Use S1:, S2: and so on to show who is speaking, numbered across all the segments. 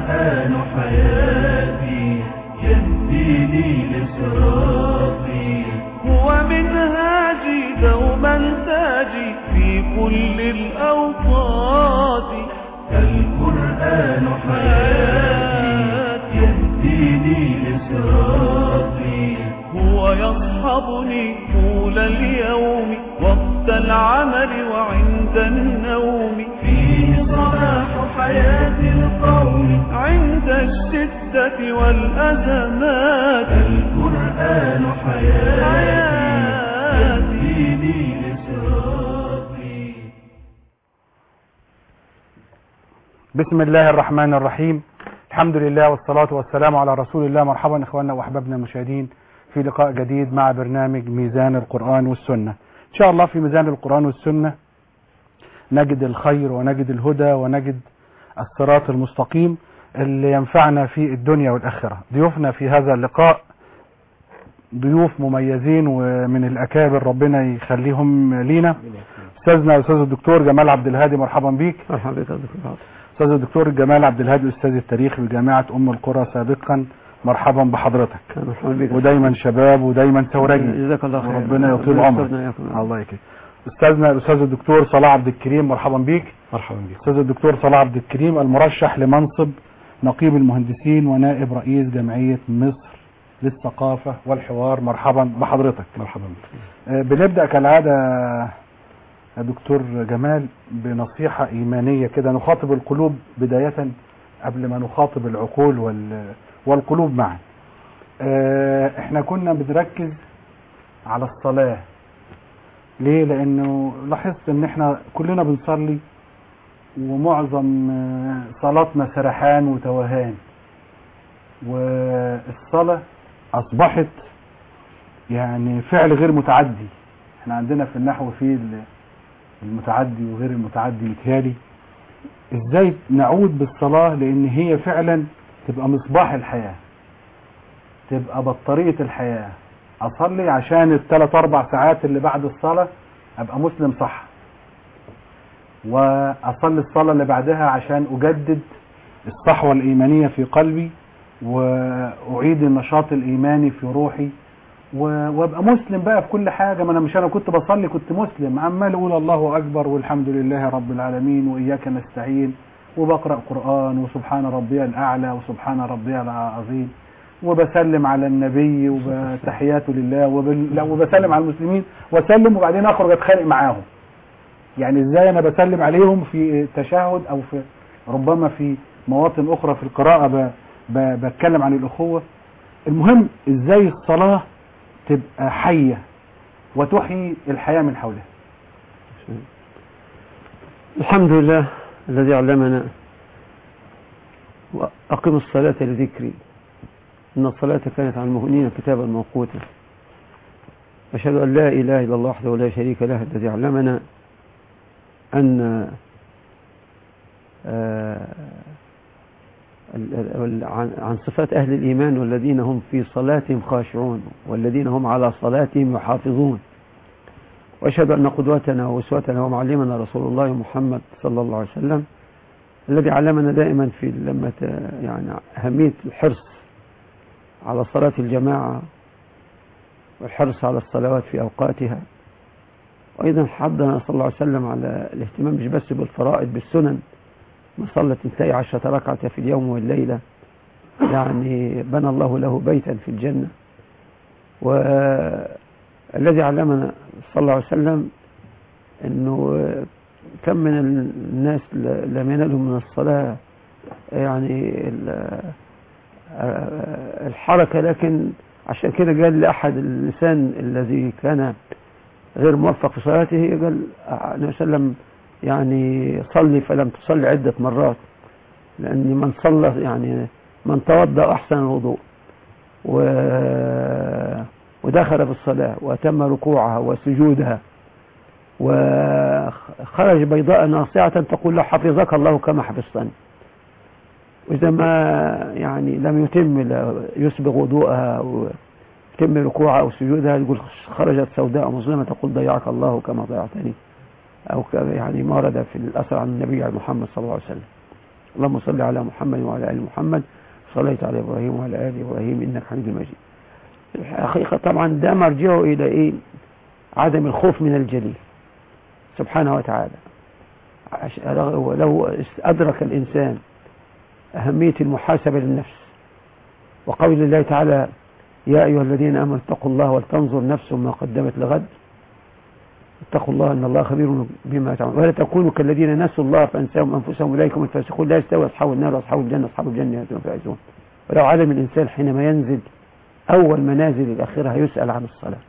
S1: القرآن حياتي يهديني لصراطي هو منهاجي دوما تاجي في كل الأوقات القرآن حياتي يهديني لصراطي هو يصحبني طول اليوم وقت العمل وعند النوم فيه صلاح حياة القوم عند الشدة والأزمات القرآن حياتي يهديني لصراطي
S2: بسم الله الرحمن الرحيم الحمد لله والصلاة والسلام على رسول الله مرحبا إخواننا وأحبابنا المشاهدين في لقاء جديد مع برنامج ميزان القرآن والسنة إن شاء الله في ميزان القرآن والسنة نجد الخير ونجد الهدى ونجد الصراط المستقيم اللي ينفعنا في الدنيا والآخرة ضيوفنا في هذا اللقاء ضيوف مميزين ومن الأكابر ربنا يخليهم لينا أستاذنا الأستاذ الدكتور جمال عبد الهادي مرحبا بيك
S3: مرحبا بك يا دكتور
S2: استاذ الدكتور جمال عبد الهادي استاذ التاريخ بجامعه ام القرى سابقا مرحبا بحضرتك
S3: مرحبا بك
S2: ودايما شباب ودايما ثورجي
S3: جزاك الله خير
S2: ربنا يطيل
S3: ربنا
S2: عمرك
S3: يسترنا إياكم.
S2: الله يكرمك استاذنا الاستاذ الدكتور صلاح عبد الكريم مرحبا بيك
S4: مرحبا بك
S2: استاذ الدكتور صلاح عبد الكريم المرشح لمنصب نقيب المهندسين ونائب رئيس جمعيه مصر للثقافه والحوار مرحبا بحضرتك
S4: مرحبا بك
S2: آه، بنبدا كالعاده يا دكتور جمال بنصيحه ايمانيه كده نخاطب القلوب بدايه قبل ما نخاطب العقول وال والقلوب معا آه، احنا كنا بنركز على الصلاه ليه لانه لاحظت ان احنا كلنا بنصلي ومعظم آه، صلاتنا سرحان وتوهان والصلاه اصبحت يعني فعل غير متعدي احنا عندنا في النحو في ال- المتعدي وغير المتعدي متهيالي ازاي نعود بالصلاة لان هي فعلا تبقى مصباح الحياة تبقى بطارية الحياة اصلي عشان الثلاث اربع ساعات اللي بعد الصلاة ابقى مسلم صح واصلي الصلاة اللي بعدها عشان اجدد الصحوة الايمانية في قلبي واعيد النشاط الايماني في روحي و- وابقى مسلم بقى في كل حاجه ما انا مش انا كنت بصلي كنت مسلم عمال اقول الله اكبر والحمد لله رب العالمين واياك نستعين وبقرا قران وسبحان ربي الاعلى وسبحان ربي العظيم وبسلم على النبي وتحياته لله وبال... لا، وبسلم على المسلمين واسلم وبعدين اخرج اتخانق معاهم يعني ازاي انا بسلم عليهم في تشهد او في ربما في مواطن اخرى في القراءه ب... ب... بتكلم عن الاخوه المهم ازاي الصلاه تبقى حية وتحيي الحياة من حولها
S3: الحمد لله الذي علمنا وأقم الصلاة لذكري إن الصلاة كانت على المؤمنين كتابا موقوتا أشهد أن لا إله إلا الله وحده لا شريك له الذي علمنا أن آه، ال- ال- عن عن صفات أهل الإيمان والذين هم في صلاتهم خاشعون والذين هم على صلاتهم يحافظون وأشهد أن قدوتنا وأسوتنا ومعلمنا رسول الله محمد صلى الله عليه وسلم الذي علمنا دائما في لما ت- يعني أهمية الحرص على صلاة الجماعة والحرص على الصلوات في أوقاتها وأيضا حضنا صلى الله عليه وسلم على الاهتمام مش بس بالفرائض بالسنن ما صلى اثنتي عشرة ركعة في اليوم والليلة يعني بنى الله له بيتا في الجنة والذي علمنا صلى الله عليه وسلم أنه كم من الناس لم ينالوا من الصلاة يعني ال- الحركة لكن عشان كده قال لأحد الإنسان الذي كان غير موفق في صلاته قال النبي صلى الله عليه وسلم يعني صلي فلم تصلي عدة مرات لأن من صلى يعني من توضأ أحسن الوضوء و... ودخل في الصلاة وأتم ركوعها وسجودها وخرج بيضاء ناصعة تقول له حفظك الله كما حفظتني وإذا ما يعني لم يتم لا يسبغ وضوءها ويتم ركوعها أو سجودها يقول خرجت سوداء مظلمة تقول ضيعك الله كما ضيعتني أو ك- يعني ما ورد في الأثر عن النبي محمد صلى الله عليه وسلم اللهم صل على محمد وعلى ال محمد صليت على ابراهيم وعلى ال ابراهيم انك حميد مجيد الحقيقه طبعا ده مرجعه الى ايه عدم الخوف من الجليل سبحانه وتعالى عش- ولو أدرك الإنسان أهمية المحاسبة للنفس وقول الله تعالى يا أيها الذين آمنوا اتقوا الله ولتنظر نفس ما قدمت لغد اتقوا الله ان الله خبير بما تعملون ولا تكونوا كالذين نسوا الله فانساهم انفسهم اولئك هم الفاسقون لا يستوي اصحاب النار واصحاب الجنه اصحاب الجنه هم الفائزون ولو علم الانسان حينما ينزل اول منازل الاخره هيسال عن الصلاه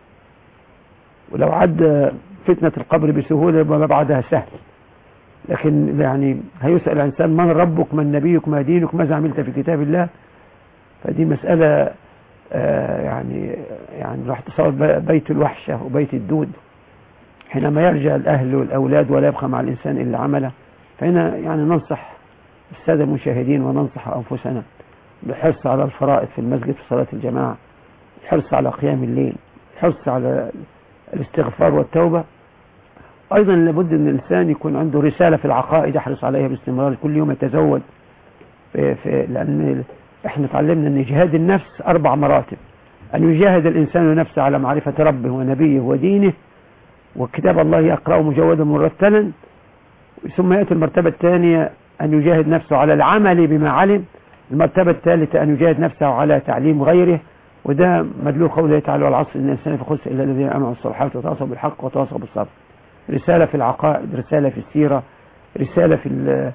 S3: ولو عد فتنه القبر بسهوله ما بعدها سهل لكن يعني هيسال الانسان من ربك من نبيك ما دينك ماذا عملت في كتاب الله فدي مساله آه يعني يعني راح تصور بيت الوحشه وبيت الدود حينما يرجع الأهل والأولاد ولا يبقى مع الإنسان إلا عمله فهنا يعني ننصح السادة المشاهدين وننصح أنفسنا بالحرص على الفرائض في المسجد في صلاة الجماعة الحرص على قيام الليل الحرص على الاستغفار والتوبة أيضا لابد أن الإنسان يكون عنده رسالة في العقائد يحرص عليها باستمرار كل يوم يتزود في في لأن احنا تعلمنا أن جهاد النفس أربع مراتب أن يجاهد الإنسان نفسه على معرفة ربه ونبيه ودينه وكتاب الله يقرأه مجودا مرتلا ثم يأتي المرتبة الثانية أن يجاهد نفسه على العمل بما علم المرتبة الثالثة أن يجاهد نفسه على تعليم غيره وده مدلول قوله تعالى والعصر إن الإنسان في خسر إلا الذين آمنوا الصالحات وتواصوا بالحق وتواصوا بالصبر رسالة في العقائد رسالة في السيرة رسالة في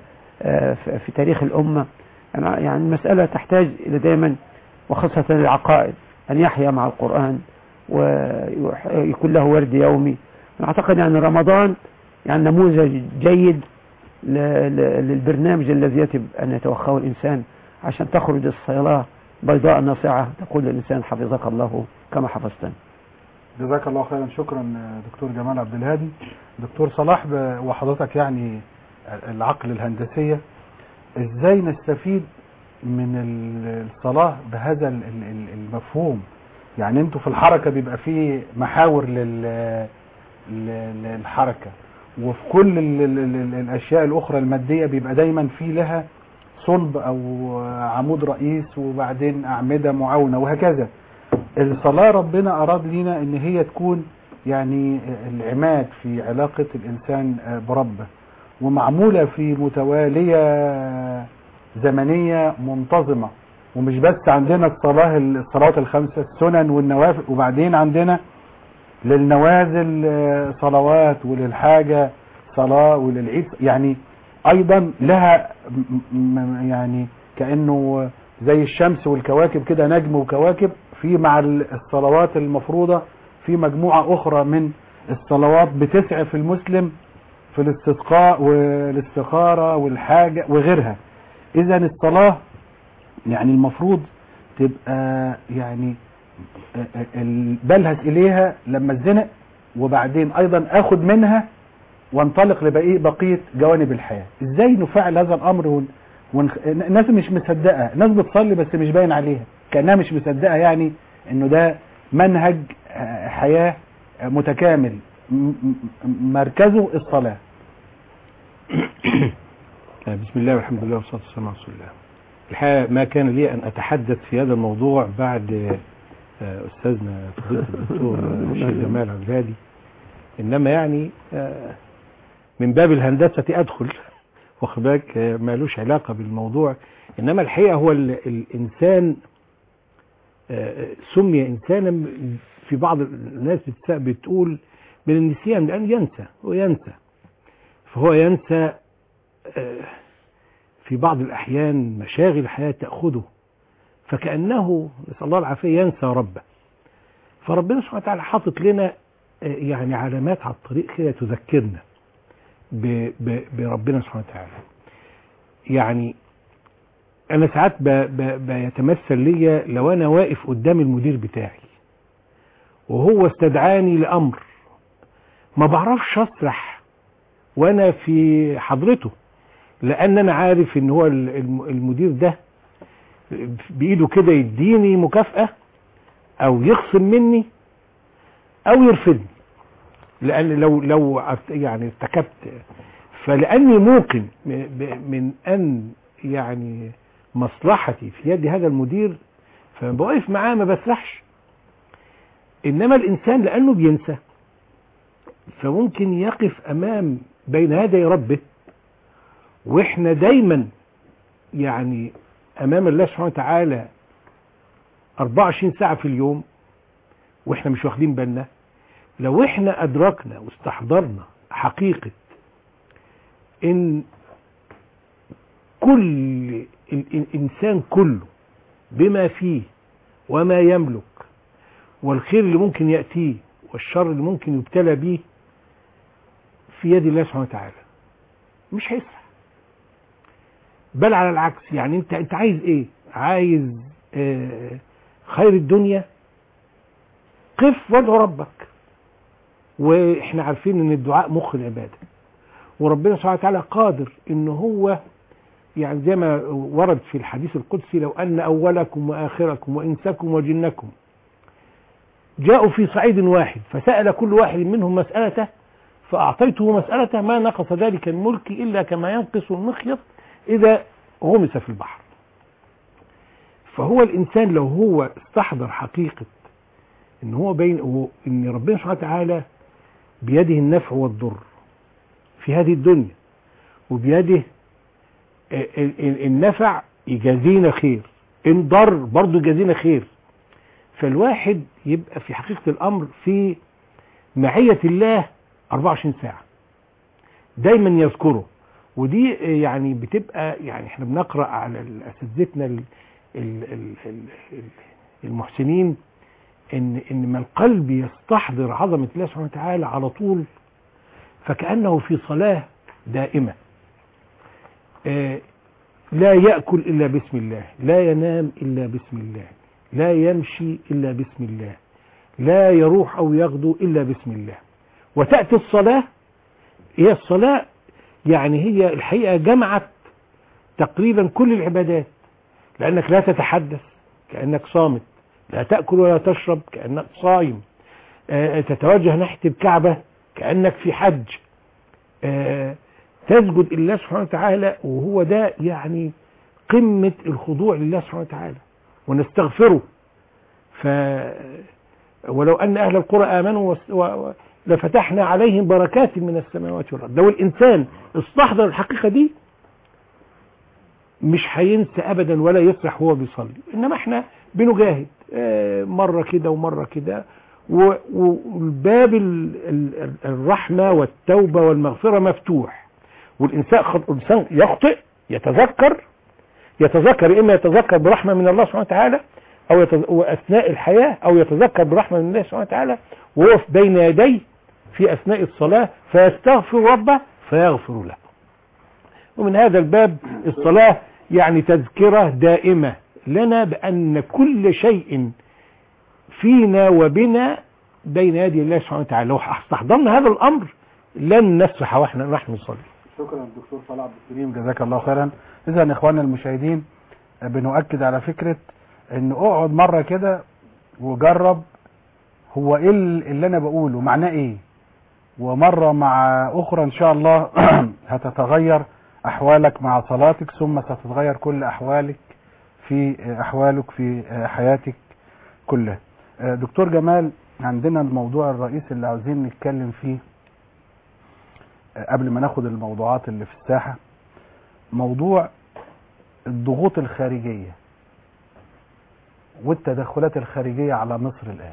S3: في تاريخ الأمة يعني المسألة تحتاج إلى دائما وخاصة العقائد أن يحيا مع القرآن ويكون له ورد يومي أعتقد أن رمضان يعني نموذج جيد للبرنامج الذي يجب أن يتوخاه الإنسان عشان تخرج الصلاة بيضاء ناصعة تقول للإنسان حفظك الله كما حفظتني
S2: جزاك الله خيرا شكرا دكتور جمال عبد الهادي دكتور صلاح وحضرتك يعني العقل الهندسية ازاي نستفيد من الصلاة بهذا المفهوم يعني انتوا في الحركة بيبقى فيه محاور لل للحركة وفي كل ال ال ال الأشياء الأخرى المادية بيبقى دايما في لها صلب أو عمود رئيس وبعدين أعمدة معاونة وهكذا الصلاة ربنا أراد لنا إن هي تكون يعني العماد في علاقة الإنسان بربه ومعمولة في متوالية زمنية منتظمة ومش بس عندنا الصلاة الصلوات الخمسة السنن والنوافل وبعدين عندنا للنوازل صلوات وللحاجة صلاة وللعيد يعني أيضا لها يعني كأنه زي الشمس والكواكب كده نجم وكواكب في مع الصلوات المفروضة في مجموعة أخرى من الصلوات بتسعف المسلم في الاستسقاء والاستخارة والحاجة وغيرها إذا الصلاة يعني المفروض تبقى يعني بلهج اليها لما اتزنق وبعدين ايضا اخد منها وانطلق لبقيه بقيه جوانب الحياه ازاي نفعل هذا الامر ون... ون... الناس مش مصدقه الناس بتصلي بس مش باين عليها كانها مش مصدقه يعني انه ده منهج حياه متكامل م... مركزه الصلاه
S4: بسم الله والحمد لله والصلاه والسلام على رسول الله الحقيقه ما كان لي ان اتحدث في هذا الموضوع بعد استاذنا فضيله الدكتور الشيخ جمال عبد الهادي انما يعني من باب الهندسه ادخل واخد بالك مالوش علاقه بالموضوع انما الحقيقه هو الانسان سمي انسانا في بعض الناس بتقول من النسيان لان ينسى وينسى فهو ينسى في بعض الاحيان مشاغل الحياه تاخذه فكأنه نسأل الله العافية ينسى ربه فربنا سبحانه وتعالى حاطط لنا يعني علامات على الطريق كده تذكرنا بربنا سبحانه وتعالى يعني أنا ساعات بيتمثل ليا لو أنا واقف قدام المدير بتاعي وهو استدعاني لأمر ما بعرفش أسرح وأنا في حضرته لأن أنا عارف إن هو المدير ده بايده كده يديني مكافأة او يخصم مني او يرفدني لان لو لو يعني ارتكبت فلاني موقن م- ب- من ان يعني مصلحتي في يد هذا المدير فما بوقف معاه ما بسرحش انما الانسان لانه بينسى فممكن يقف امام بين يدي ربه واحنا دايما يعني امام الله سبحانه وتعالى 24 ساعة في اليوم واحنا مش واخدين بالنا لو احنا ادركنا واستحضرنا حقيقة ان كل ال- الانسان كله بما فيه وما يملك والخير اللي ممكن يأتيه والشر اللي ممكن يبتلى به في يد الله سبحانه وتعالى مش هيسرح بل على العكس يعني انت انت عايز ايه عايز آه خير الدنيا قف وادعو ربك واحنا عارفين ان الدعاء مخ العباده وربنا سبحانه وتعالى قادر ان هو يعني زي ما ورد في الحديث القدسي لو ان اولكم واخركم وانسكم وجنكم جاءوا في صعيد واحد فسال كل واحد منهم مسالته فاعطيته مسالته ما نقص ذلك الملك الا كما ينقص المخيط اذا غمس في البحر فهو الانسان لو هو استحضر حقيقه ان هو بين هو ان ربنا سبحانه وتعالى بيده النفع والضر في هذه الدنيا وبيده ال- ال- النفع يجازينا خير ان ضر برضه يجازينا خير فالواحد يبقى في حقيقة الأمر في معية الله 24 ساعة دايما يذكره ودي يعني بتبقى يعني احنا بنقرأ على اساتذتنا ال- ال- ال- ال- ال- المحسنين ان ان ما القلب يستحضر عظمة الله سبحانه وتعالى على طول فكأنه في صلاة دائمة آه، لا يأكل إلا بسم الله لا ينام إلا بسم الله لا يمشي إلا بسم الله لا يروح أو يغدو إلا بسم الله وتأتي الصلاة هي الصلاة يعني هي الحقيقة جمعت تقريبا كل العبادات لأنك لا تتحدث كأنك صامت لا تأكل ولا تشرب كأنك صايم آه، تتوجه ناحية الكعبة كأنك في حج آه، تسجد لله سبحانه وتعالى وهو ده يعني قمة الخضوع لله سبحانه وتعالى ونستغفره ف ولو أن أهل القرى آمنوا وس- و... و... لفتحنا عليهم بركات من السماوات والأرض لو الإنسان استحضر الحقيقة دي مش هينسى أبدا ولا يسرح وهو بيصلي إنما احنا بنجاهد آه، مرة كده ومرة كده و- و- والباب ال- ال- الرحمة والتوبة والمغفرة مفتوح والإنسان خط- الإنسان يخطئ يتذكر يتذكر إما يتذكر برحمة من الله سبحانه وتعالى أو يتز... أثناء الحياة أو يتذكر برحمة من الله سبحانه وتعالى وهو في بين يديه في أثناء الصلاة فيستغفر ربه فيغفر له ومن هذا الباب الصلاة يعني تذكرة دائمة لنا بأن كل شيء فينا وبنا بين يدي الله سبحانه وتعالى لو استحضرنا هذا الأمر لن نسرح واحنا نحن نصلي
S2: شكرا دكتور صلاح عبد الكريم جزاك الله خيرا اذا اخواننا المشاهدين بنؤكد على فكرة ان اقعد مرة كده وجرب هو ايه اللي انا بقوله معناه ايه ومرة مع اخرى ان شاء الله هتتغير احوالك مع صلاتك ثم ستتغير كل احوالك في احوالك في حياتك كلها دكتور جمال عندنا الموضوع الرئيسي اللي عاوزين نتكلم فيه قبل ما ناخد الموضوعات اللي في الساحة موضوع الضغوط الخارجية والتدخلات الخارجية على مصر الآن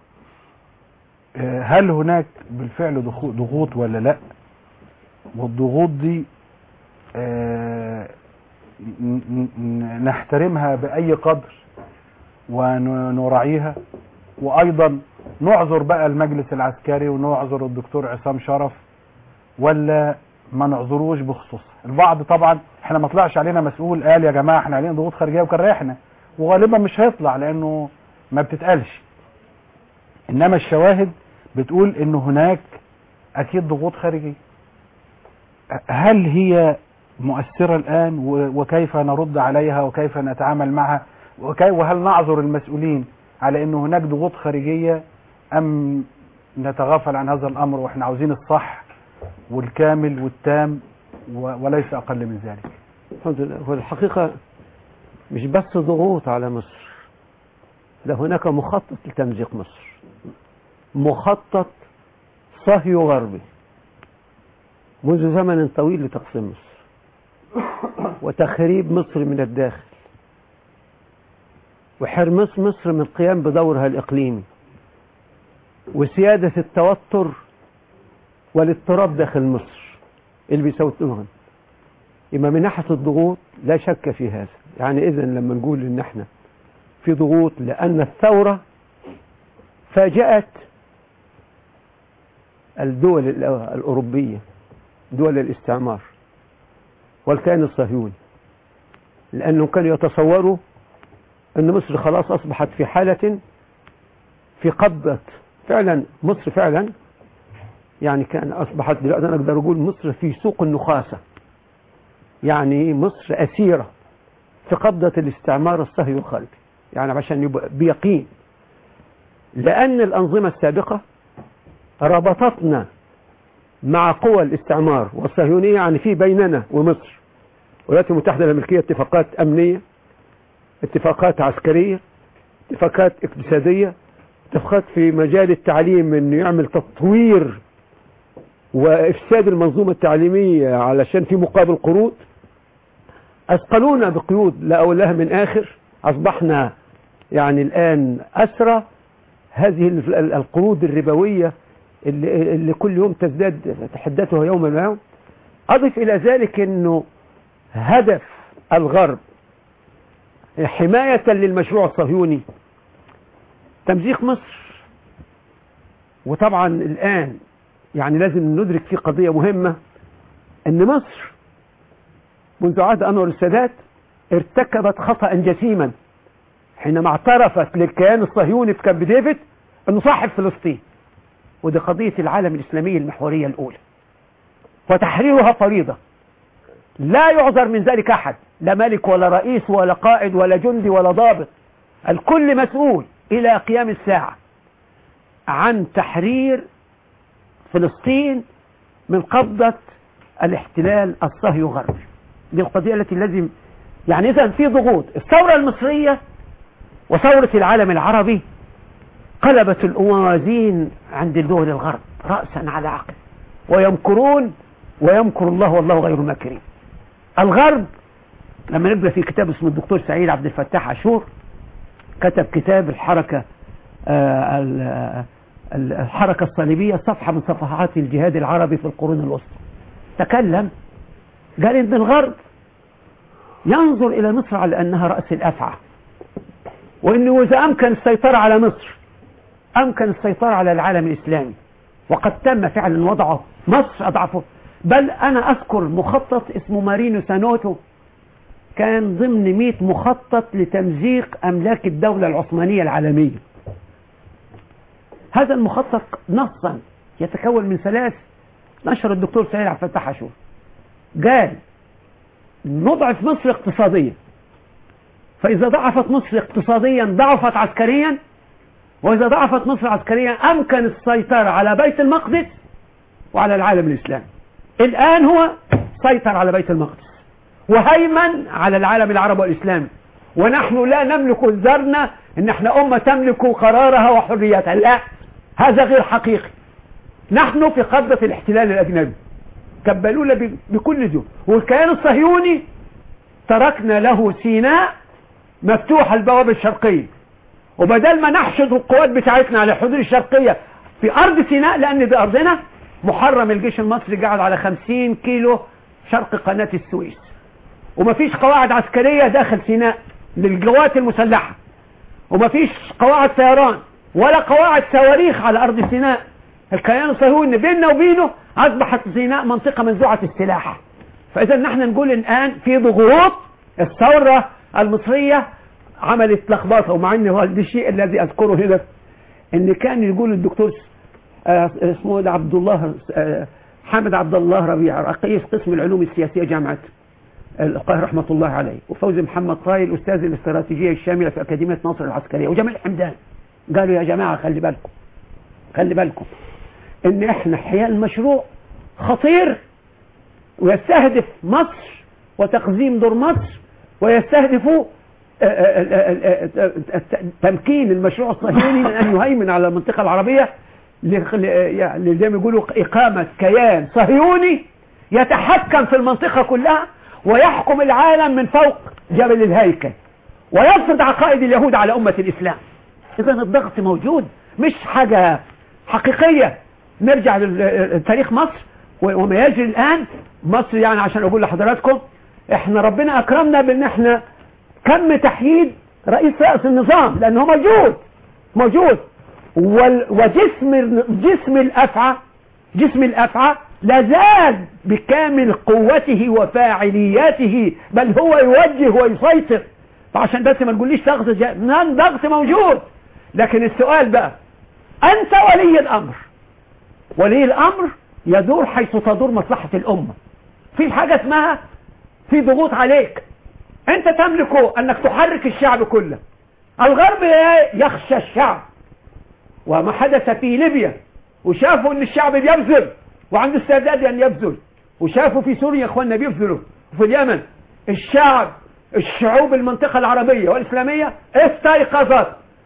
S2: آه، هل هناك بالفعل دخو- ضغوط ولا لا والضغوط دي آه، ن- ن- نحترمها بأي قدر ونراعيها وأيضا نعذر بقى المجلس العسكري ونعذر الدكتور عصام شرف ولا ما نعذروش بخصوص البعض طبعا احنا ما طلعش علينا مسؤول قال يا جماعه احنا علينا ضغوط خارجيه وكرهنا وغالبا مش هيطلع لانه ما بتتقالش انما الشواهد بتقول ان هناك اكيد ضغوط خارجيه هل هي مؤثره الان و- وكيف نرد عليها وكيف نتعامل معها وكي وهل نعذر المسؤولين على ان هناك ضغوط خارجيه ام نتغافل عن هذا الامر واحنا عاوزين الصح والكامل والتام و- وليس أقل من ذلك
S3: الحمد لله هو الحقيقة مش بس ضغوط على مصر ده هناك مخطط لتمزيق مصر مخطط صهيو غربي منذ زمن طويل لتقسيم مصر وتخريب مصر من الداخل وحرمس مصر من القيام بدورها الإقليمي وسيادة التوتر والاضطراب داخل مصر اللي بيسوتوها يبقى من ناحية الضغوط لا شك في هذا يعني إذا لما نقول إن إحنا في ضغوط لأن الثورة فاجأت الدول الأ- الأوروبية دول الاستعمار والكيان الصهيوني لأنهم كانوا يتصوروا أن مصر خلاص أصبحت في حالة في قبضة فعلا مصر فعلا يعني كان أصبحت دلوقتي أنا أقدر أقول مصر في سوق النخاسة يعني مصر أسيرة في قبضة الاستعمار الصهيوني الغربي يعني عشان يبقى بيقين لأن الأنظمة السابقة ربطتنا مع قوى الاستعمار والصهيونية يعني في بيننا ومصر والولايات المتحدة الأمريكية اتفاقات أمنية اتفاقات عسكرية اتفاقات اقتصادية اتفاقات في مجال التعليم انه يعمل تطوير وافساد المنظومة التعليمية علشان في مقابل قروض اثقلونا بقيود لا اولها من اخر اصبحنا يعني الان اسرى هذه ال- ال- القروض الربوية اللي, اللي كل يوم تزداد حدتها يوما ويوم اضف الى ذلك انه هدف الغرب حماية للمشروع الصهيوني تمزيق مصر وطبعا الآن يعني لازم ندرك في قضية مهمة أن مصر منذ عهد أنور السادات ارتكبت خطأ جسيما حينما اعترفت للكيان الصهيوني في كامب ديفيد أنه صاحب فلسطين ودي قضية العالم الإسلامي المحورية الأولى وتحريرها فريضة لا يعذر من ذلك أحد لا ملك ولا رئيس ولا قائد ولا جندي ولا ضابط الكل مسؤول إلى قيام الساعة عن تحرير فلسطين من قبضة الاحتلال الصهيوني غربي دي القضية التي لازم يعني إذا في ضغوط الثورة المصرية وثورة العالم العربي قلبت الموازين عند الدول الغرب رأسا على عقب ويمكرون ويمكر الله والله غير الماكرين الغرب لما نقرا في كتاب اسمه الدكتور سعيد عبد الفتاح عاشور كتب كتاب الحركة آه، ال- آه، ال- الحركة الصليبية صفحة من صفحات الجهاد العربي في القرون الوسطى تكلم قال ان الغرب ينظر الى مصر على انها رأس الافعى وانه اذا امكن السيطرة على مصر امكن السيطرة على العالم الاسلامي وقد تم فعلا وضعه مصر اضعفه بل انا اذكر مخطط اسمه مارينو سانوتو كان ضمن 100 مخطط لتمزيق املاك الدولة العثمانية العالمية هذا المخطط نصا يتكون من ثلاث نشر الدكتور سعيد عبد الفتاح عاشور قال نضعف مصر اقتصاديا فإذا ضعفت مصر اقتصاديا ضعفت عسكريا وإذا ضعفت مصر عسكريا أمكن السيطرة على بيت المقدس وعلى العالم الإسلامي الآن هو سيطر على بيت المقدس وهيمن على العالم العربي والإسلامي ونحن لا نملك ذرنا ان احنا امة تملك قرارها وحريتها لا هذا غير حقيقي نحن في قبضة الاحتلال الاجنبي كبلونا ب- بكل ذو والكيان الصهيوني تركنا له سيناء مفتوحة البوابة الشرقية وبدل ما نحشد القوات بتاعتنا على الحدود الشرقية في أرض سيناء لأن دي أرضنا محرم الجيش المصري قاعد على 50 كيلو شرق قناة السويس ومفيش قواعد عسكرية داخل سيناء للقوات المسلحة ومفيش قواعد طيران ولا قواعد صواريخ على أرض سيناء الكيان الصهيوني بيننا وبينه أصبحت سيناء منطقة منزوعة السلاح فإذا نحن نقول الآن في ضغوط الثورة المصرية عملت لخبطة ومع ان هو ده الشيء الذي أذكره هنا إن كان يقول الدكتور آه، اسمه ده عبد الله آه، حامد عبد الله ربيع رئيس قسم العلوم السياسية جامعة القاهرة رحمة الله عليه وفوزي محمد طايل أستاذ الاستراتيجية الشاملة في أكاديمية ناصر العسكرية وجمال حمدان قالوا يا جماعة خلي بالكم خلي بالكم إن إحنا حيال المشروع خطير ويستهدف مصر وتقزيم دور مصر ويستهدف آه، آه، آه، آه، آه، تمكين المشروع الصهيوني من أن يهيمن على المنطقة العربية لخ- ل- يعني زي ما يقولوا إقامة كيان صهيوني يتحكم في المنطقة كلها ويحكم العالم من فوق جبل الهيكل ويفرض عقائد اليهود على أمة الإسلام إذا الضغط موجود مش حاجة حقيقية نرجع لل- لتاريخ مصر و- وما يجري الآن مصر يعني عشان أقول لحضراتكم إحنا ربنا أكرمنا بأن إحنا تم تحييد رئيس رأس النظام لأنه موجود موجود وال- وجسم جسم الأفعى جسم الأفعى لا زال بكامل قوته وفاعلياته بل هو يوجه ويسيطر فعشان بس ما نقوليش ضغط جا- نعم ضغط موجود لكن السؤال بقى أنت ولي الأمر ولي الأمر يدور حيث تدور مصلحة الأمة في حاجة اسمها في ضغوط عليك أنت تملك أنك تحرك الشعب كله الغرب يخشى الشعب وما حدث في ليبيا وشافوا ان الشعب بيبذل وعنده استعداد ان يبذل وشافوا في سوريا اخواننا بيبذلوا وفي اليمن الشعب الشعوب المنطقة العربية والإسلامية استيقظت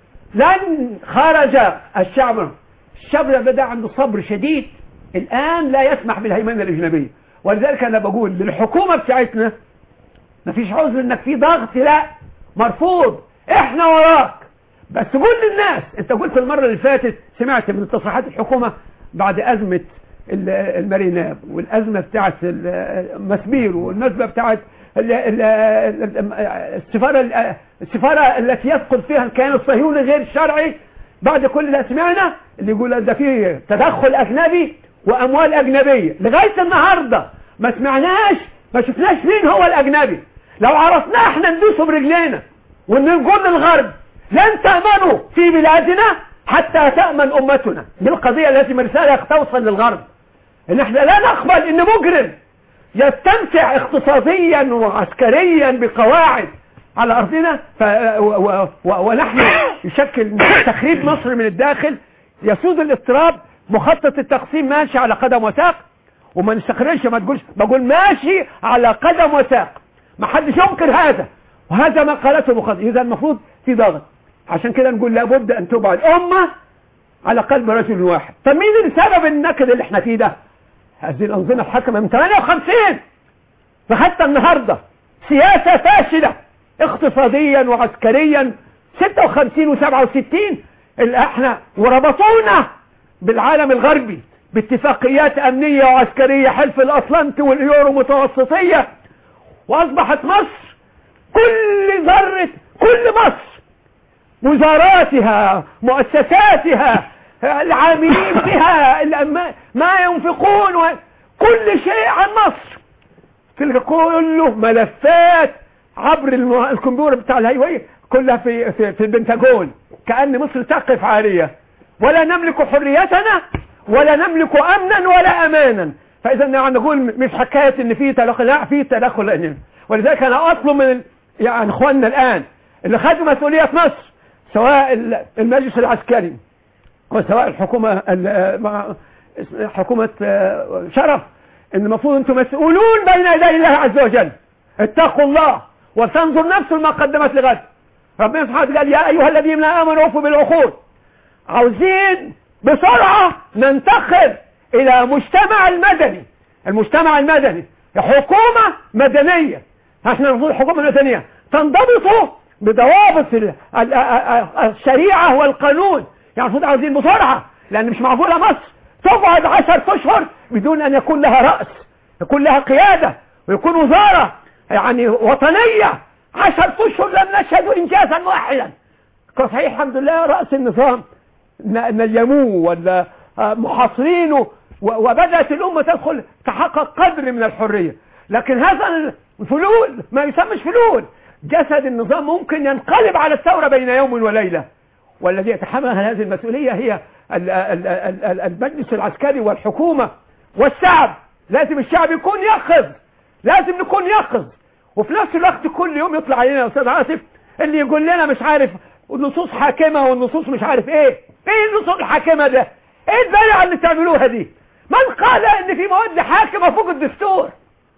S3: لن خرج الشعب الشعب ده بدأ عنده صبر شديد الآن لا يسمح بالهيمنة الأجنبية ولذلك أنا بقول للحكومة بتاعتنا مفيش عذر انك في ضغط لا مرفوض احنا وراك بس قول للناس انت قلت المرة اللي فاتت سمعت من تصريحات الحكومة بعد ازمة ال- الماريناب والازمة بتاعت ال- مسبير والنسبة بتاعت ال- ال- ال- السفارة ال- السفارة التي يدخل فيها الكيان الصهيوني غير الشرعي بعد كل ده سمعنا اللي يقول ده فيه تدخل اجنبي واموال اجنبية لغاية النهاردة ما سمعناش ما شفناش مين هو الاجنبي لو عرفناه احنا ندوسه برجلينا ونقول للغرب لن تأمنوا في بلادنا حتى تأمن أمتنا دي القضية التي مرسالها توصل للغرب ان احنا لا نقبل ان مجرم يستمتع اقتصاديا وعسكريا بقواعد على ارضنا ف... و... و... و... ونحن يشكل تخريب مصر من الداخل يسود الاضطراب مخطط التقسيم ماشي على قدم وساق وما نستخرجش ما تقولش بقول ماشي على قدم وساق ما حدش ينكر هذا وهذا ما قالته المخطط اذا المفروض في ضغط عشان كده نقول لابد ان تبعد امه على قلب رجل واحد طب مين السبب النكد اللي احنا فيه ده هذه الانظمه الحاكمه من 58 فحتى النهارده سياسه فاشله اقتصاديا وعسكريا 56 و67 اللي احنا وربطونا بالعالم الغربي باتفاقيات امنيه وعسكريه حلف الاطلنطي واليورو متوسطيه واصبحت مصر كل ذره كل مصر وزاراتها مؤسساتها العاملين بها الأما- ما ينفقون و- كل شيء عن مصر تلقى كله ملفات عبر الم- الكمبيوتر بتاع الهيوية كلها في, في, في البنتاجون كأن مصر تقف عارية ولا نملك حريتنا ولا نملك أمنا ولا أمانا فإذا يعني نقول مش حكاية إن في تدخل لا في تدخل يعني ولذلك أنا أطلب من ال- يعني إخواننا الآن اللي خدوا مسؤولية مصر سواء ال- المجلس العسكري وسواء الحكومة ال- مع حكومة آه، شرف ان المفروض انتم مسؤولون بين يدي الله عز وجل اتقوا الله وتنظر نفس ما قدمت لغد ربنا سبحانه وتعالى قال يا ايها الذين امنوا اوفوا بالعقود عاوزين بسرعة ننتقل الى مجتمع المدني المجتمع المدني حكومة مدنية احنا المفروض الحكومة المدنية تنضبط بضوابط ال- ال- ال- الشريعة والقانون يعني المفروض عاوزين بسرعة لان مش معقولة مصر تقعد عشر اشهر بدون ان يكون لها رأس يكون لها قيادة ويكون وزارة يعني وطنية عشر اشهر لم نشهد انجازا واحدا كان صحيح الحمد لله رأس النظام ن- نيموه ولا آه، محاصرينه و- وبدأت الأمة تدخل تحقق قدر من الحرية لكن هذا الفلول ما يسمش فلول جسد النظام ممكن ينقلب على الثورة بين يوم وليلة والذي يتحمل هذه المسؤولية هي ال- ال- ال- ال- المجلس العسكري والحكومة والشعب لازم الشعب يكون يقظ لازم نكون يقظ وفي نفس الوقت كل يوم يطلع علينا يا استاذ عاصف اللي يقول لنا مش عارف النصوص حاكمة والنصوص مش عارف ايه ايه النصوص الحاكمة ده ايه البدع اللي تعملوها دي من قال ان في مواد حاكمة فوق الدستور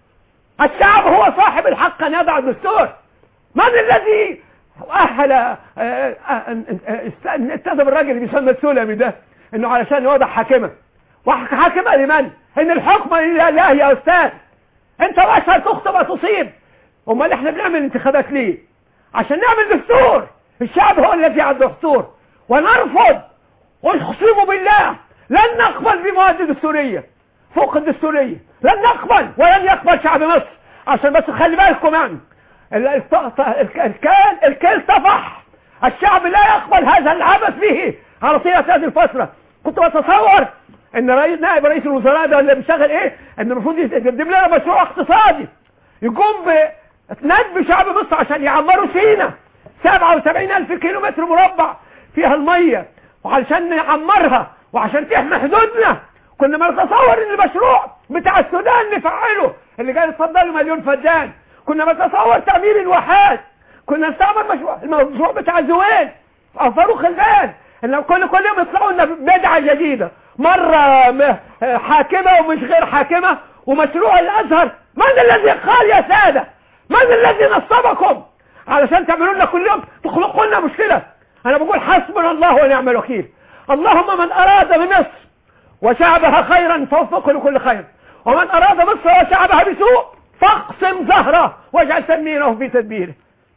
S3: الشعب هو صاحب الحق أن يضع الدستور من الذي أهل آه، آه، آه، است- انتدب الراجل اللي بيسمى السلمي ده انه علشان يوضع حاكمة وحاكمة لمن؟ ان الحكم لله يا استاذ انت بشر تخطب وتصيب امال احنا بنعمل انتخابات ليه عشان نعمل دستور الشعب هو الذي عنده دستور ونرفض واقسم بالله لن نقبل بمواد دستورية فوق الدستورية لن نقبل ولن يقبل شعب مصر عشان بس خلي بالكم يعني ال- الط- الك- الكال الكل طفح الشعب لا يقبل هذا العبث به على طيلة هذه الفترة كنت بتصور ان رئيس نائب رئيس الوزراء ده اللي بيشتغل ايه ان المفروض يقدم لنا مشروع اقتصادي يقوم بندب شعب مصر عشان يعمروا سينا 77 الف كيلو متر مربع فيها المية وعشان نعمرها وعشان تحمي حدودنا كنا ما نتصور ان المشروع بتاع السودان نفعله اللي قال اتفضلوا مليون فدان كنا نتصور تعمير الواحات كنا نستعمل مشروع المشروع بتاع الزويل او فاروق الغال ان كل كل يوم يطلعوا لنا بدعه جديده مره م- حاكمه ومش غير حاكمه ومشروع الازهر من الذي قال يا ساده من الذي نصبكم علشان تعملوا لنا كل يوم تخلقوا لنا مشكله انا بقول حسبنا الله ونعم الوكيل اللهم من اراد بمصر وشعبها خيرا فوفقه لكل خير ومن اراد مصر وشعبها بسوء فاقسم زهره واجعل تدميره في تدبيره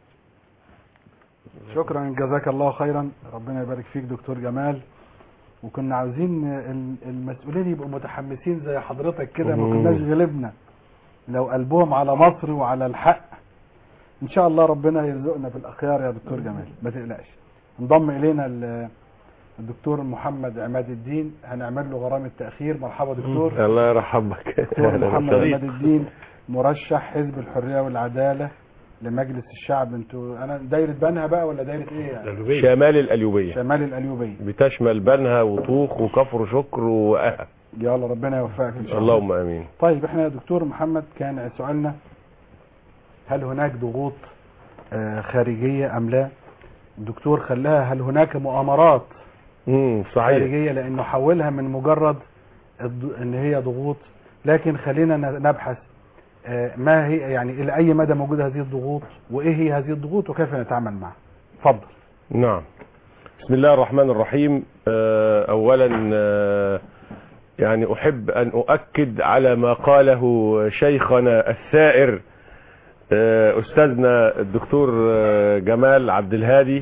S2: شكرا جزاك الله خيرا ربنا يبارك فيك دكتور جمال وكنا عاوزين ال- المسؤولين يبقوا متحمسين زي حضرتك كده ما
S4: مم.
S2: كناش غلبنا لو قلبهم على مصر وعلى الحق ان شاء الله ربنا يرزقنا بالاخيار يا دكتور جمال ما تقلقش انضم الينا ال- الدكتور محمد عماد الدين هنعمل له غرامه تاخير مرحبا دكتور
S5: الله يرحمك
S2: دكتور محمد عماد الدين مرشح حزب الحريه والعداله لمجلس الشعب انتوا انا دايره بنها بقى ولا دايره ايه يعني
S5: شمال الأليوبية
S2: شمال القليوبيه
S5: بتشمل بنها وطوخ وكفر شكر وأها
S2: يلا ربنا يوفقك ان شاء الله
S5: اللهم امين
S2: طيب احنا يا دكتور محمد كان سؤالنا هل هناك ضغوط آه، خارجيه ام لا الدكتور خلاها هل هناك مؤامرات
S5: امم صحيح
S2: خارجيه لانه حولها من مجرد الض- ان هي ضغوط لكن خلينا ن- نبحث آه، ما هي يعني الى اي مدى موجوده هذه الضغوط وايه هي هذه الضغوط وكيف نتعامل معها اتفضل
S5: نعم بسم الله الرحمن الرحيم آه، اولا آه، يعني احب ان اؤكد على ما قاله شيخنا الثائر آه، استاذنا الدكتور آه، جمال عبد الهادي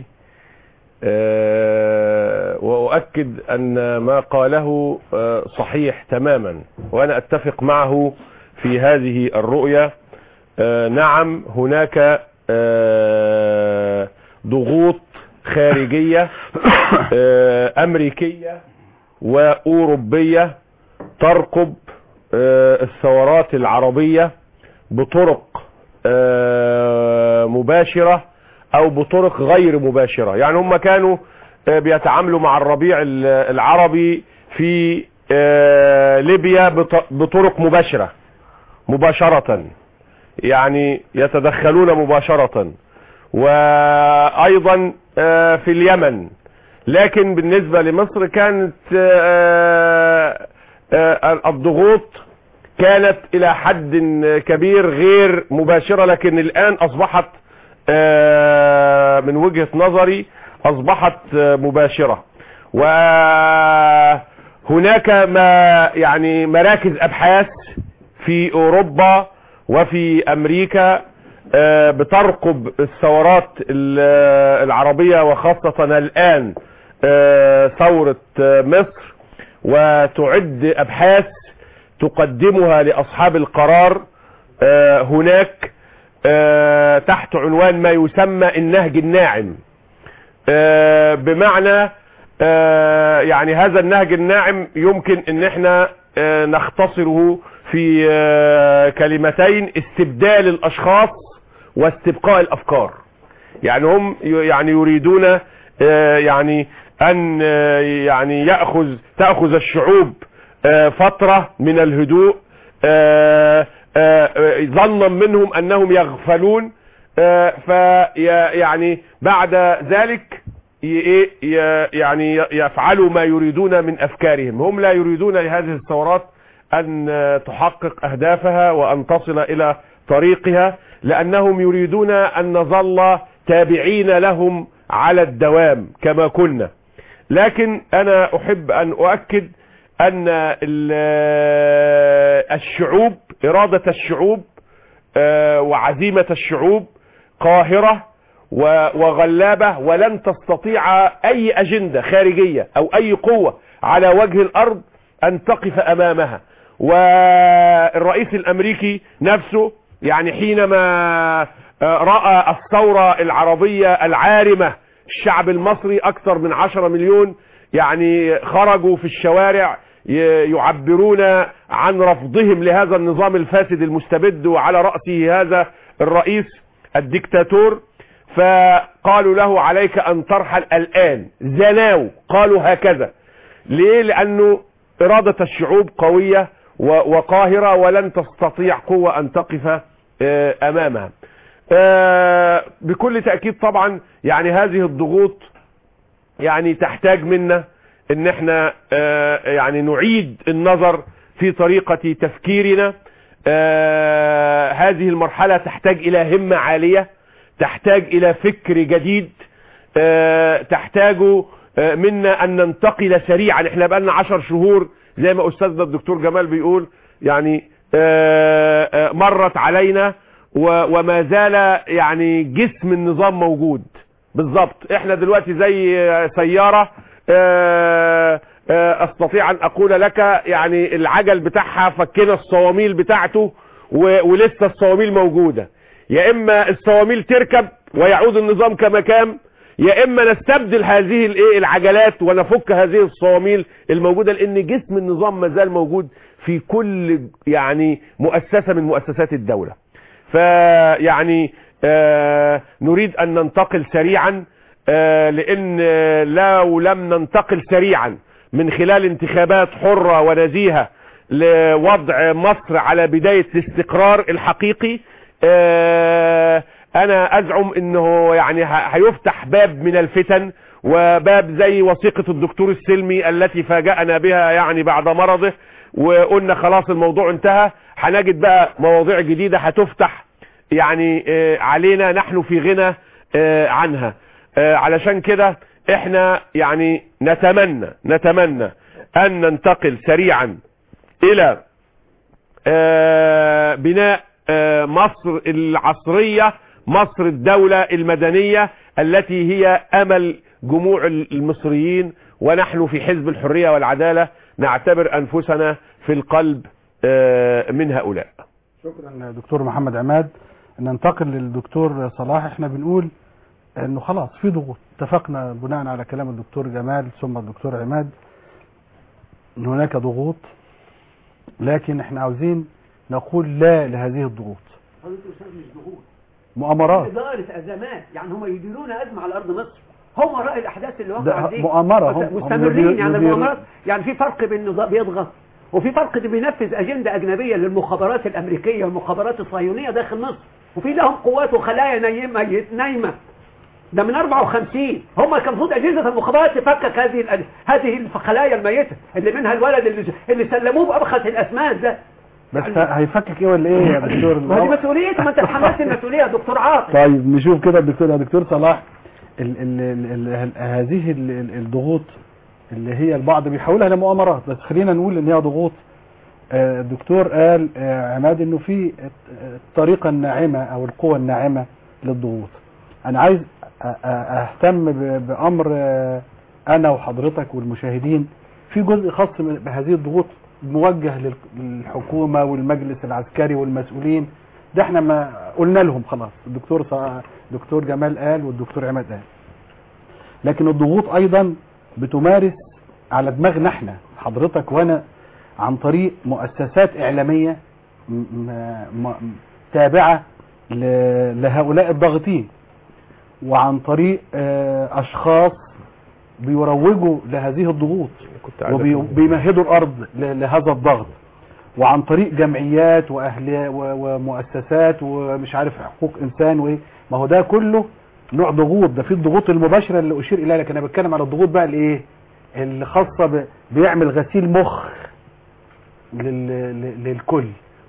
S5: آه، واؤكد ان ما قاله آه، صحيح تماما وانا اتفق معه في هذه الرؤيه آه، نعم هناك آه، ضغوط خارجيه آه، امريكيه واوروبيه ترقب آه، الثورات العربيه بطرق آه، مباشره او بطرق غير مباشره يعني هم كانوا آه، بيتعاملوا مع الربيع ال- العربي في آه، ليبيا بط- بطرق مباشره مباشره يعني يتدخلون مباشره وايضا آه، في اليمن لكن بالنسبه لمصر كانت آه، آه، الضغوط كانت الى حد كبير غير مباشره لكن الان اصبحت آه، من وجهه نظري اصبحت آه، مباشره وهناك ما يعني مراكز ابحاث في اوروبا وفي امريكا آه، بترقب الثورات ال- العربيه وخاصه الان آه، ثوره آه، مصر وتعد ابحاث تقدمها لاصحاب القرار آه، هناك آه، تحت عنوان ما يسمى النهج الناعم آه، بمعنى آه، يعني هذا النهج الناعم يمكن ان احنا آه، نختصره في آه، كلمتين استبدال الاشخاص واستبقاء الافكار يعني هم ي- يعني يريدون آه، يعني ان آه، يعني ياخذ تاخذ الشعوب آه، فتره من الهدوء آه، آه، آه، ظنا منهم انهم يغفلون فيعني بعد ذلك ي- إيه ي- يعني ي- يفعلوا ما يريدون من افكارهم هم لا يريدون لهذه الثورات ان آه، تحقق اهدافها وان تصل الى طريقها لأنهم يريدون أن نظل تابعين لهم على الدوام كما كنا لكن أنا أحب أن أؤكد أن ال- الشعوب إرادة الشعوب آه، وعزيمة الشعوب قاهرة و- وغلابة ولن تستطيع أي أجندة خارجية أو أي قوة على وجه الأرض أن تقف أمامها والرئيس الأمريكي نفسه يعني حينما آه، رأى الثورة العربية العارمة الشعب المصري أكثر من عشرة مليون يعني خرجوا في الشوارع ي- يعبرون عن رفضهم لهذا النظام الفاسد المستبد وعلى رأسه هذا الرئيس الدكتاتور فقالوا له عليك أن ترحل الآن زناو قالوا هكذا ليه لأنه إرادة الشعوب قوية و- وقاهرة ولن تستطيع قوة أن تقف آه، أمامها آه، بكل تأكيد طبعا يعني هذه الضغوط يعني تحتاج منا ان احنا آه، يعني نعيد النظر في طريقة تفكيرنا آه، هذه المرحلة تحتاج الى همة عالية تحتاج الى فكر جديد آه، تحتاج آه، منا ان ننتقل سريعا احنا بقالنا عشر شهور زي ما استاذنا الدكتور جمال بيقول يعني آه، آه، مرت علينا و- وما زال يعني جسم النظام موجود بالظبط احنا دلوقتي زي آه، سيارة آه، آه، استطيع ان اقول لك يعني العجل بتاعها فكنا الصواميل بتاعته و- ولسه الصواميل موجودة يا اما الصواميل تركب ويعود النظام كما كان يا اما نستبدل هذه الايه العجلات ونفك هذه الصواميل الموجوده لان جسم النظام ما زال موجود في كل يعني مؤسسه من مؤسسات الدوله فيعني آه نريد ان ننتقل سريعا آه لان آه، لو لم ننتقل سريعا من خلال انتخابات حره ونزيهه لوضع مصر على بدايه الاستقرار الحقيقي آه انا ازعم انه يعني ه- هيفتح باب من الفتن وباب زي وثيقة الدكتور السلمي التي فاجأنا بها يعني بعد مرضه وقلنا خلاص الموضوع انتهى هنجد بقى مواضيع جديدة هتفتح يعني آه، علينا نحن في غنى آه، عنها آه، علشان كده احنا يعني نتمنى نتمنى ان ننتقل سريعا الى آه، بناء آه، مصر العصرية مصر الدولة المدنية التي هي أمل جموع المصريين ونحن في حزب الحرية والعدالة نعتبر أنفسنا في القلب آه، من هؤلاء
S2: شكرا دكتور محمد عماد ننتقل للدكتور صلاح احنا بنقول انه خلاص في ضغوط اتفقنا بناء على كلام الدكتور جمال ثم الدكتور عماد ان هناك ضغوط لكن احنا عاوزين نقول لا لهذه الضغوط
S3: حضرتك أستاذ مش ضغوط
S2: مؤامرات
S3: إدارة أزمات يعني هم يديرون أزمة على أرض مصر هم وراء الأحداث اللي
S2: ده
S3: وقعت دي
S2: مؤامرة، هم- هم
S3: مستمرين
S2: يدير-
S3: يعني
S2: يدير-
S3: المؤامرات يعني في فرق بين نظام بيضغط وفي فرق اللي بينفذ أجندة أجنبية للمخابرات الأمريكية والمخابرات الصهيونية داخل مصر وفي لهم قوات وخلايا نايمة نايمة ده من 54 هم كان المفروض اجهزه المخابرات تفكك هذه الأج- هذه الخلايا الميته اللي منها الولد اللي اللي سلموه بابخس الاسماء ده
S2: بس هيفكك ايه ولا ايه يا دكتور
S3: ما دي مسؤوليته ما انت تحملت المسؤوليه يا دكتور عاطف
S2: طيب نشوف كده الدكتور يا دكتور صلاح ال ال ال ال هذه ال ال الضغوط اللي هي البعض بيحولها لمؤامرات بس خلينا نقول ان هي ضغوط آه، الدكتور قال آه، عماد انه في الطريقة الناعمة او القوة الناعمة للضغوط انا عايز أ- أ- اهتم ب- بامر آه، انا وحضرتك والمشاهدين في جزء خاص من- بهذه الضغوط موجه لل- للحكومة والمجلس العسكري والمسؤولين ده احنا ما قلنا لهم خلاص الدكتور ص- دكتور جمال قال والدكتور عماد قال لكن الضغوط ايضا بتمارس على دماغنا احنا حضرتك وانا عن طريق مؤسسات اعلاميه م- م- م- تابعه ل- لهؤلاء الضاغطين وعن طريق آه، اشخاص بيروجوا لهذه الضغوط
S5: كنت عايز أكمل.
S2: وبيمهدوا الارض ل- لهذا الضغط وعن طريق جمعيات واهل و- ومؤسسات ومش عارف حقوق انسان وايه ما هو ده كله نوع ضغوط ده في الضغوط المباشره اللي اشير اليها لكن انا بتكلم على الضغوط بقى الايه اللي خاصه ب... بيعمل غسيل مخ لل... لل- للكل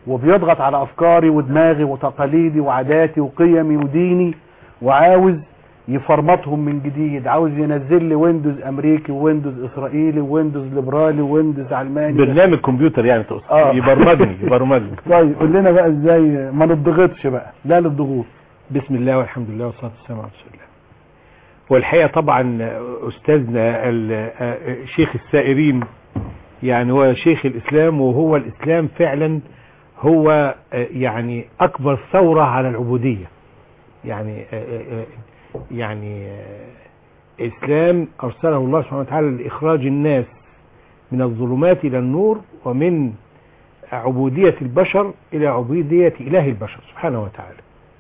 S2: وبيضغط على افكاري ودماغي وتقاليدي وعاداتي وقيمي وديني وعاوز يفرمطهم من جديد عاوز ينزل لي ويندوز امريكي وويندوز اسرائيلي وويندوز ليبرالي وويندوز علماني
S4: برنامج كمبيوتر يعني تقصد
S2: آه.
S4: يبرمجني يبرمجني
S2: طيب قول لنا بقى ازاي ما نضغطش بقى لا للضغوط
S4: بسم الله والحمد لله والصلاة والسلام على رسول الله والحقيقة طبعا أستاذنا ال- شيخ السائرين يعني هو شيخ الإسلام وهو الإسلام فعلا هو يعني أكبر ثورة على العبودية يعني يعني إسلام أرسله الله سبحانه وتعالى لإخراج الناس من الظلمات إلى النور ومن عبودية البشر إلى عبودية إله البشر سبحانه وتعالى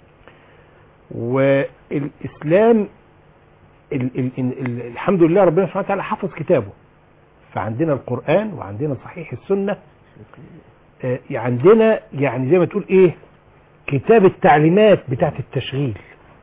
S4: والإسلام ال ال ال الحمد لله ربنا سبحانه وتعالى حفظ كتابه فعندنا القرآن وعندنا صحيح السنة آه، عندنا يعني زي ما تقول ايه كتاب التعليمات بتاعت التشغيل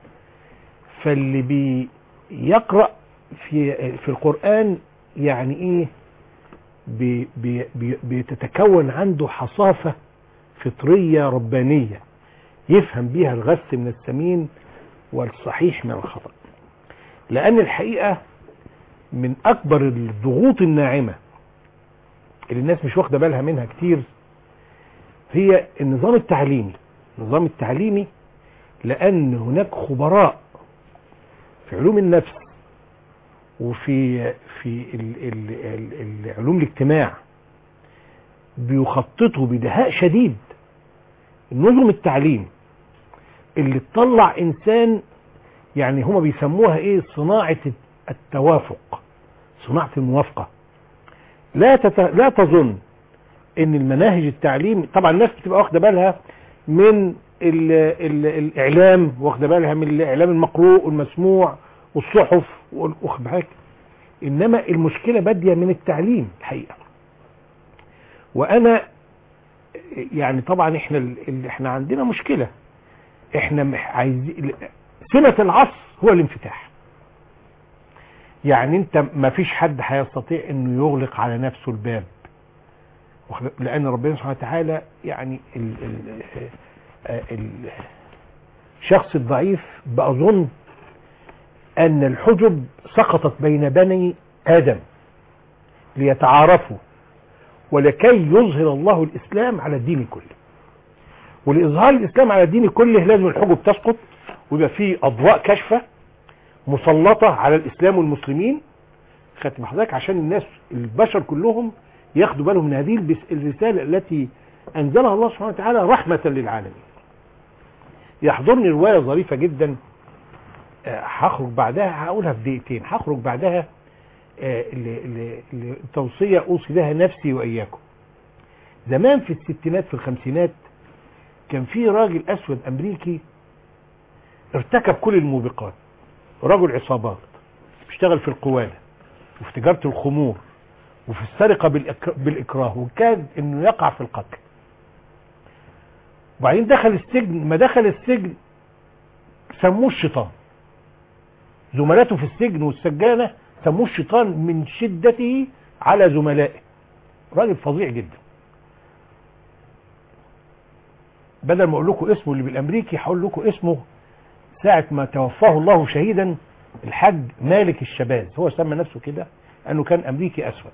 S4: فاللي بيقرأ في في القرآن يعني ايه بي بي بي بيتتكون عنده حصافة فطرية ربانية يفهم بيها الغث من السمين والصحيح من الخطأ لأن الحقيقة من أكبر الضغوط الناعمة اللي الناس مش واخدة بالها منها كتير هي النظام التعليمي النظام التعليمي لأن هناك خبراء في علوم النفس وفي في ال ال ال ال علوم الاجتماع بيخططوا بدهاء شديد نظم التعليم اللي تطلع انسان يعني هما بيسموها ايه صناعة التوافق صناعة الموافقة لا تت... لا تظن ان المناهج التعليم طبعا الناس بتبقى واخده بالها من ال... ال... الاعلام واخده بالها من الاعلام المقروء والمسموع والصحف وال- واخد بالك انما المشكله باديه من التعليم الحقيقه وانا يعني طبعا احنا ال- ال- احنا عندنا مشكله احنا مح- عايزين سمه العصر هو الانفتاح يعني انت ما فيش حد هيستطيع انه يغلق على نفسه الباب واخد- لان ربنا سبحانه وتعالى يعني ال ال ال الشخص الضعيف بأظن أن الحجب سقطت بين بني آدم ليتعارفوا ولكي يظهر الله الإسلام على الدين كله ولإظهار الإسلام على الدين كله لازم الحجب تسقط ويبقى فيه أضواء كاشفة مسلطة على الإسلام والمسلمين خدت بحضرتك عشان الناس البشر كلهم ياخدوا بالهم من هذه البس- الرسالة التي أنزلها الله سبحانه وتعالى رحمة للعالمين يحضرني رواية ظريفة جدا آه، هخرج بعدها هقولها في دقيقتين هخرج بعدها آه، ل- ل- لتوصية أوصي لها نفسي وإياكم زمان في الستينات في الخمسينات كان في راجل أسود أمريكي ارتكب كل الموبقات رجل عصابات بيشتغل في القوادة وفي تجارة الخمور وفي السرقة بالإك- بالإكراه وكاد إنه يقع في القتل وبعدين دخل السجن ما دخل السجن سموه الشيطان زملاته في السجن والسجانة سموه الشيطان من شدته على زملائه راجل فظيع جدا بدل ما اقول لكم اسمه اللي بالامريكي هقول لكم اسمه ساعة ما توفاه الله شهيدا الحاج مالك الشباز هو سمى نفسه كده انه كان امريكي اسود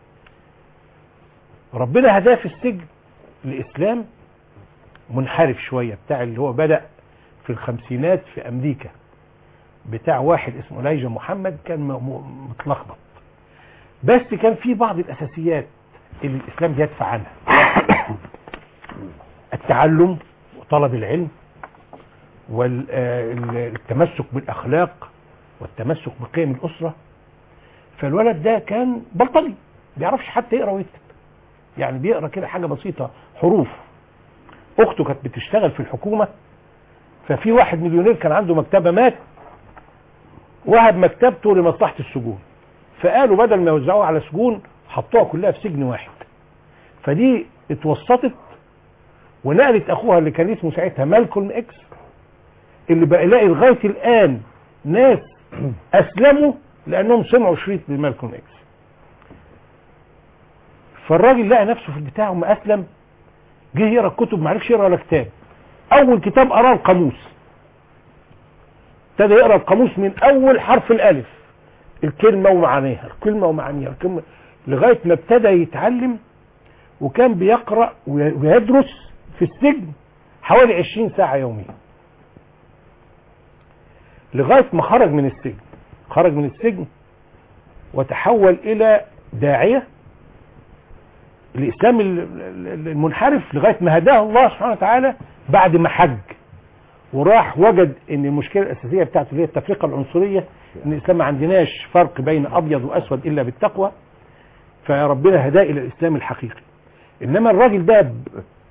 S4: ربنا هداه في السجن الاسلام منحرف شوية بتاع اللي هو بدأ في الخمسينات في امريكا بتاع واحد اسمه ليجا محمد كان م- م- متلخبط بس كان في بعض الاساسيات اللي الاسلام بيدفع عنها التعلم وطلب العلم والتمسك بالاخلاق والتمسك بقيم الاسره فالولد ده كان بلطجي ما بيعرفش حتى يقرا ويكتب يعني بيقرا كده حاجه بسيطه حروف اخته كانت بتشتغل في الحكومه ففي واحد مليونير كان عنده مكتبه مات وهب مكتبته لمصلحه السجون فقالوا بدل ما يوزعوها على سجون حطوها كلها في سجن واحد فدي اتوسطت ونقلت اخوها اللي كان اسمه ساعتها مالكولم اكس اللي بقى يلاقي لغايه الان ناس اسلموا لانهم سمعوا شريط لمالكولم اكس فالراجل لقى نفسه في البتاع وما اسلم جه يقرا الكتب ما عرفش يقرا ولا كتاب اول كتاب قراه القاموس ابتدى يقرا القاموس من اول حرف الالف الكلمه ومعانيها الكلمه ومعانيها الكلمه لغايه ما ابتدى يتعلم وكان بيقرا وي- ويدرس في السجن حوالي 20 ساعه يوميا لغايه ما خرج من السجن خرج من السجن وتحول الى داعيه الاسلام ال- ال- المنحرف لغايه ما هداه الله سبحانه وتعالى بعد ما حج وراح وجد ان المشكله الاساسيه بتاعته اللي هي التفرقه العنصريه ان الاسلام ما عندناش فرق بين ابيض واسود الا بالتقوى فربنا هداه الى الاسلام الحقيقي انما الراجل ده ب-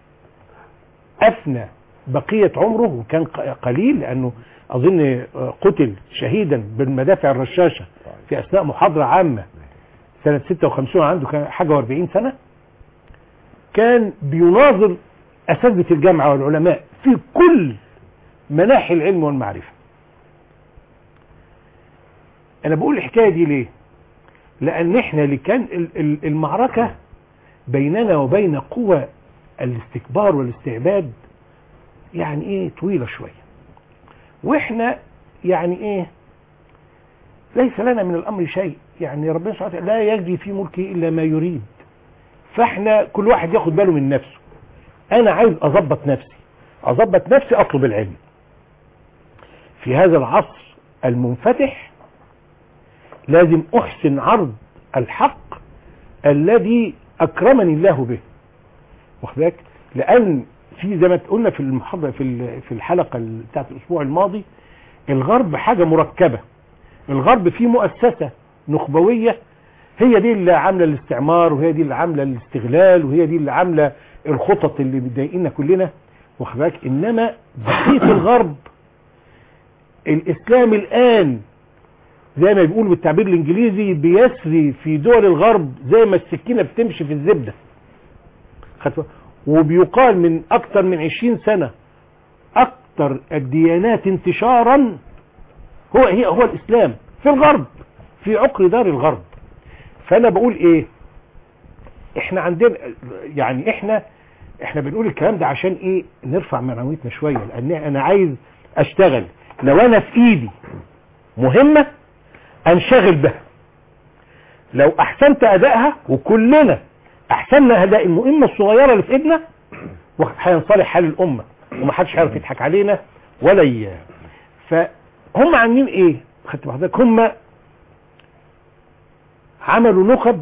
S4: افنى بقيه عمره وكان ق- قليل لانه اظن قتل شهيدا بالمدافع الرشاشه في اثناء محاضره عامه سنه 56 عنده كان حاجه و40 سنه كان بيناظر اساتذه الجامعه والعلماء في كل مناحي العلم والمعرفه انا بقول الحكايه دي ليه لان احنا اللي كان ال- ال- المعركه بيننا وبين قوى الاستكبار والاستعباد يعني ايه طويله شويه واحنا يعني ايه ليس لنا من الامر شيء يعني ربنا سبحانه وتعالى لا يجري في ملكه الا ما يريد فاحنا كل واحد ياخد باله من نفسه انا عايز اظبط نفسي اظبط نفسي اطلب العلم في هذا العصر المنفتح لازم احسن عرض الحق الذي اكرمني الله به واخد بالك لان في زي ما قلنا في المحاضره في ال- في الحلقه ال- بتاعت الاسبوع الماضي الغرب حاجه مركبه الغرب فيه مؤسسه نخبويه هي دي اللي عامله الاستعمار وهي دي اللي عامله الاستغلال وهي دي اللي عامله الخطط اللي بتضايقنا كلنا واخد بالك انما بقيه الغرب الاسلام الان زي ما بيقولوا بالتعبير الانجليزي بيسري في دول الغرب زي ما السكينه بتمشي في الزبده خدت بالك؟ وبيقال من اكتر من 20 سنه اكتر الديانات انتشارا هو هي هو الاسلام في الغرب في عقر دار الغرب فانا بقول ايه احنا عندنا يعني احنا احنا بنقول الكلام ده عشان ايه نرفع معنويتنا شويه لان انا عايز اشتغل لو انا في ايدي مهمه انشغل بها لو احسنت ادائها وكلنا احسننا اداء المهمه الصغيره اللي في ايدنا هينصلح حال الامه ومحدش هيعرف يضحك علينا ولا ي... فهم عاملين ايه خدت بحضرتك هم عملوا نخب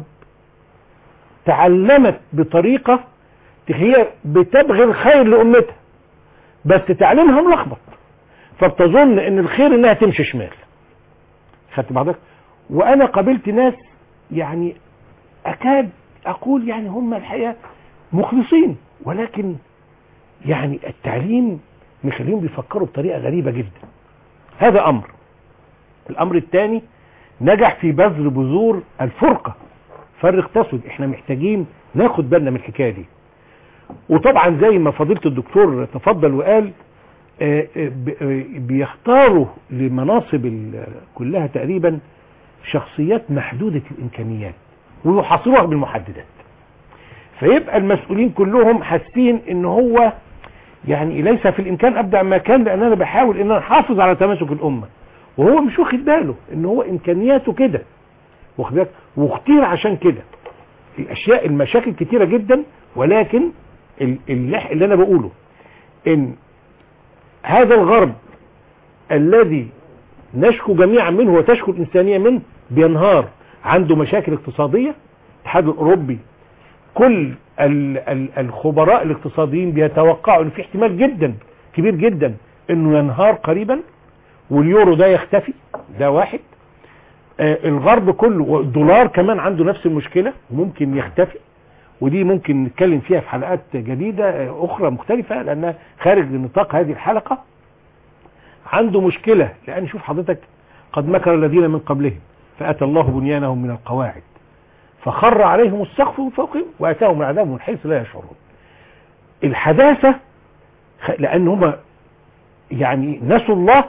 S4: تعلمت بطريقه هي بتبغي الخير لامتها بس تعليمها ملخبط فبتظن ان الخير انها تمشي شمال خدت بحضرتك وانا قابلت ناس يعني اكاد اقول يعني هم الحقيقه مخلصين ولكن يعني التعليم مخليهم بيفكروا بطريقه غريبه جدا هذا امر الامر الثاني نجح في بذر بذور الفرقه فرق تسد احنا محتاجين ناخد بالنا من الحكايه دي وطبعا زي ما فضيله الدكتور تفضل وقال آه، آه، ب- آه، بيختاروا لمناصب ال- كلها تقريبا شخصيات محدودة الإمكانيات ويحاصروها بالمحددات فيبقى المسؤولين كلهم حاسين ان هو يعني ليس في الامكان ابدع ما كان لان انا بحاول ان انا احافظ على تماسك الامه وهو مش واخد باله ان هو امكانياته كده واخد بالك واختير عشان كده الاشياء المشاكل كتيره جدا ولكن ال- اللي, اللي انا بقوله ان هذا الغرب الذي نشكو جميعا منه وتشكو الإنسانية منه بينهار عنده مشاكل اقتصادية الاتحاد الأوروبي كل ال ال الخبراء الاقتصاديين بيتوقعوا ان في احتمال جدا كبير جدا انه ينهار قريبا واليورو ده يختفي ده واحد آه الغرب كله والدولار كمان عنده نفس المشكلة ممكن يختفي ودي ممكن نتكلم فيها في حلقات جديدة آه، أخرى مختلفة لأنها خارج نطاق هذه الحلقة عنده مشكلة لأن شوف حضرتك قد مكر الذين من قبلهم فأتى الله بنيانهم من القواعد فخر عليهم السقف من فوقهم وأتاهم العذاب من حيث لا يشعرون الحداثة خ- لأن هم يعني نسوا الله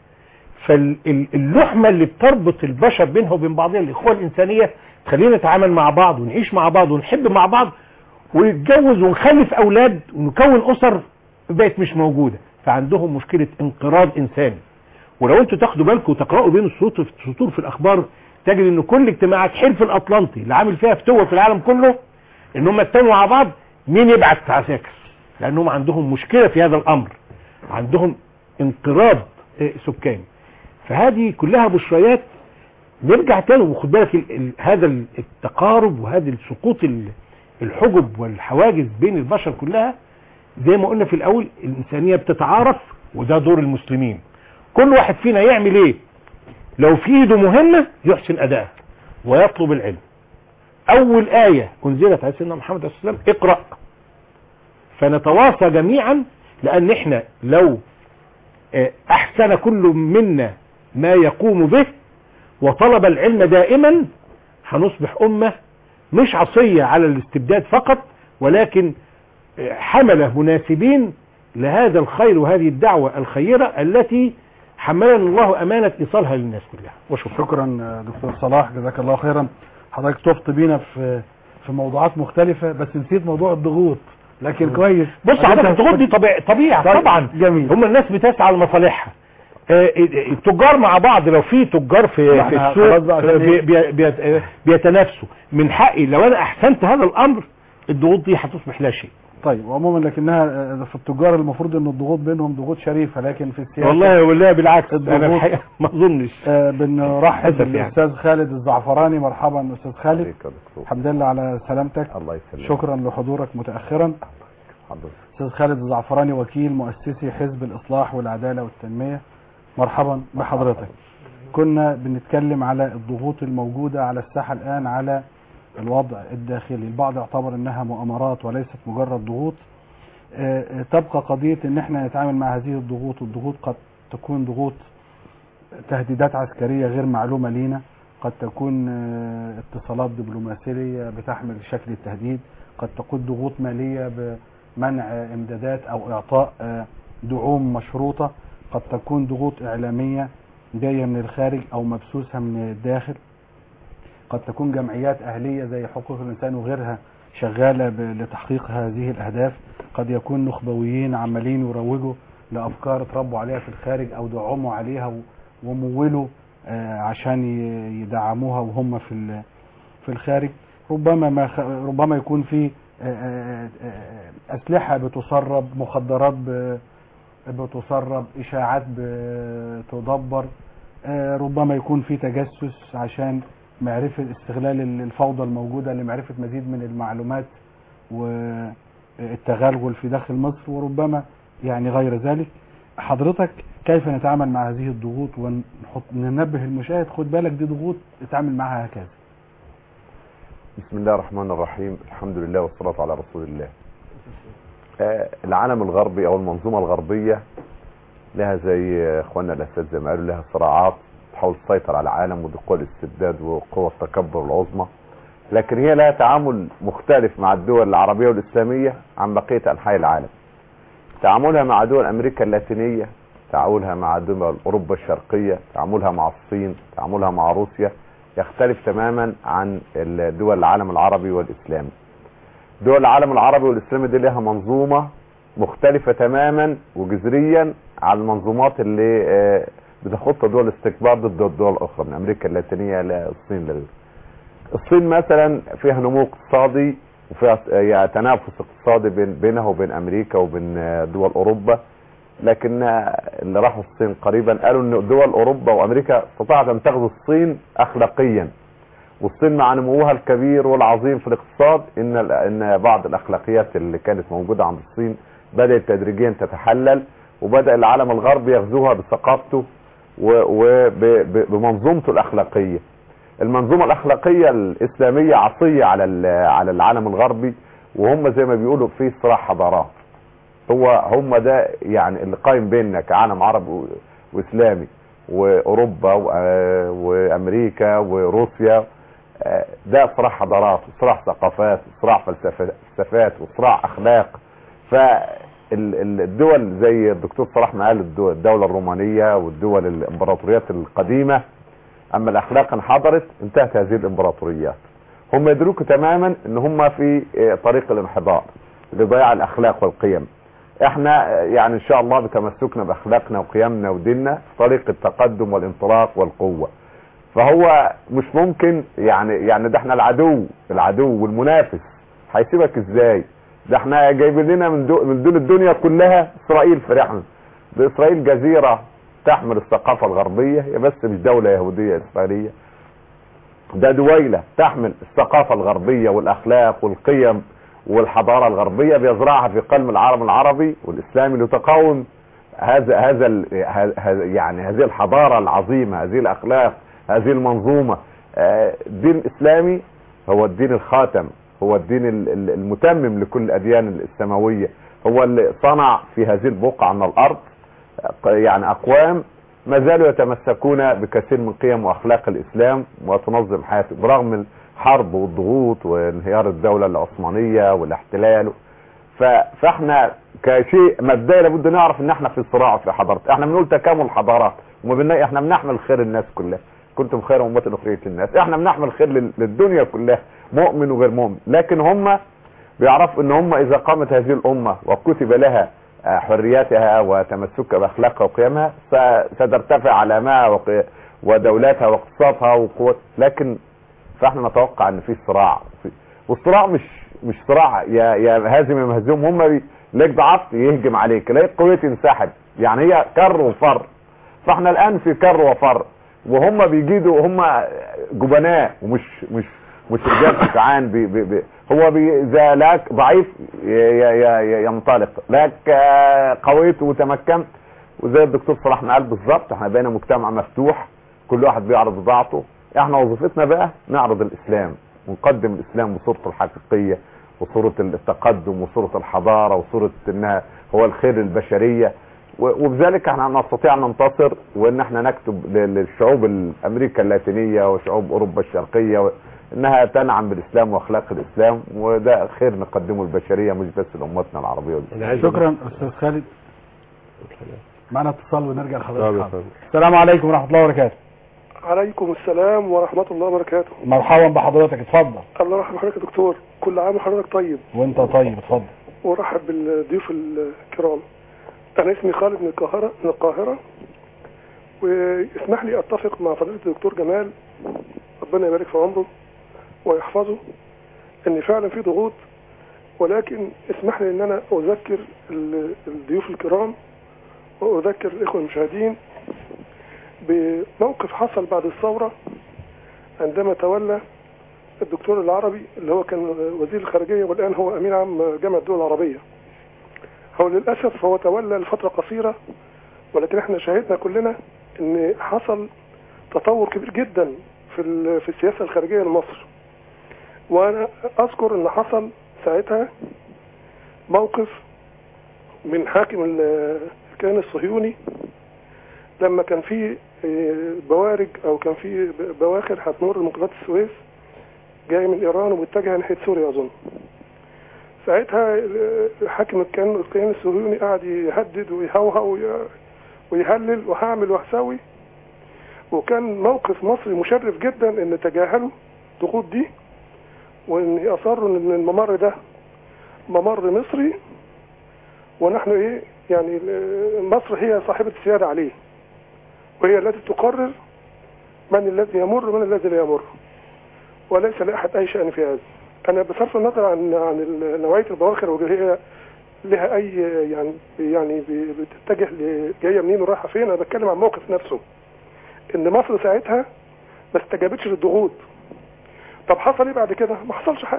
S4: فاللحمة اللي بتربط البشر بينها وبين بعضها الإخوة الإنسانية تخلينا نتعامل مع بعض ونعيش مع بعض ونحب مع بعض ونتجوز ونخلف اولاد ونكون اسر بقت مش موجوده فعندهم مشكله انقراض انساني ولو انتوا تاخدوا بالكم وتقراوا بين السطور في السطور في الاخبار تجد ان كل اجتماعات حلف الاطلنطي اللي عامل فيها فتوه في العالم كله ان هم اتفقوا مع بعض مين يبعت عساكر لانهم عندهم مشكله في هذا الامر عندهم انقراض آه، سكاني فهذه كلها بشريات نرجع تاني وخد بالك ال- ال- هذا ال- التقارب وهذا السقوط ال- الحجب والحواجز بين البشر كلها زي ما قلنا في الاول الانسانيه بتتعارف وده دور المسلمين كل واحد فينا يعمل ايه لو في ايده مهمه يحسن ادائها ويطلب العلم اول ايه انزلت على سيدنا محمد عليه الصلاه والسلام اقرا فنتواصى جميعا لان احنا لو آه، احسن كل منا ما يقوم به وطلب العلم دائما هنصبح امه مش عصيه على الاستبداد فقط ولكن آه، حمله مناسبين لهذا الخير وهذه الدعوه الخيره التي حملنا الله امانه ايصالها للناس كلها وشكرا
S2: شكرا آه، دكتور صلاح جزاك الله خيرا حضرتك طفت بينا في في موضوعات مختلفة بس نسيت موضوع الضغوط لكن كويس
S4: بص حضرتك الضغوط دي طبيعي طبيعه
S2: طيب،
S4: طبعا
S2: جميل.
S4: هم الناس بتسعى لمصالحها آه، التجار مع بعض لو في تجار في
S2: ما
S4: في
S2: احنا
S4: السوق
S2: خلاص بقى عشان
S4: آه، بي-
S2: إيه؟
S4: بي- بي- بيتنافسوا من حقي لو انا احسنت هذا الامر الضغوط دي هتصبح لا شيء
S2: طيب وعموما لكنها آه، في التجار المفروض ان الضغوط بينهم ضغوط شريفة لكن في السياسة
S4: والله والله بالعكس انا
S2: الضغوط-
S4: الحقيقه ما اظنش
S2: آه، بنرحب
S4: للأسف يعني.
S2: بالاستاذ خالد الزعفراني مرحبا استاذ خالد
S6: عليك يا دكتور
S2: الحمد لله على سلامتك
S6: الله يسلمك
S2: شكرا لحضورك متأخرا
S6: حضرتك
S2: استاذ خالد الزعفراني وكيل مؤسسي حزب الاصلاح والعداله والتنميه مرحبا بحضرتك كنا بنتكلم على الضغوط الموجوده على الساحه الان على الوضع الداخلي البعض يعتبر انها مؤامرات وليست مجرد ضغوط آه، آه، تبقى قضيه ان احنا نتعامل مع هذه الضغوط الضغوط قد تكون ضغوط تهديدات عسكريه غير معلومه لينا قد تكون آه، اتصالات دبلوماسيه بتحمل شكل التهديد قد تكون ضغوط ماليه بمنع آه، امدادات او اعطاء آه، دعوم مشروطه قد تكون ضغوط اعلاميه جايه من الخارج او مبثوثه من الداخل قد تكون جمعيات اهليه زي حقوق الانسان وغيرها شغاله ب- لتحقيق هذه الاهداف قد يكون نخبويين عمالين يروجوا لافكار اتربوا عليها في الخارج او دعموا عليها و- ومولوا آه، عشان ي- يدعموها وهم في ال- في الخارج ربما ما خ- ربما يكون في آه، آه، آه، اسلحه بتسرب مخدرات ب- بتسرب اشاعات بتدبر آه، ربما يكون في تجسس عشان معرفة استغلال ال- الفوضى الموجودة لمعرفة مزيد من المعلومات والتغلغل في داخل مصر وربما يعني غير ذلك حضرتك كيف نتعامل مع هذه الضغوط ونحط ننبه المشاهد خد بالك دي ضغوط اتعامل معها هكذا
S6: بسم الله الرحمن الرحيم الحمد لله والصلاة على رسول الله آه، العالم الغربي او المنظومة الغربية لها زي اخواننا الاساتذه ما قالوا لها صراعات تحاول تسيطر على العالم ودي قوى الاستبداد وقوى التكبر العظمى لكن هي لها تعامل مختلف مع الدول العربية والاسلامية عن بقية انحاء العالم تعاملها مع دول امريكا اللاتينية تعاملها مع دول اوروبا الشرقية تعاملها مع الصين تعاملها مع روسيا يختلف تماما عن ال- دول العالم العربي والاسلامي دول العالم العربي والاسلامي دي لها منظومة مختلفة تماما وجذريا عن المنظومات اللي آه، بتخط دول الاستكبار ضد الدول الاخرى من امريكا اللاتينية للصين لغيره الصين مثلا فيها نمو اقتصادي وفيها آه، يعني تنافس اقتصادي بين بينها وبين امريكا وبين آه، دول اوروبا لكن آه، اللي راحوا الصين قريبا قالوا ان دول اوروبا وامريكا استطاعت ان تغزو الصين اخلاقيا والصين مع نموها الكبير والعظيم في الاقتصاد ان ال- ان بعض الاخلاقيات اللي كانت موجوده عند الصين بدات تدريجيا تتحلل وبدا العالم الغربي يغزوها بثقافته وبمنظومته الاخلاقيه المنظومه الاخلاقيه الاسلاميه عصيه على ال- على العالم الغربي وهم زي ما بيقولوا في صراع حضارات هو هم ده يعني اللي قايم بيننا كعالم عربي و- واسلامي واوروبا و- آه، وامريكا وروسيا آه، ده صراع حضارات وصراع ثقافات وصراع فلسفة- فلسفات وصراع اخلاق فالدول زي الدكتور صلاح ما قال الدول- الدولة الرومانية والدول الامبراطوريات القديمة اما الاخلاق انحدرت انتهت هذه الامبراطوريات هم يدركوا تماما ان هم في آه، طريق الانحدار لضياع الاخلاق والقيم احنا آه، يعني ان شاء الله بتمسكنا باخلاقنا وقيمنا وديننا في طريق التقدم والانطلاق والقوه فهو مش ممكن يعني يعني ده احنا العدو العدو والمنافس هيسيبك ازاي ده احنا جايبين لنا من دو من دون الدنيا كلها اسرائيل فرحنا ده اسرائيل جزيره تحمل الثقافه الغربيه هي بس مش دوله يهوديه اسرائيليه ده دويله تحمل الثقافه الغربيه والاخلاق والقيم والحضاره الغربيه بيزرعها في قلب العالم العربي والاسلامي لتقاوم هذا هذا ال- ه- ه- يعني هذه الحضاره العظيمه هذه الاخلاق هذه المنظومه آه، الدين الاسلامي هو الدين الخاتم هو الدين ال- ال- المتمم لكل الاديان السماويه هو اللي صنع في هذه البقعه من الارض آه، يعني اقوام ما زالوا يتمسكون بكثير من قيم واخلاق الاسلام وتنظم حياته برغم الحرب والضغوط وانهيار الدوله العثمانيه والاحتلال ف... فاحنا كشيء مبدئي لابد نعرف ان احنا في صراع في حضارات احنا بنقول تكامل حضارات وما بنلاقي احنا بنحمل خير الناس كلها كنتم خير امه اخرجت للناس احنا بنحمل خير لل... للدنيا كلها مؤمن وغير مؤمن لكن هم بيعرفوا ان هم اذا قامت هذه الامه وكتب لها آه، حرياتها وتمسكها باخلاقها وقيمها س- سترتفع علامها وق... ودولتها واقتصادها وقوة لكن فاحنا نتوقع ان في صراع في... والصراع مش مش صراع يا يا هازم يا مهزوم هم بي... ليك ضعفت يهجم عليك ليك قوية ينسحب يعني هي كر وفر فاحنا الان في كر وفر وهم بيجيدوا هم جبناء ومش مش مش رجال شجعان بي بي بي هو بي اذا لاك ضعيف ي- ي- ي- ينطلق لاك آه، قويت وتمكنت وزي الدكتور صلاح ما قال بالظبط احنا بقينا مجتمع مفتوح كل واحد بيعرض بضاعته احنا وظيفتنا بقى نعرض الاسلام ونقدم الاسلام بصورته الحقيقيه وصوره التقدم وصوره الحضاره وصوره انها هو الخير للبشريه و- وبذلك احنا نستطيع ان ننتصر وان احنا نكتب ل- للشعوب الامريكا اللاتينيه وشعوب اوروبا الشرقيه و- انها تنعم بالاسلام واخلاق الاسلام وده خير نقدمه البشريه مش بس لامتنا العربيه والإسلام.
S5: أنا عايز
S2: شكرا استاذ خالد معنا اتصال ونرجع
S5: طب
S2: لحضرتك
S5: يا
S2: حاضر.
S5: فندم.
S2: السلام عليكم ورحمه الله وبركاته
S7: عليكم السلام ورحمة الله وبركاته
S2: مرحبا بحضرتك اتفضل
S7: الله يرحم حضرتك يا دكتور كل عام وحضرتك طيب
S2: وانت طيب اتفضل
S7: ورحب بالضيوف الكرام أنا اسمي خالد من القاهرة من القاهرة واسمح لي أتفق مع فضيلة الدكتور جمال ربنا يبارك في عمره ويحفظه إن فعلا في ضغوط ولكن اسمح لي إن أنا أذكر ال- الضيوف الكرام وأذكر الإخوة المشاهدين بموقف حصل بعد الثورة عندما تولى الدكتور العربي اللي هو كان وزير الخارجية والآن هو أمين عام جامعة الدول العربية هو للأسف هو تولى لفترة قصيرة ولكن احنا شاهدنا كلنا ان حصل تطور كبير جدا في ال- في السياسة الخارجية لمصر وانا اذكر ان حصل ساعتها موقف من حاكم ال- الكيان الصهيوني لما كان في اه، بوارج او كان في ب- بواخر هتمر من قناة السويس جاي من ايران ومتجهه ناحيه سوريا اظن ساعتها ال- حاكم الكيان الكيان الصهيوني قعد يهدد ويهوهو وي- ويهلل وهعمل وهسوي وكان موقف مصري مشرف جدا ان تجاهلوا الضغوط دي وان اصروا ان الممر ده ممر مصري ونحن ايه يعني ال- مصر هي صاحبة السيادة عليه وهي التي تقرر من الذي يمر ومن الذي لا يمر وليس لاحد اي شان في هذا انا بصرف النظر عن عن ال- نوعيه البواخر واللي هي لها اي يعني يعني ب- بتتجه ل- جايه منين ورايحه فين انا بتكلم عن الموقف نفسه ان مصر ساعتها ما استجابتش للضغوط طب حصل ايه بعد كده ما حصلش حاجه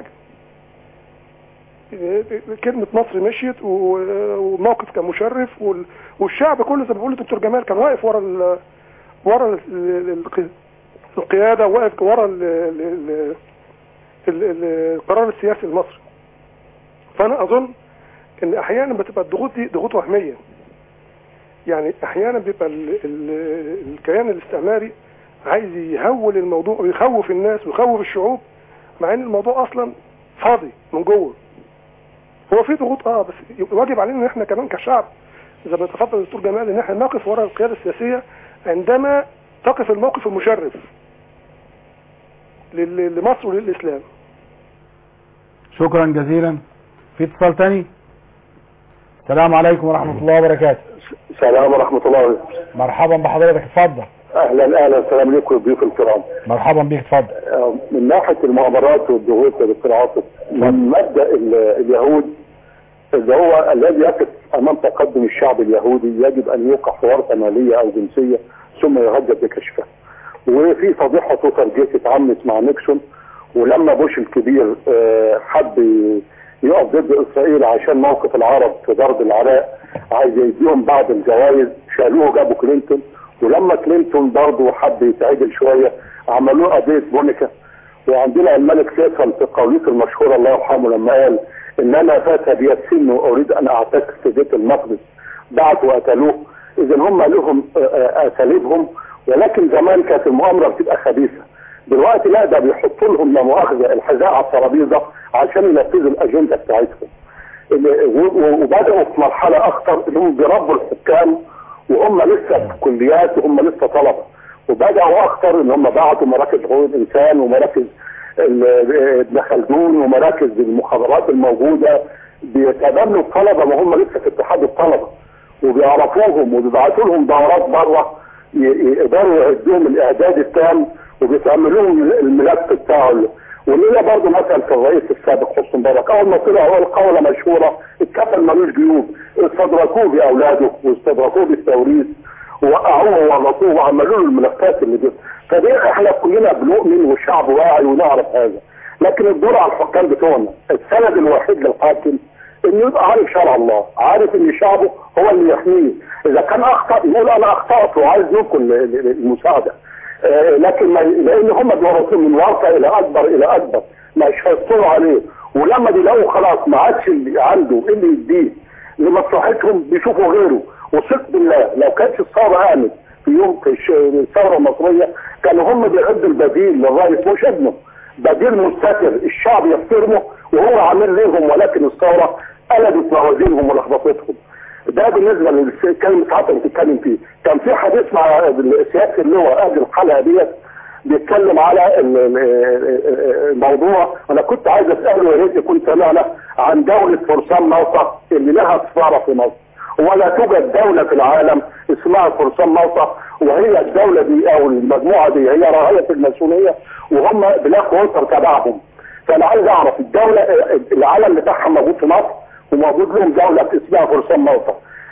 S7: كلمة مصر مشيت و- والموقف كان مشرف وال- والشعب كله زي ما بيقول الدكتور جمال كان واقف ورا ال ورا ال- ال- الق- القيادة واقف ورا ال- ال- ال- ال- ال- القرار السياسي المصري فأنا أظن إن أحيانا بتبقى الضغوط دي ضغوط وهمية يعني أحيانا بيبقى ال- ال- الكيان الاستعماري عايز يهول الموضوع ويخوف الناس ويخوف الشعوب مع ان الموضوع اصلا فاضي من جوه هو في ضغوط اه بس واجب علينا ان احنا كمان كشعب زي ما تفضل الدكتور جمال ان احنا نقف وراء القياده السياسيه عندما تقف الموقف المشرف لل- لمصر وللاسلام
S2: شكرا جزيلا في اتصال تاني السلام عليكم ورحمة الله وبركاته
S8: السلام ورحمة الله وبركاته
S2: مرحبا بحضرتك اتفضل
S8: أهلا أهلا السلام عليكم الضيوف الكرام
S2: مرحبا بيك اتفضل
S8: آه، من ناحية المؤامرات والضغوط يا دكتور عاطف من مبدأ ال- اليهود اللي هو الذي يقف أمام تقدم الشعب اليهودي يجب أن يوقع حوار مالية أو جنسية ثم يهدد بكشفها وفي فضيحة توتر جيت اتعملت مع نيكسون ولما بوش الكبير آه، حب يقف ضد اسرائيل عشان موقف العرب في ضرب العراق عايز يديهم بعض الجوائز شالوه جابوا كلينتون ولما كلينتون برضه حب يتعدل شويه عملوه قضيه مونيكا وعندنا الملك فيصل في قولته المشهوره الله يرحمه لما قال ان انا فات بي السن واريد ان اعتكف في بيت المقدس بعتوا وقتلوه اذا هم لهم آه، آه، اساليبهم ولكن زمان كانت المؤامره بتبقى خبيثه دلوقتي لا ده بيحطوا لهم لا مؤاخذه الحذاء على الترابيزه عشان ينفذوا الاجنده بتاعتهم اللي- و- و- وبداوا في مرحله اخطر انهم بيربوا الحكام وهم لسه في كليات وهم لسه طلبه وبداوا اخطر ان هم بعتوا مراكز حقوق الانسان ومراكز ال- ابن خلدون ومراكز المخابرات الموجوده بيتبنوا الطلبه ما هم لسه في اتحاد الطلبه وبيعرفوهم وبيبعتوا لهم دورات بره ي- يقدروا يعدوهم الاعداد التام وبيتعملوا لهم الملف بتاعه ولينا برضه مثلا في الرئيس السابق حسني مبارك اول ما طلع هو القوله مشهوره الكفن ملوش جيوب استدركوه باولاده واستدركوه بالتوريث ووقعوه وورطوه وعملوا له الملفات اللي دي فدي احنا كلنا بنؤمن والشعب واعي ونعرف هذا لكن الدور على الحكام بتوعنا السند الوحيد للحاكم انه يبقى عارف شرع الله عارف ان شعبه هو اللي يحميه اذا كان اخطا يقول انا اخطات وعايز ينقل المساعده آه، لكن ما لان هم بيورثوا من ورثه الى اكبر الى اكبر مش هيسطروا عليه ولما بيلاقوا خلاص ما عادش اللي عنده اللي يديه لمصلحتهم بيشوفوا غيره وثق بالله لو كانتش الثوره قامت في يوم في الش- الثوره المصريه كانوا هم بيعدوا البديل للرئيس مش ابنه بديل مستتر الشعب يحترمه وهو عامل ليهم ولكن الثوره قلبت موازينهم ولخبطتهم ده بالنسبه للكلمه عطا اللي بتتكلم فيه كان في حديث مع سياده اللواء قبل الحلقه ديت بيتكلم على ال- ال- الموضوع انا كنت عايز اساله يا ريت يكون سمعنا عن دوله فرسان موطا اللي لها سفاره في مصر ولا توجد دوله في العالم اسمها فرسان موطا وهي الدوله دي او المجموعه دي هي راهيه الماسونيه وهم بلاك ووتر تبعهم فانا عايز اعرف الدوله العالم بتاعها موجود في مصر وموجود لهم دوله اسمها فرسان موطا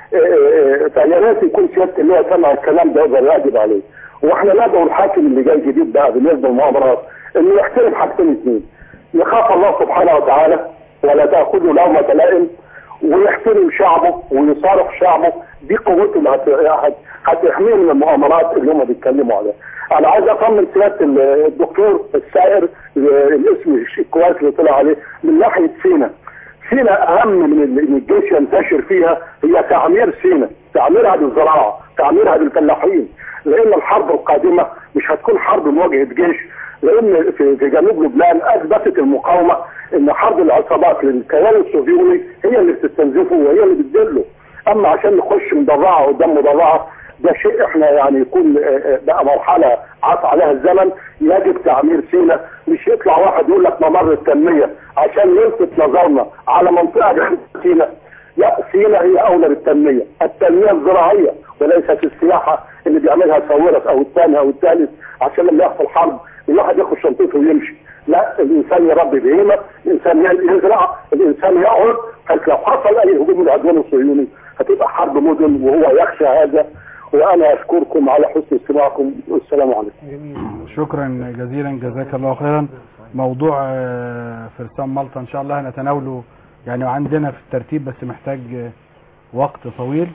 S8: فيا ريت يكون سياده اللي هو سمع الكلام ده يقدر يجب عليه واحنا ندعو الحاكم اللي جاي جديد بقى بالنسبه للمؤامرات انه يحترم حاجتين اثنين يخاف الله سبحانه وتعالى ولا تاخذه لومه لائم ويحترم شعبه ويصارح شعبه دي قوته اللي هت- هت- هتحميه من المؤامرات اللي هم بيتكلموا عليها. انا عايز اطمن سياده ال- الدكتور السائر الاسم الكويس اللي طلع عليه من ناحيه سينا. سينا اهم من ال- ان الجيش ينتشر فيها هي تعمير سينا، تعميرها بالزراعه، تعميرها بالفلاحين، لان الحرب القادمه مش هتكون حرب مواجهه جيش لان في في جنوب لبنان اثبتت المقاومه ان حرب العصابات للكيان الصهيوني هي اللي بتستنزفه وهي اللي بتدله اما عشان نخش مدرعه قدام مدرعه ده شيء احنا يعني يكون آه، آه، بقى مرحله عاف عليها الزمن يجب تعمير سينا مش يطلع واحد يقول لك ممر التنميه عشان يلفت نظرنا على منطقه جنب سينا لا سينا هي اولى بالتنميه التنميه الزراعيه وليست السياحه اللي بيعملها ساويرس او الثاني او الثالث عشان لما يحصل حرب الواحد ياخد شنطته ويمشي لا الانسان يربي بهيمه الانسان يزرع الانسان يقعد فلو حصل اي هجوم من العدوان الصهيوني هتبقى حرب مدن وهو يخشى هذا وانا اشكركم على حسن استماعكم والسلام عليكم
S2: شكرا جزيلا جزاك الله خيرا موضوع آه، فرسان مالطا ان شاء الله هنتناوله يعني عندنا في الترتيب بس محتاج آه، وقت طويل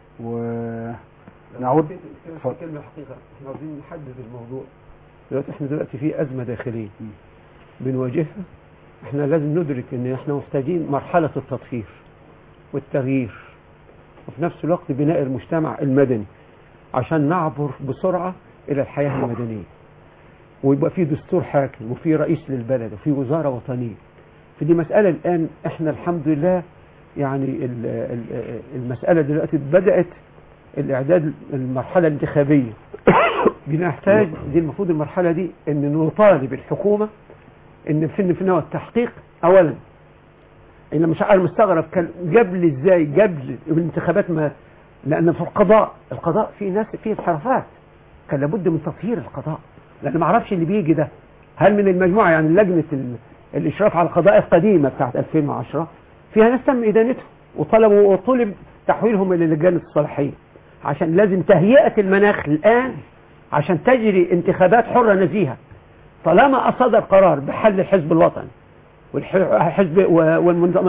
S2: ونعود اتفضل.
S3: كلمة حقيقة احنا عاوزين نحدد الموضوع دلوقتي احنا دلوقتي في أزمة داخلية بنواجهها احنا لازم ندرك ان احنا محتاجين مرحلة التطهير والتغيير وفي نفس الوقت بناء المجتمع المدني عشان نعبر بسرعة إلى الحياة المدنية ويبقى في دستور حاكم وفي رئيس للبلد وفي وزارة وطنية فدي مسألة الآن احنا الحمد لله يعني ال- ال- المسألة دلوقتي بدأت الإعداد المرحلة الانتخابية بنحتاج دي المفروض المرحلة دي ان نطالب الحكومة ان في في نوع التحقيق اولا انا مش انا مستغرب كان قبل ازاي قبل الانتخابات ما لان في القضاء القضاء في ناس فيه انحرافات كان لابد من تطهير القضاء لان ما اعرفش اللي بيجي ده هل من المجموعه يعني لجنه ال- الاشراف على القضاء القديمه بتاعت 2010 فيها ناس تم ادانتهم وطلبوا وطلب تحويلهم الى لجان الصلاحيه عشان لازم تهيئه المناخ الان عشان تجري انتخابات حره نزيهه طالما صدر قرار بحل الحزب الوطني والحزب والمنظم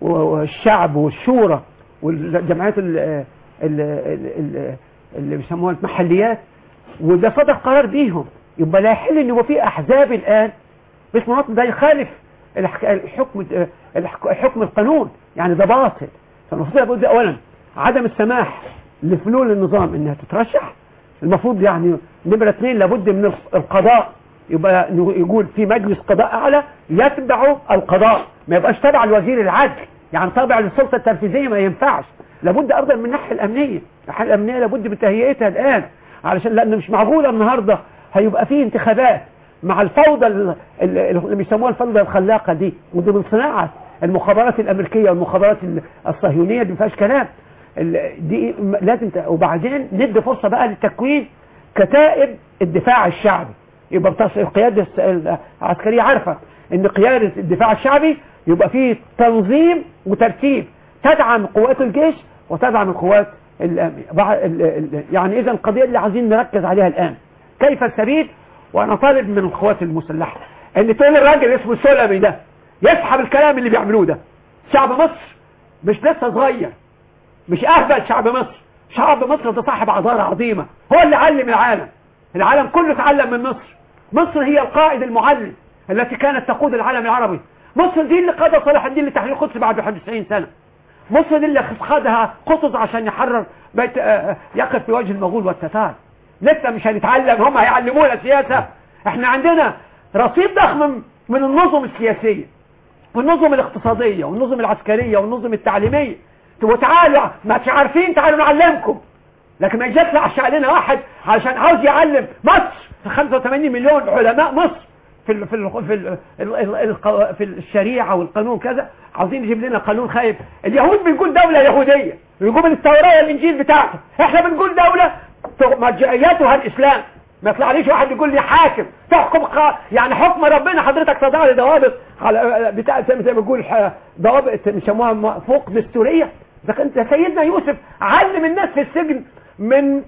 S3: والشعب والشورى والجمعيات ال- ال- ال- ال- اللي بيسموها المحليات وده صدر قرار بيهم يبقى لا يحل ان يبقى في احزاب الان مش مناطق ده يخالف الحك- الحكم الحك- حكم القانون يعني ده باطل فالمفروض لابد اولا عدم السماح لفلول النظام انها تترشح المفروض يعني نمرة اثنين لابد من القضاء يبقى يقول في مجلس قضاء اعلى يتبع القضاء ما يبقاش تبع الوزير العدل يعني تابع للسلطه التنفيذيه ما ينفعش لابد ايضا من الناحيه الامنيه الناحيه الامنيه لابد من تهيئتها الان علشان لان مش معقوله النهارده هيبقى في انتخابات مع الفوضى ال- ال- اللي بيسموها الفوضى الخلاقه دي ودي من صناعه المخابرات الامريكيه والمخابرات ال- الصهيونيه دي ما فيهاش كلام ال- دي م- لازم ت- وبعدين ندي فرصه بقى للتكوين كتائب الدفاع الشعبي يبقى بتص- القياده الس- العسكريه عارفه ان قياده الدفاع الشعبي يبقى فيه تنظيم وترتيب تدعم قوات الجيش وتدعم القوات الأمن. بع- ال- ال- يعني اذا القضيه اللي عايزين نركز عليها الان كيف السبيل وانا طالب من القوات المسلحه ان تقول الراجل اسمه السلمي ده يسحب الكلام اللي بيعملوه ده شعب مصر مش لسه صغير مش اهبل شعب مصر شعب مصر ده صاحب حضاره عظيمه هو اللي علم العالم العالم كله اتعلم من مصر مصر هي القائد المعلم التي كانت تقود العالم العربي مصر دي اللي قاد صلاح الدين لتحرير القدس بعد 91 سنه مصر دي اللي خدها قطز عشان يحرر بيت آه، آه، يقف في وجه المغول والتتار لسه مش هنتعلم هم هيعلمونا سياسه احنا عندنا رصيد ضخم من النظم السياسيه والنظم الاقتصادية والنظم العسكرية والنظم التعليمية وتعالوا ما انتش عارفين تعالوا نعلمكم لكن ما يجيش يطلع لنا واحد عشان عاوز يعلم مصر 85 مليون علماء مصر في ال في ال في ال ال ال في الشريعة والقانون كذا عاوزين يجيب لنا قانون خايب اليهود بنقول دولة يهودية بيقول من التوراة والإنجيل بتاعته احنا بنقول دولة مرجعياتها الإسلام ما يطلعليش واحد يقول لي حاكم تحكم قا... يعني حكم ربنا حضرتك تضع لي ضوابط على بتاع زي زي ما بيقول ح- ضوابط بيسموها م- فوق دستوريه ده كان ده سيدنا يوسف علم الناس في السجن من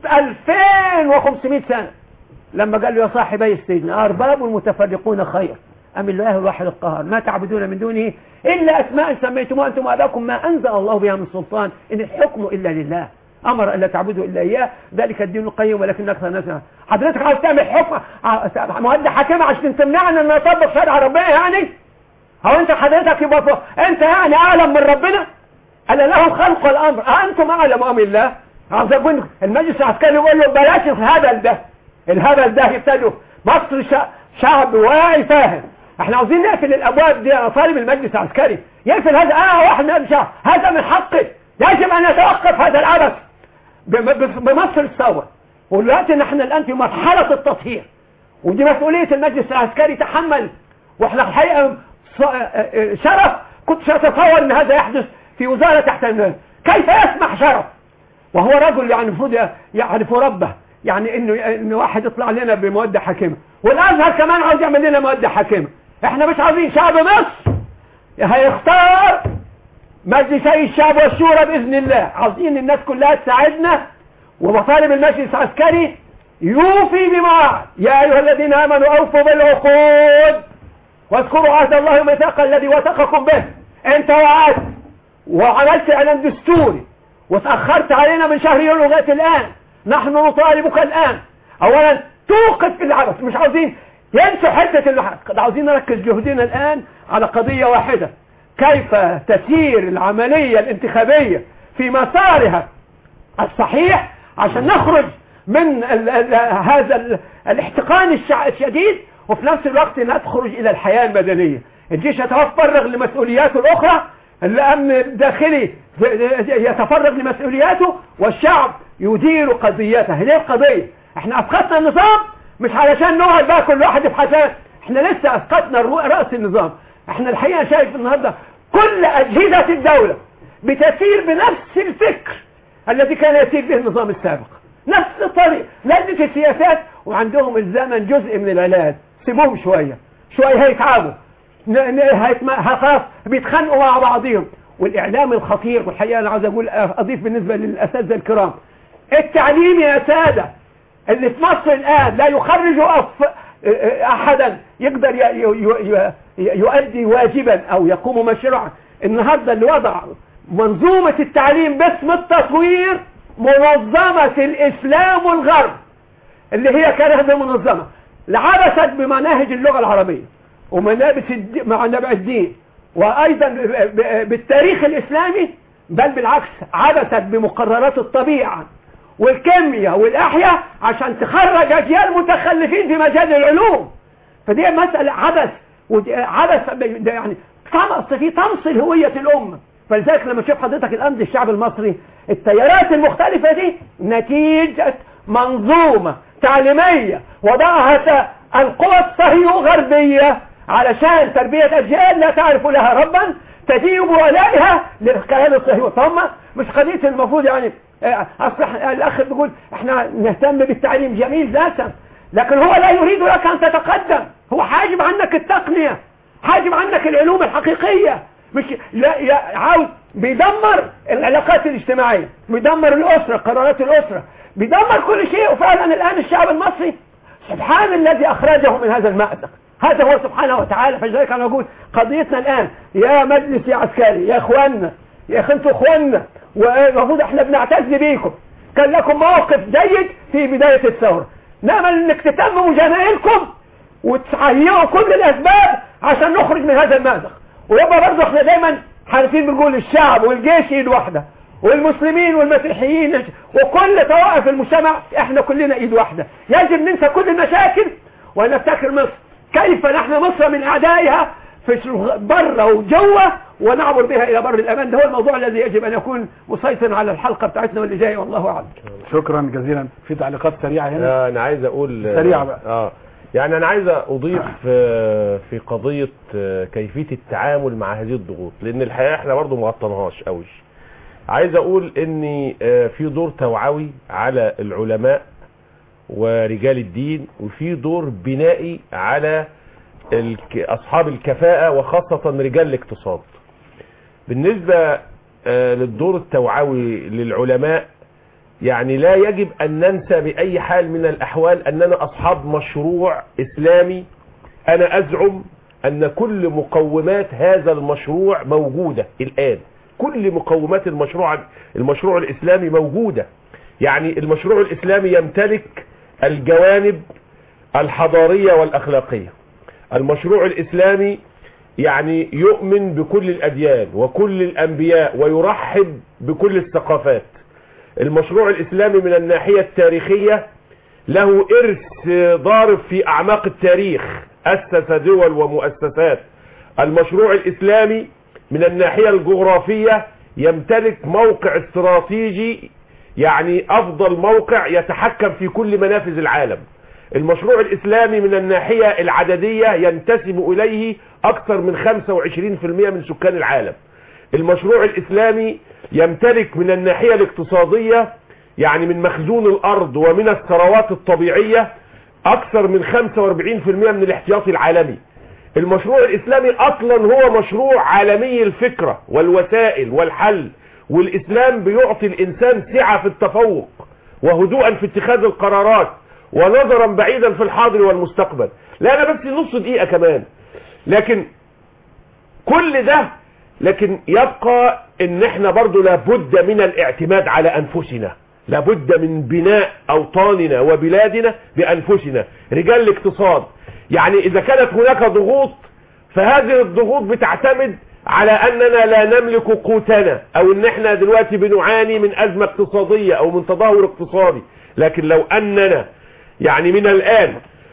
S3: 2500 سنه لما قال له يا صاحبي السجن أرباب متفرقون خير أم الله الواحد القهار ما تعبدون من دونه إلا أسماء سميتموها أنتم وأباكم ما أنزل الله بها من سلطان إن الحكم إلا لله أمر ألا تعبدوا إلا إياه ذلك الدين القيم ولكن أكثر الناس حضرتك عاوز تعمل حكم ع- مؤدي حاكمة عشان تمنعنا أن نطبق شرع ربنا يعني هو أنت حضرتك يبقى فوق. أنت يعني أعلم من ربنا ألا له خلق الأمر أنتم أعلم أم الله عاوز أقول المجلس العسكري يقول له بلاش الهبل ده الهبل ده يبتدوا مصر شع- شعب واعي فاهم احنا عاوزين نقفل الابواب دي انا طالب المجلس العسكري يقفل هذا اه واحد من الشعب هذا من حقه يجب ان يتوقف هذا العبث بم- ب- بمصر الثوره ودلوقتي نحن الان في مرحله التطهير ودي مسؤوليه المجلس العسكري تحمل واحنا الحقيقه ص- اه- اه- شرف كنت اتصور ان هذا يحدث في وزاره تحت الناس كيف يسمح شرف وهو رجل يعني المفروض ي- يعرف ربه يعني انه ان واحد يطلع لنا بمواد حاكمه والازهر كمان عاوز يعمل لنا مواد حاكمه احنا مش عاوزين شعب مصر هيختار مجلسي الشعب والشورى باذن الله عاوزين الناس كلها تساعدنا ومطالب المجلس العسكري يوفي بما وعد يا ايها الذين امنوا اوفوا بالعقود واذكروا عهد الله وميثاق الذي وثقكم به انت وعدت وعملت اعلان دستوري وتأخرت علينا من شهر يوليو لغاية الآن نحن نطالبك الآن أولا توقف العبث مش عاوزين ينسوا حتة اللي عاوزين نركز جهدنا الآن على قضية واحدة كيف تسير العملية الانتخابية في مسارها الصحيح عشان نخرج من ال ال هذا ال الاحتقان الشع- الشديد وفي نفس الوقت نخرج إلى الحياة المدنية الجيش يتفرغ لمسؤولياته الأخرى الأمن الداخلي يتفرغ لمسؤولياته والشعب يدير قضيته ليه القضية احنا أسقطنا النظام مش علشان نقعد بقى كل واحد في حساب احنا لسه أسقطنا الرو- رأس النظام احنا الحقيقة شايف النهاردة كل أجهزة الدولة بتسير بنفس الفكر الذي كان يسير به النظام السابق نفس الطريق لجنة السياسات وعندهم الزمن جزء من العلاج سيبوهم شوية شوية هيتعبوا ن- ن- هيتم- هخاف بيتخانقوا مع بعضهم والإعلام الخطير والحقيقة أنا عاوز أقول أضيف بالنسبة للأساتذة الكرام التعليم يا سادة اللي في مصر الآن لا يخرج أف... أحدا يقدر ي... ي... ي... يؤدي واجبا أو يقوم مشروعا النهاردة اللي وضع منظومة التعليم باسم التطوير منظمة الإسلام والغرب اللي هي كانت منظمة لعبست بمناهج اللغة العربية ومنابس الد... منابع الدين وأيضا ب- ب- بالتاريخ الإسلامي بل بالعكس عبست بمقررات الطبيعة والكيمياء والأحياء عشان تخرج أجيال متخلفين في مجال العلوم فدي مسألة عبث ودي- عبث ب- ده يعني طمس في طمس هوية الأمة فلذلك لما تشوف حضرتك الآن الشعب المصري التيارات المختلفة دي نتيجة منظومة تعليمية وضعها ت- القوى الصهيو غربية علشان تربية أجيال لا تعرف لها ربا تجيب ولائها للكيان الصهيوني فهم مش قضية المفروض يعني آه، أصلح الأخ بيقول احنا نهتم بالتعليم جميل ذاتا لكن هو لا يريد لك أن تتقدم هو حاجب عنك التقنية حاجب عنك العلوم الحقيقية مش لا لا- عاوز بيدمر العلاقات الاجتماعية بيدمر الأسرة قرارات الأسرة بيدمر كل شيء وفعلا الآن الشعب المصري سبحان الذي أخرجه من هذا المأزق هذا هو سبحانه وتعالى فلذلك أنا أقول قضيتنا الآن يا مجلس يا عسكري يا إخواننا يا أخي أنتوا إخواننا والمفروض إحنا بنعتز بيكم كان لكم موقف جيد في بداية الثورة نأمل إنك تتمموا جماهيركم وتهيئوا كل الأسباب عشان نخرج من هذا المأزق ويبقى برضه إحنا دايما حارسين بنقول الشعب والجيش ايد واحدة والمسلمين والمسيحيين وكل طوائف المجتمع احنا كلنا ايد واحدة يجب ننسى كل المشاكل ونفتكر مصر كيف نحن مصر من اعدائها في بره وجوه ونعبر بها الى بر الامان ده هو الموضوع الذي يجب ان يكون مسيطر على الحلقة بتاعتنا واللي جاي والله اعلم
S2: شكرا جزيلا في تعليقات سريعة هنا
S5: آه، انا عايز اقول آه،
S2: سريع بقى.
S5: اه يعني انا عايز اضيف آه، في قضية آه، كيفية التعامل مع هذه الضغوط لان الحقيقة احنا برضو ما غطيناهاش قوي عايز اقول ان آه، في دور توعوي على العلماء ورجال الدين وفي دور بنائي على الك- اصحاب الكفاءة وخاصة رجال الاقتصاد بالنسبة آه، للدور التوعوي للعلماء يعني لا يجب أن ننسى بأي حال من الأحوال أننا أصحاب مشروع إسلامي أنا أزعم أن كل مقومات هذا المشروع موجودة الآن كل مقومات المشروع المشروع الإسلامي موجودة يعني المشروع الإسلامي يمتلك الجوانب الحضارية والأخلاقية المشروع الإسلامي يعني يؤمن بكل الأديان وكل الأنبياء ويرحب بكل الثقافات المشروع الإسلامي من الناحية التاريخية له إرث ضارب في أعماق التاريخ أسس دول ومؤسسات المشروع الإسلامي من الناحية الجغرافية يمتلك موقع استراتيجي يعني أفضل موقع يتحكم في كل منافذ العالم المشروع الإسلامي من الناحية العددية ينتسب إليه أكثر من 25% من سكان العالم المشروع الإسلامي يمتلك من الناحية الاقتصادية يعني من مخزون الأرض ومن الثروات الطبيعية أكثر من 45% من الاحتياطي العالمي المشروع الإسلامي أصلا هو مشروع عالمي الفكرة والوسائل والحل والإسلام بيعطي الإنسان سعة في التفوق وهدوءا في اتخاذ القرارات ونظرا بعيدا في الحاضر والمستقبل لا أنا بس نص دقيقة كمان لكن كل ده لكن يبقى ان احنا برضو لابد من الاعتماد على انفسنا لابد من بناء اوطاننا وبلادنا بانفسنا رجال الاقتصاد يعني اذا كانت هناك ضغوط فهذه الضغوط بتعتمد على اننا لا نملك قوتنا او ان احنا دلوقتي بنعاني من ازمة اقتصادية او من تدهور اقتصادي لكن لو اننا يعني من الان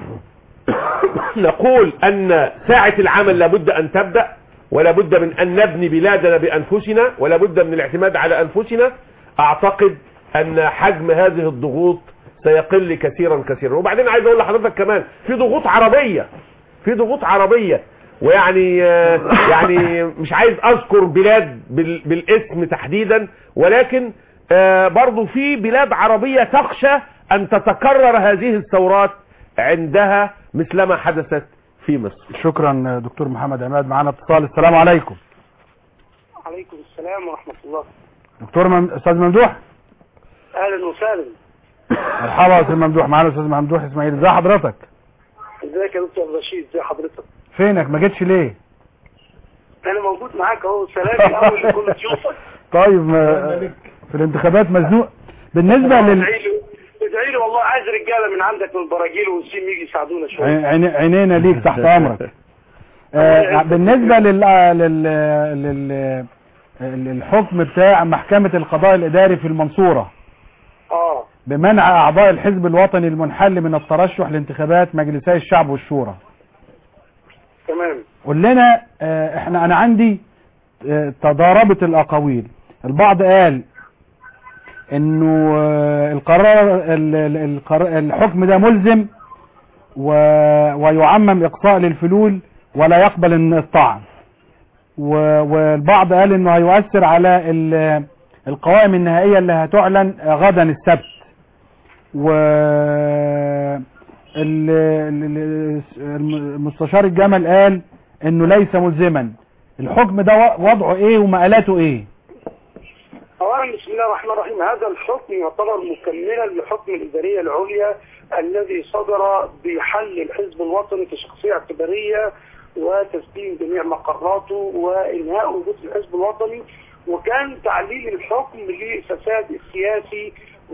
S5: نقول ان ساعة العمل لابد ان تبدأ ولا بد من ان نبني بلادنا بانفسنا ولا بد من الاعتماد على انفسنا اعتقد ان حجم هذه الضغوط سيقل كثيرا كثيرا وبعدين عايز اقول لحضرتك كمان في ضغوط عربية في ضغوط عربية ويعني آه، يعني مش عايز اذكر بلاد بال- بالاسم تحديدا ولكن آه، برضو في بلاد عربية تخشى ان تتكرر هذه الثورات عندها مثلما حدثت في مصر
S2: شكرا دكتور محمد عماد معانا اتصال السلام عليكم
S9: عليكم السلام ورحمة الله
S2: دكتور مم... استاذ ممدوح
S9: أهلا وسهلا
S2: مرحبا يا استاذ ممدوح معانا استاذ ممدوح اسماعيل ازي حضرتك
S9: ازيك يا دكتور رشيد ازي حضرتك
S2: فينك ما جيتش ليه
S9: أنا موجود معاك أهو سلام الأول لكل ضيوفك
S2: طيب ما... في الانتخابات مزنوق بالنسبه لل
S9: ادعي لي ادعي لي والله عايز رجالة من عندك من البراجيل والسيم يجي يساعدونا شوية
S2: عين- عين- عينينا ليك تحت امرك آه بالنسبه لل لل لل للحكم بتاع محكمه القضاء الاداري في المنصوره
S9: اه
S2: بمنع اعضاء الحزب الوطني المنحل من الترشح لانتخابات مجلسي الشعب والشورى
S9: تمام
S2: قول لنا آه، احنا انا عندي آه، تضاربت الاقاويل البعض قال انه آه، القرار ال- ال- القرار- الحكم ده ملزم و- ويعمم اقصاء للفلول ولا يقبل إن الطعن و- والبعض قال انه هيؤثر على ال- القوائم النهائية اللي هتعلن غدا السبت و ال- ال- ال- المستشار الجمل قال انه ليس ملزما الحكم ده و- وضعه ايه ومقالاته ايه
S9: أولا بسم الله الرحمن الرحيم هذا الحكم يعتبر مكملا لحكم الإدارية العليا الذي صدر بحل الحزب الوطني كشخصية اعتبارية وتسليم جميع مقراته وإنهاء وجود الحزب الوطني وكان تعليل الحكم لفساد السياسي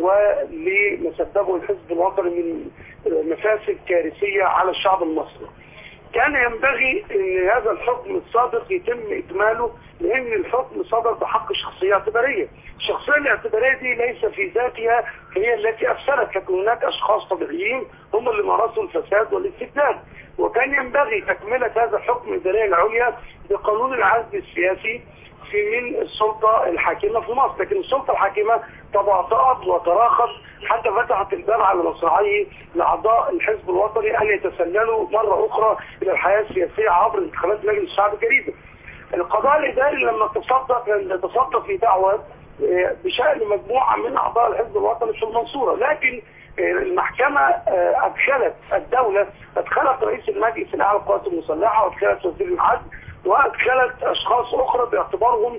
S9: ولما سببه الحزب الوطني من مفاسد كارثية على الشعب المصري كان ينبغي ان هذا الحكم الصادق يتم اكماله لان الحكم صدر بحق شخصيه اعتباريه. الشخصيه الاعتباريه دي ليس في ذاتها هي التي افسدت لكن هناك اشخاص طبيعيين هم اللي مارسوا الفساد والاستبداد. وكان ينبغي تكمله هذا الحكم الاداريه العليا بقانون العزل السياسي في من السلطة الحاكمة في مصر لكن السلطة الحاكمة تباطأت وتراخت حتى فتحت الباب على مصراعيه لأعضاء الحزب الوطني أن يتسللوا مرة أخرى إلى الحياة السياسية عبر انتخابات مجلس الشعب الجديدة القضاء الإداري لما تصدق تصدق في دعوة آه، بشأن مجموعة من أعضاء الحزب الوطني في المنصورة لكن آه، المحكمة آه، أدخلت الدولة أدخلت رئيس المجلس الأعلى للقوات المسلحة وأدخلت وزير العدل وادخلت اشخاص اخرى باعتبارهم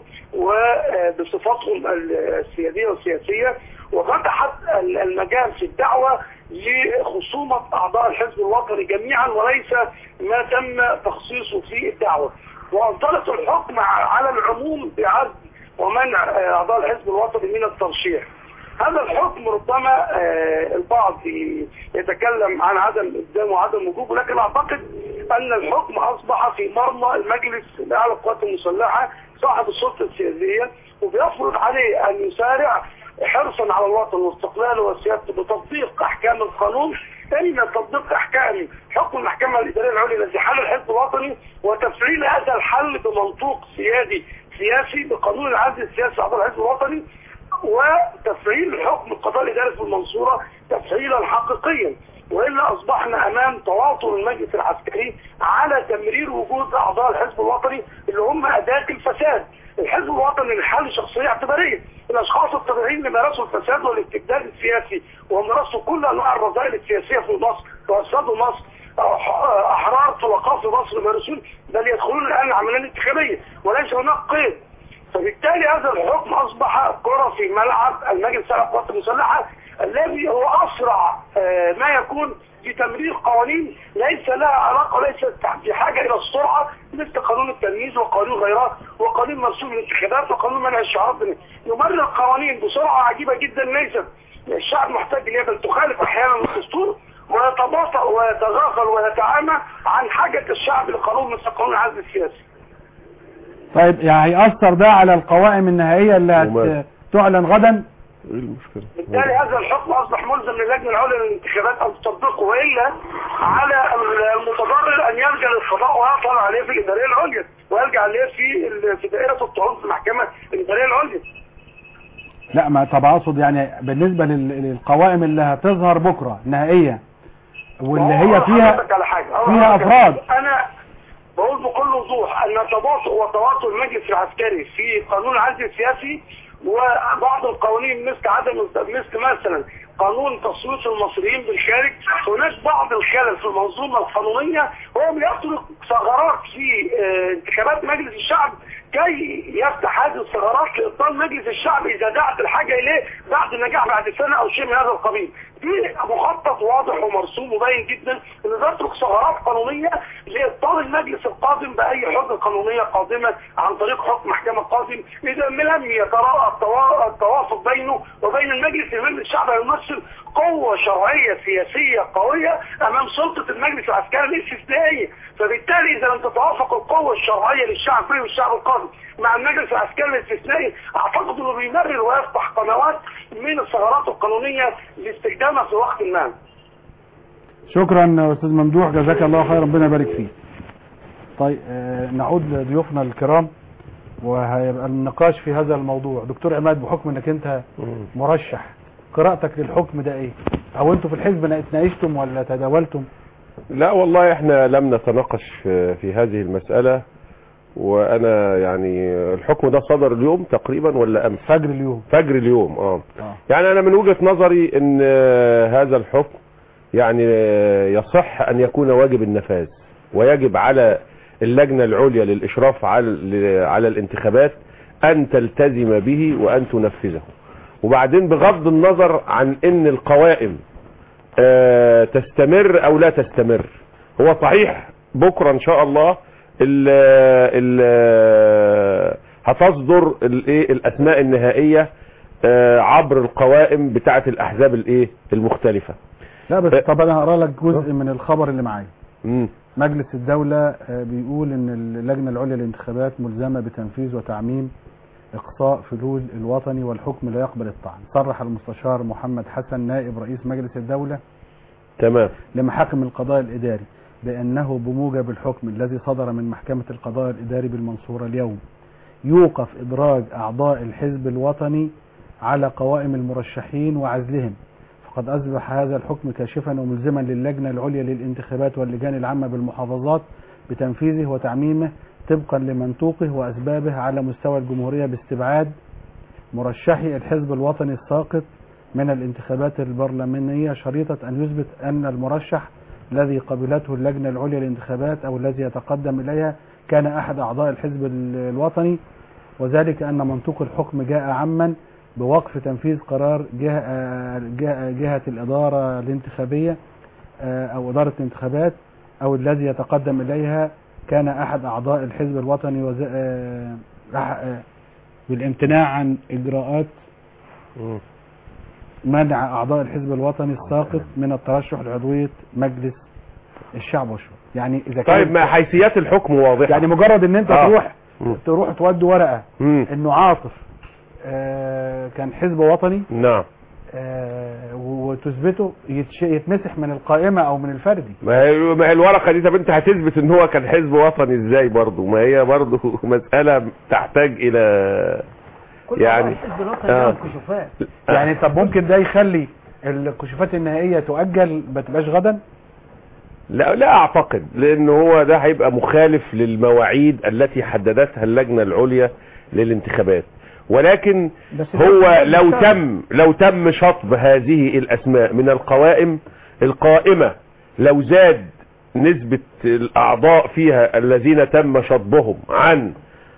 S9: وبصفاتهم السياديه والسياسيه وفتحت المجال في الدعوه لخصومه اعضاء الحزب الوطني جميعا وليس ما تم تخصيصه في الدعوه واصدرت الحكم على العموم بعزل ومنع اعضاء الحزب الوطني من الترشيح هذا الحكم ربما آه، البعض ي- يتكلم عن عدم إلزامه وعدم وجوبه لكن أعتقد أن الحكم أصبح في مرمى المجلس الأعلى للقوات المسلحة صاحب السلطة السياسية وبيفرض عليه أن يسارع حرصا على الوطن واستقلاله وسيادته بتطبيق أحكام القانون إن تطبيق أحكام حكم المحكمة الإدارية العليا الذي حل الحزب الوطني وتفعيل هذا الحل بمنطوق سيادي سياسي بقانون العزل السياسي أعضاء الحزب الوطني وتفعيل حكم القضاء الاداري في المنصوره تفعيلا حقيقيا والا اصبحنا امام تواطؤ المجلس العسكري على تمرير وجود اعضاء الحزب الوطني اللي هم اداه الفساد. الحزب الوطني اللي حل شخصيه اعتباريه، الاشخاص الطبيعيين اللي مارسوا الفساد والاستبداد السياسي ومارسوا كل انواع الرذائل السياسيه في مصر وافسدوا مصر أح- احرار طلقاء في مصر مارسون بل يدخلون الان العمليه الانتخابيه وليس هناك قيد فبالتالي هذا الحكم اصبح كرة في ملعب المجلس العام للقوات المسلحه الذي هو اسرع آه، ما يكون في تمرير قوانين ليس لها علاقه وليس في حاجه الى السرعه مثل قانون التمييز وقانون غيره وقانون مرسوم الانتخابات وقانون منع الشعارات يمرر قوانين بسرعه عجيبه جدا ليست الشعب محتاج ليها بل تخالف احيانا الدستور ويتباطأ ويتغافل ويتعامى عن حاجه الشعب لقانون مثل قانون العزل السياسي
S2: طيب يعني هيأثر ده على القوائم النهائية اللي
S5: وماذا؟
S2: هتعلن غدا
S5: ايه المشكلة
S9: بالتالي هذا الحكم اصبح ملزم للجنه العليا للانتخابات ان تطبقه والا على المتضرر ان يلجا للقضاء ويطلع عليه في الاداريه العليا ويلجا عليه في ال- في دائره الطعون في المحكمه الاداريه العليا
S2: لا ما طب اقصد يعني بالنسبة لل- للقوائم اللي هتظهر بكرة نهائية واللي هي
S9: أقول
S2: فيها
S9: لحضرتك على حاجة. أقول
S2: فيها
S9: لحضرتك
S2: افراد
S9: انا بقول بكل بوضوح ان تباطؤ وتواطؤ المجلس العسكري في قانون العزل السياسي وبعض القوانين مثل عدم مثل مثلا قانون تصويت المصريين بالخارج هناك بعض الخلل في المنظومه القانونيه هو بيترك ثغرات في آه، انتخابات مجلس الشعب كي يفتح هذه الثغرات لابطال مجلس الشعب اذا دعت الحاجه اليه بعد النجاح بعد سنه او شيء من هذا القبيل. في مخطط واضح ومرسوم وباين جدا ان تترك ثغرات قانونيه لابطال المجلس القادم باي حجه قانونيه قادمه عن طريق حكم محكمه قادم اذا لم يتراءى التوا- التوافق بينه وبين المجلس المجلس الشعب يمثل قوه شرعيه سياسيه قويه امام سلطه المجلس العسكري الاستثنائيه فبالتالي اذا لم تتوافق القوه الشرعيه للشعب فيه والشعب القادم مع المجلس العسكري الاستثنائي اعتقد انه بيمرر ويفتح قنوات من الثغرات القانونيه لاستخدامها في وقت ما
S2: شكرا استاذ ممدوح جزاك الله خير ربنا يبارك فيك طيب آه، نعود لضيوفنا الكرام وهيبقى النقاش في هذا الموضوع دكتور عماد بحكم انك انت مرشح قراءتك للحكم ده ايه او انتوا في الحزب اتناقشتم ولا تداولتم
S5: لا والله احنا لم نتناقش في في هذه المسألة وانا يعني الحكم ده صدر اليوم تقريبا ولا امس
S2: فجر اليوم
S5: فجر اليوم اه
S2: آه.
S5: يعني انا من وجهة نظري ان آه، هذا الحكم يعني آه، يصح ان يكون واجب النفاذ ويجب على اللجنة العليا للاشراف على على الانتخابات ان تلتزم به وان تنفذه وبعدين بغض النظر عن ان القوائم آه، تستمر او لا تستمر هو صحيح بكرة ان شاء الله ال ال هتصدر الايه الاسماء النهائية آه، عبر القوائم بتاعة الاحزاب الايه المختلفة
S2: لا بس
S5: آه.
S2: طب انا هقرا لك جزء من الخبر اللي معايا
S5: مم.
S2: مجلس الدولة آه، بيقول ان اللجنة العليا للانتخابات ملزمة بتنفيذ وتعميم اقصاء فلول الوطني والحكم لا يقبل الطعن صرح المستشار محمد حسن نائب رئيس مجلس الدولة
S5: تمام
S2: لمحاكم القضاء الإداري بأنه بموجب الحكم الذي صدر من محكمة القضاء الإداري بالمنصورة اليوم يوقف إدراج أعضاء الحزب الوطني على قوائم المرشحين وعزلهم فقد أصبح هذا الحكم كاشفا وملزما للجنة العليا للانتخابات واللجان العامة بالمحافظات بتنفيذه وتعميمه طبقا لمنطوقه وأسبابه على مستوى الجمهورية باستبعاد مرشحي الحزب الوطني الساقط من الانتخابات البرلمانية شريطة أن يثبت أن المرشح الذي قبلته اللجنة العليا للانتخابات أو الذي يتقدم إليها كان أحد أعضاء الحزب ال- الوطني وذلك أن منطوق الحكم جاء عما بوقف تنفيذ قرار جهة, آه، جهة, جهة الإدارة الانتخابية آه، أو إدارة الانتخابات أو الذي يتقدم إليها كان أحد أعضاء الحزب الوطني وز... آه، أح- آه، بالامتناع عن إجراءات
S5: مم.
S2: منع أعضاء الحزب الوطني الساقط من الترشح لعضوية مجلس الشعب والشورى يعني إذا كان
S5: طيب ما حيثيات الحكم واضحة
S2: يعني مجرد ان انت
S5: آه.
S2: تروح
S5: مم.
S2: تروح تودي ورقة
S5: مم.
S2: انه عاطف آه كان حزب وطني
S5: نعم
S2: آه وتثبته يتش... يتمسح من القائمة او من الفردي
S5: ما هي ما هي الورقه دي طب انت هتثبت ان هو كان حزب وطني ازاي برضه ما هي برضه مساله تحتاج الى يعني
S3: الحزب الوطني
S5: آه.
S3: لهم كشوفات
S2: يعني طب ممكن ده يخلي الكشوفات النهائية تؤجل ما تبقاش غدا
S5: لا لا اعتقد لان هو ده هيبقى مخالف للمواعيد التي حددتها اللجنه العليا للانتخابات ولكن
S3: بس
S5: هو لو تم لو تم شطب هذه الاسماء من القوائم القائمه لو زاد نسبه الاعضاء فيها الذين تم شطبهم عن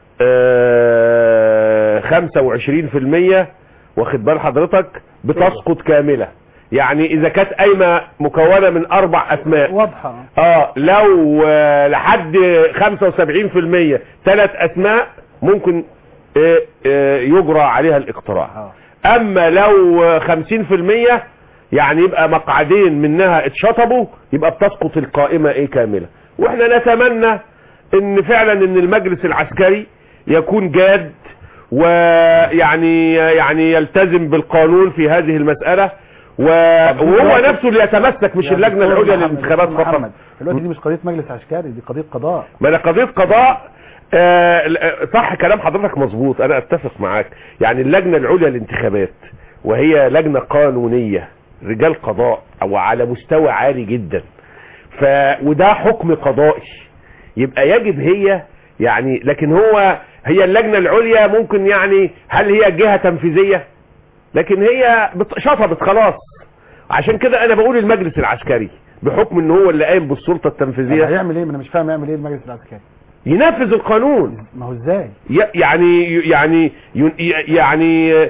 S5: آه، 25% واخد بال حضرتك بتسقط كامله يعني اذا كانت قايمه مكونه من اربع اسماء
S2: واضحة
S5: اه لو آه، لحد 75% ثلاث اسماء ممكن آه، آه، يجرى عليها الاقتراع
S2: اه
S5: اما لو آه، 50% يعني يبقى مقعدين منها اتشطبوا يبقى بتسقط القائمة ايه كاملة واحنا نتمنى ان فعلا ان المجلس العسكري يكون جاد ويعني يعني يلتزم بالقانون في هذه المسألة و- وهو نفسه اللي يتمسك مش
S2: يا
S5: اللجنة
S2: دكتور
S5: العليا
S2: محمد-
S5: للانتخابات
S2: دكتور
S5: فقط
S2: محمد، دلوقتي دي مش قضية مجلس عسكري دي قضية قضاء
S5: ما انا قضيه قضاء آه ال- صح كلام حضرتك مظبوط انا اتفق معاك يعني اللجنه العليا للانتخابات وهي لجنه قانونيه رجال قضاء او على مستوى عالي جدا ف وده حكم قضائي يبقى يجب هي يعني لكن هو هي اللجنة العليا ممكن يعني هل هي جهة تنفيذية لكن هي بت- شطبت خلاص عشان كده انا بقول المجلس العسكري بحكم ان هو اللي قايم بالسلطة التنفيذية
S2: هيعمل ايه ما انا مش فاهم يعمل ايه المجلس العسكري
S5: ينفذ القانون
S2: ما هو ازاي
S5: ي- يعني يعني ي- يعني ي-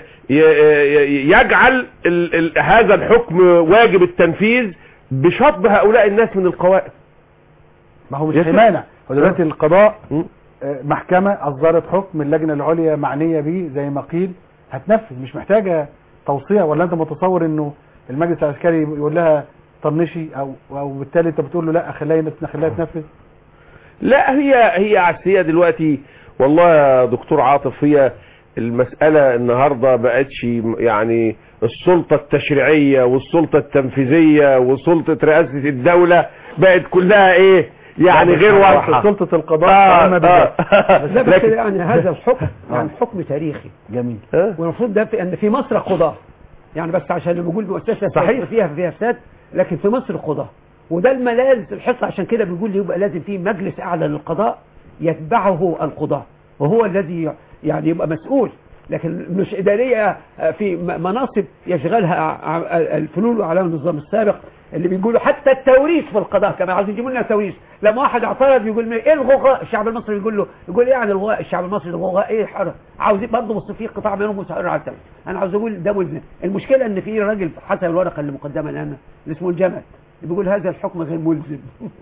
S5: ي- يجعل ال- ال- هذا الحكم واجب التنفيذ بشطب هؤلاء الناس من القوائم
S2: ما هو مش
S5: يس-
S2: هيمانع هو دلوقتي القضاء
S5: م.
S2: آه، محكمة أصدرت حكم اللجنة العليا معنية به زي ما قيل هتنفذ مش محتاجة توصية ولا أنت متصور إنه المجلس العسكري يقول لها طنشي أو أو بالتالي أنت بتقول له لا خليها ينف- خليها تنفذ
S5: لا هي هي عسية دلوقتي والله يا دكتور عاطف هي المسألة النهاردة بقتش يعني السلطة التشريعية والسلطة التنفيذية وسلطة رئاسة الدولة بقت كلها ايه يعني غير واضحة
S2: سلطة القضاء
S5: آه،
S2: قائمة بذات.
S5: آه.
S3: لا بس
S5: لكن
S3: يعني هذا الحكم يعني حكم تاريخي
S2: جميل
S3: والمفروض ده في ان في مصر قضاة يعني بس عشان لما بقول مؤسسه
S5: صحيح.
S3: فيها فيها فساد لكن في مصر قضاة وده الملاذ الحصة عشان كده بنقول لي يبقى لازم في مجلس اعلى للقضاء يتبعه القضاة وهو الذي يعني يبقى مسؤول لكن مش إدارية آه، في م- مناصب يشغلها ع- ع- الفلول على النظام السابق اللي بيقولوا حتى التوريث في القضاء كمان عايزين يجيبوا لنا توريث لما واحد اعترض يقول ايه الغوغاء الشعب المصري يقول له يقول ايه يعني الغوغاء الشعب المصري الغوغاء ايه حر عاوزين برضه بص في قطاع منهم مسيطر على التوريث انا عاوز اقول ده ملزم المشكله ان في راجل حسب الورقه اللي مقدمه لنا اللي اسمه الجمل بيقول هذا الحكم غير ملزم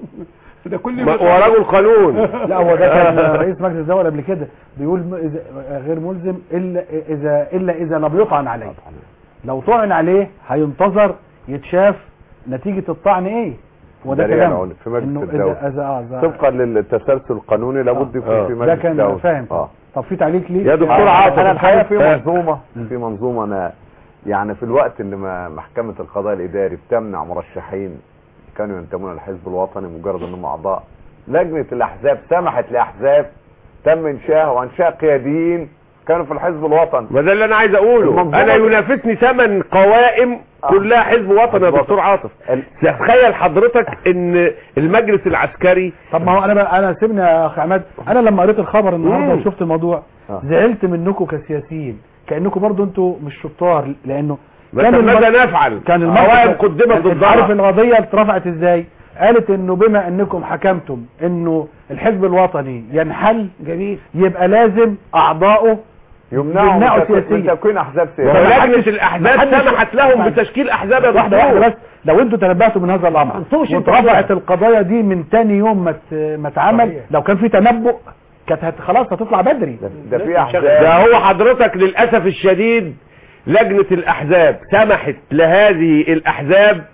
S3: ده كل
S5: ما- ورجل قانون
S2: لا هو ده كان رئيس مجلس الدولة قبل كده بيقول م- إذا- غير ملزم إلا إذا إلا إذا لم يطعن عليه لو طعن عليه هينتظر يتشاف نتيجة الطعن إيه وده
S6: ده
S2: كلام
S6: يعني في مجلس
S2: إنه
S6: الدولة.
S2: إذا إذا آه، إذا-
S6: طبقا للتسلسل القانوني لابد يكون
S5: آه.
S6: في
S2: ده
S6: مجلس
S2: كان
S6: الدولة.
S2: فاهم
S6: اه
S2: طب في تعليق ليه
S5: يا دكتور
S6: آه،
S5: عاطف
S6: انا الحقيقه في
S5: آه.
S6: منظومه في منظومه انا يعني في الوقت اللي ما محكمه القضاء الاداري بتمنع مرشحين كانوا ينتمون للحزب الوطني مجرد انهم اعضاء لجنه الاحزاب سمحت لاحزاب تم انشائها وانشاء قياديين كانوا في الحزب الوطني
S5: ما ده اللي انا عايز اقوله
S6: المنظومة
S5: انا
S6: دي-
S5: ينافسني ثمان قوائم
S6: آه.
S5: كلها حزب وطني يا
S6: حزب
S5: دكتور
S6: وطني.
S5: عاطف
S6: ال-
S5: تخيل حضرتك ان المجلس العسكري
S2: طب ما هو انا بقى انا سيبني يا اخ عماد انا لما قريت الخبر النهارده
S5: مم.
S2: وشفت الموضوع
S6: آه.
S2: زعلت منكم كسياسيين كانكم برضو انتوا مش شطار لانه
S5: بس ماذا نفعل
S2: كان
S5: قوائم
S2: الموقف
S5: قدمت
S2: انت عارف
S5: ضدها
S2: القضيه اترفعت ازاي قالت انه بما انكم حكمتم انه الحزب الوطني ينحل
S3: جميل
S2: يبقى لازم اعضائه
S6: يمنعوا
S2: يمنعوا
S6: من تكوين- من
S2: سياسيا.
S6: تكوين احزاب
S5: وهو
S6: سياسيه
S5: لجنة الاحزاب
S2: محدش-
S5: سمحت لهم
S2: محدش-
S5: بتشكيل احزاب يا
S2: واحده واحده
S5: دكتور
S2: بس لو انتوا تنبهتوا من هذا الامر
S3: انتوش انتوا
S2: واترفعت
S3: كده.
S2: القضايا دي من تاني يوم ما ت- ما اتعمل
S3: صحيح.
S2: لو كان في تنبؤ كانت هت- خلاص هتطلع بدري
S6: ده- ده في احزاب
S5: ده هو حضرتك للأسف الشديد لجنة الأحزاب سمحت لهذه الأحزاب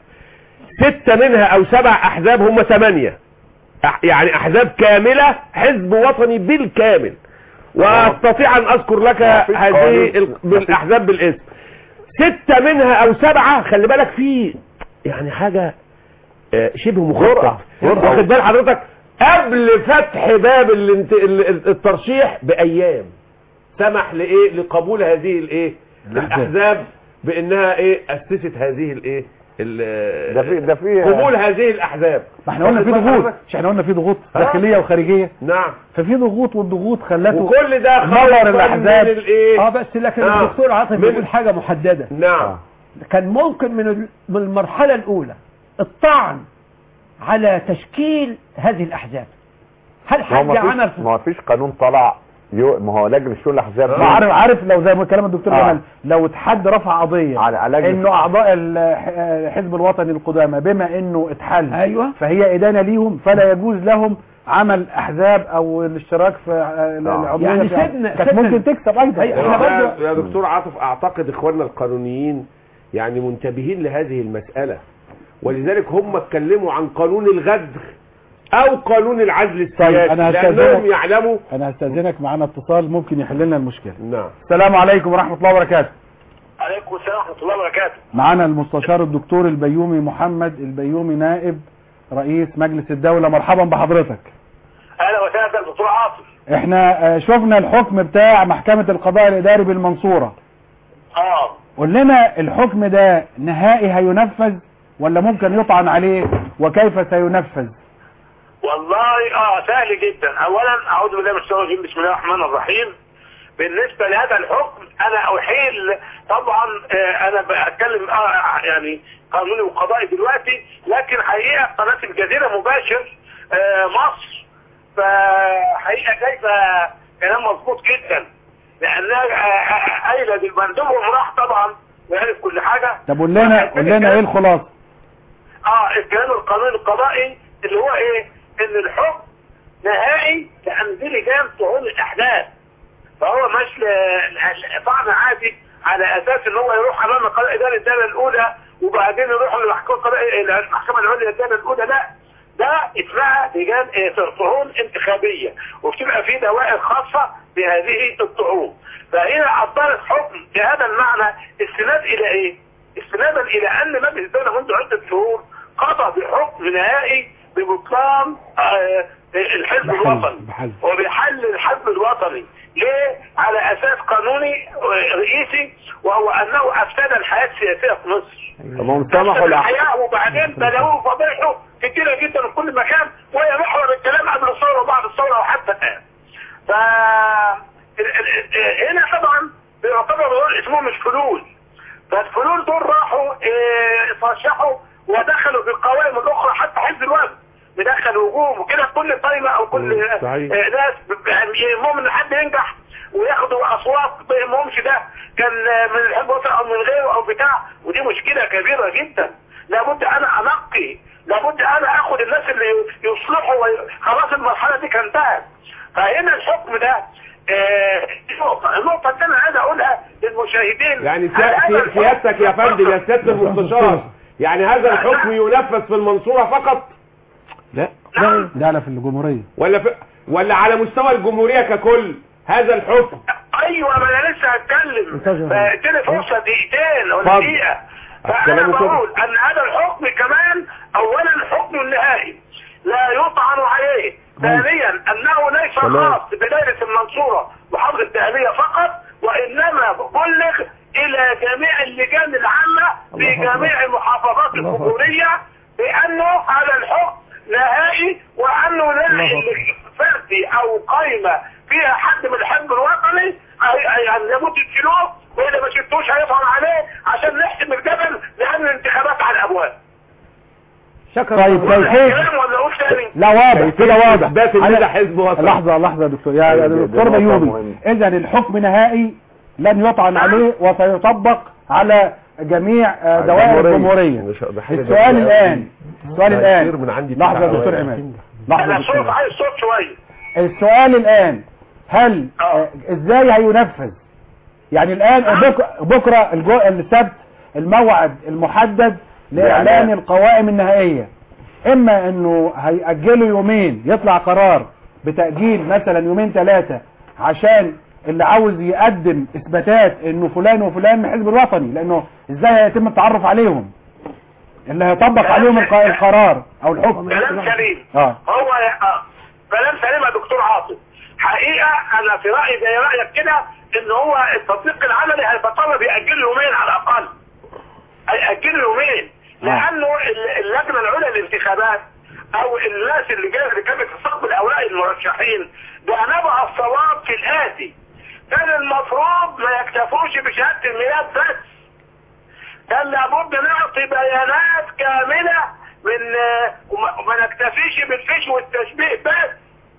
S5: ستة منها أو سبع أحزاب هم ثمانية أح- يعني أحزاب كاملة حزب وطني بالكامل وأستطيع أن أذكر لك
S6: ما فيش
S5: هذه
S6: قانون.
S5: ال- بالأحزاب بالاسم ستة منها أو سبعة خلي بالك في يعني حاجة آه، شبه مخطط
S6: جرأة. جرأة.
S5: واخد بال حضرتك قبل فتح باب الانت- ال- ال- الترشيح بأيام سمح لايه لقبول هذه الايه الاحزاب بانها ايه اسست هذه الايه ال-
S6: ده في ده في
S5: قبول هذه الاحزاب
S2: ما احنا قلنا في
S5: واخد بال
S2: ضغوط
S5: حضرتك؟
S2: مش احنا قلنا في ضغوط
S5: آه.
S2: داخليه وخارجيه
S5: نعم
S2: ففي ضغوط والضغوط خلته
S5: وكل ده
S2: نور
S5: خوفاً
S2: الأحزاب.
S5: من الايه
S3: اه بس لكن
S5: آه.
S3: الدكتور عاطف
S5: من-
S3: بيقول حاجه محدده
S5: نعم
S3: كان ممكن من ال- من المرحله الاولى الطعن على تشكيل هذه الاحزاب هل
S6: ما هو
S3: حد
S6: ما
S3: عمل
S6: فيش ما فيش قانون طلع يو- ما هو لجنه شؤون الاحزاب
S2: ما عارف عارف لو زي ما كلام الدكتور
S6: آه.
S2: جمال لو اتحد رفع قضيه
S6: على على لجنة-
S2: انه اعضاء الح- الحزب الوطني القدامى بما انه اتحل
S3: ايوه
S2: فهي ادانه ليهم فلا يجوز لهم عمل احزاب او الاشتراك في آه، العضويه
S3: يعني
S2: في-
S3: سيبنا-
S2: كانت
S3: سيبنا-
S2: ممكن تكسب ايضا
S3: أي- احنا
S5: يا-
S3: برضو-
S5: يا دكتور عاطف اعتقد اخواننا القانونيين يعني منتبهين لهذه المسألة ولذلك هم اتكلموا عن قانون الغدر او قانون العزل السياسي
S2: أنا
S5: لانهم
S2: هستأذنك.
S5: يعلموا
S2: انا هستاذنك معانا اتصال ممكن يحل لنا المشكله
S5: نعم
S2: السلام عليكم ورحمه الله وبركاته
S9: عليكم السلام ورحمه الله وبركاته
S2: معانا المستشار الدكتور البيومي محمد البيومي نائب رئيس مجلس الدولة مرحبا بحضرتك
S9: اهلا وسهلا دكتور عاطف
S2: احنا آه، شفنا الحكم بتاع محكمة القضاء الاداري بالمنصورة
S9: اه
S2: قول لنا الحكم ده نهائي هينفذ ولا ممكن يطعن عليه وكيف سينفذ
S10: والله اه سهل جدا اولا اعوذ بالله من الشيطان الرجيم بسم الله الرحمن الرحيم بالنسبه لهذا الحكم انا احيل طبعا آه انا بتكلم آه يعني قانوني وقضائي دلوقتي لكن حقيقه قناه الجزيره مباشر آه مصر فحقيقه جايبه كلام مظبوط جدا لانها آه، آه، قايله بالمندوب راح طبعا ويعرف كل حاجه
S2: طب قول لنا قول لنا ايه الخلاصه
S10: اه الكلام القانوني القضائي اللي هو ايه ان الحكم نهائي لان دي لجان طعون الاحداث فهو مش ل- ل- طعن عادي على اساس ان هو يروح امام القضاء الاداري الداله الاولى وبعدين يروح للمحكمه القضائيه المحكمه العليا الداله الاولى لا ده اسمها لجان آه، طعون انتخابيه وبتبقى في دوائر خاصه بهذه الطعون فهنا اصدرت حكم بهذا المعنى استناد الى ايه؟ استنادا الى ان مجلس الدوله منذ عده شهور قضى بحكم نهائي ببطلان آه، الحزب
S4: بحل-
S10: الوطني
S4: بحل.
S10: وبحل الحزب الوطني ليه؟ على اساس قانوني آه، رئيسي وهو انه افسد الحياه السياسيه في مصر
S6: طب هم سمحوا
S10: أفسد
S6: لأحمد
S10: الحياه وبعدين بلاوه فضيحه كتيره جدا في كل مكان وهي محور الكلام قبل الثوره وبعد الثوره وحتى الان ف ال- ال- ال- هنا طبعا بيعتبر دول اسمهم مش فلول فالفلول دول راحوا إيه، صشحوا ودخلوا في القوائم الاخرى حتى حزب الوفد بدخل وجوه وكده كل قائمه او كل
S5: مم، صحيح.
S10: آه، ناس ب- يعني يهمهم ان حد ينجح وياخدوا اصوات ما يهمهمش ده كان آه، من الحزب الوطني او من غيره او بتاع ودي مشكله كبيره جدا لابد انا انقي لابد انا اخد الناس اللي يصلحوا وي- خلاص المرحله دي كانت انتهت فهنا الحكم ده آه، دي نقطة النقطة اللي أنا عايز أقولها للمشاهدين
S5: يعني
S10: هل
S5: سيا-
S10: هذا
S5: سيا-
S10: الحكم
S5: سيادتك يا فندم يا سياده
S4: المستشار.
S5: المستشار يعني هذا الحكم ينفذ في المنصوره فقط
S4: لا
S10: نعم
S2: ده على في الجمهوريه
S5: ولا في ولا على مستوى الجمهوريه ككل هذا الحكم
S10: ايوه ما انا لسه هتكلم
S3: انتظر.
S10: فاديني فرصه دقيقتين ولا
S5: اتفضل.
S10: دقيقه فانا
S5: الكلام كده.
S10: بقول ان هذا الحكم كمان اولا الحكم النهائي لا يطعن عليه ثانيا انه ليس
S5: تمام.
S10: خاص بدائره المنصوره محافظه الدهليه فقط وانما بلغ الى جميع اللجان العامه في
S3: الله أكبر.
S10: جميع محافظات
S3: الله أكبر.
S10: الجمهوريه بانه هذا الحكم نهائي وانه لا
S3: الله أكبر.
S10: اللي فردي او قايمه فيها حد من الحزب الوطني أي- أي- يعني لابد تشيلوه واذا ما شلتوش هيطعن عليه عشان نحسم الجبل لان الانتخابات على الابواب
S3: شكرا
S2: طيب
S3: الله.
S2: كيف
S10: كلام ولا اقول تاني
S2: لا واضح كده واضح
S5: اثبات ان
S2: أنا-
S5: ده حزب وطني
S2: لحظة لحظة يا دكتور يا
S6: دي-
S2: يا
S6: دي
S2: دكتور
S6: نقطة
S2: بيومي
S6: مهمة.
S2: اذا الحكم نهائي لن يطعن عليه وسيطبق على جميع آه، دوائر الجمهورية
S5: مش- ده حاجة
S2: السؤال
S5: جميلة
S2: الآن
S5: أوي.
S2: السؤال
S5: ده
S2: الآن
S5: كتير من عندي
S2: لحظة يا
S5: بتاع
S2: دكتور
S5: أوائل.
S2: عماد لحظة
S10: انا
S2: يا دكتور
S10: صوت
S2: عماد.
S10: عايز صوت شويه
S2: السؤال الآن هل آه، ازاي هينفذ يعني الآن بك- بكرة الجو- السبت الموعد المحدد لإعلان
S6: لإعلان.
S2: القوائم النهائية إما إنه هيأجلوا يومين يطلع قرار بتأجيل مثلا يومين ثلاثة عشان اللي عاوز يقدم إثباتات إنه فلان وفلان من الحزب الوطني لأنه إزاي هيتم التعرف عليهم اللي هيطبق عليهم الق- القرار أو الحكم
S10: كلام سليم
S2: اه
S10: هو آه، كلام سليم يا دكتور عاطف حقيقه انا في رايي زي رايك كده ان هو التطبيق العملي هيتطلب ياجل يومين على الاقل هيأجل يومين لانه ال- اللجنه العليا للانتخابات او الناس اللي جايه اللي كانت تستقبل اوراق المرشحين ده نبع الصواب في الاتي كان المفروض ما يكتفوش بشهاده الميلاد بس كان لابد نعطي بيانات كامله من آه، وما وما نكتفيش بالفيش والتشبيه بس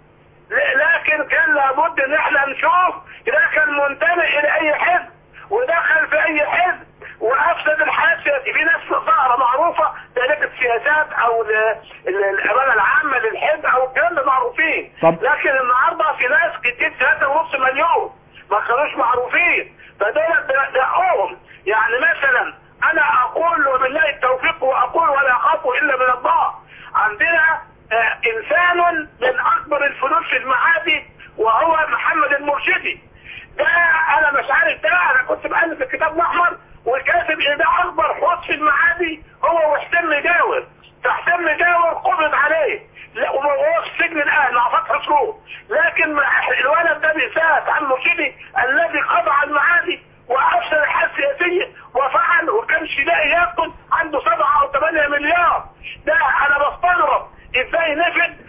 S10: ل- لكن كان لابد ان احنا نشوف ده كان منتمي الى اي حزب ودخل في اي حزب وافسد الحياه السياسيه في ناس ظاهره معروفه تاريخ السياسات او ال- ال- الامانه العامه للحزب او الكلام ده معروفين
S2: طب.
S10: لكن النهارده في ناس كتير ثلاثة ونص مليون ما كانوش معروفين فدول دعوهم يعني مثلا انا اقول وبالله التوفيق واقول ولا اخاف الا من الله عندنا آه، انسان من اكبر الفلول في المعادي وهو محمد المرشدي ده انا مش عارف ده انا كنت بقلب في الكتاب الاحمر وكاتب ان ده اكبر حوض في المعادي هو وحسين مجاور فحسين مجاور قبض عليه لا وهو في السجن الان مع فتح سرور لكن الولد ده بيساعد عن مرشدي الذي قضى على المعادي وافسد الحياه السياسيه وفعل وكانش لاقي ياكل عنده سبعة او ثمانية مليار ده انا بستغرب ازاي نفد من كل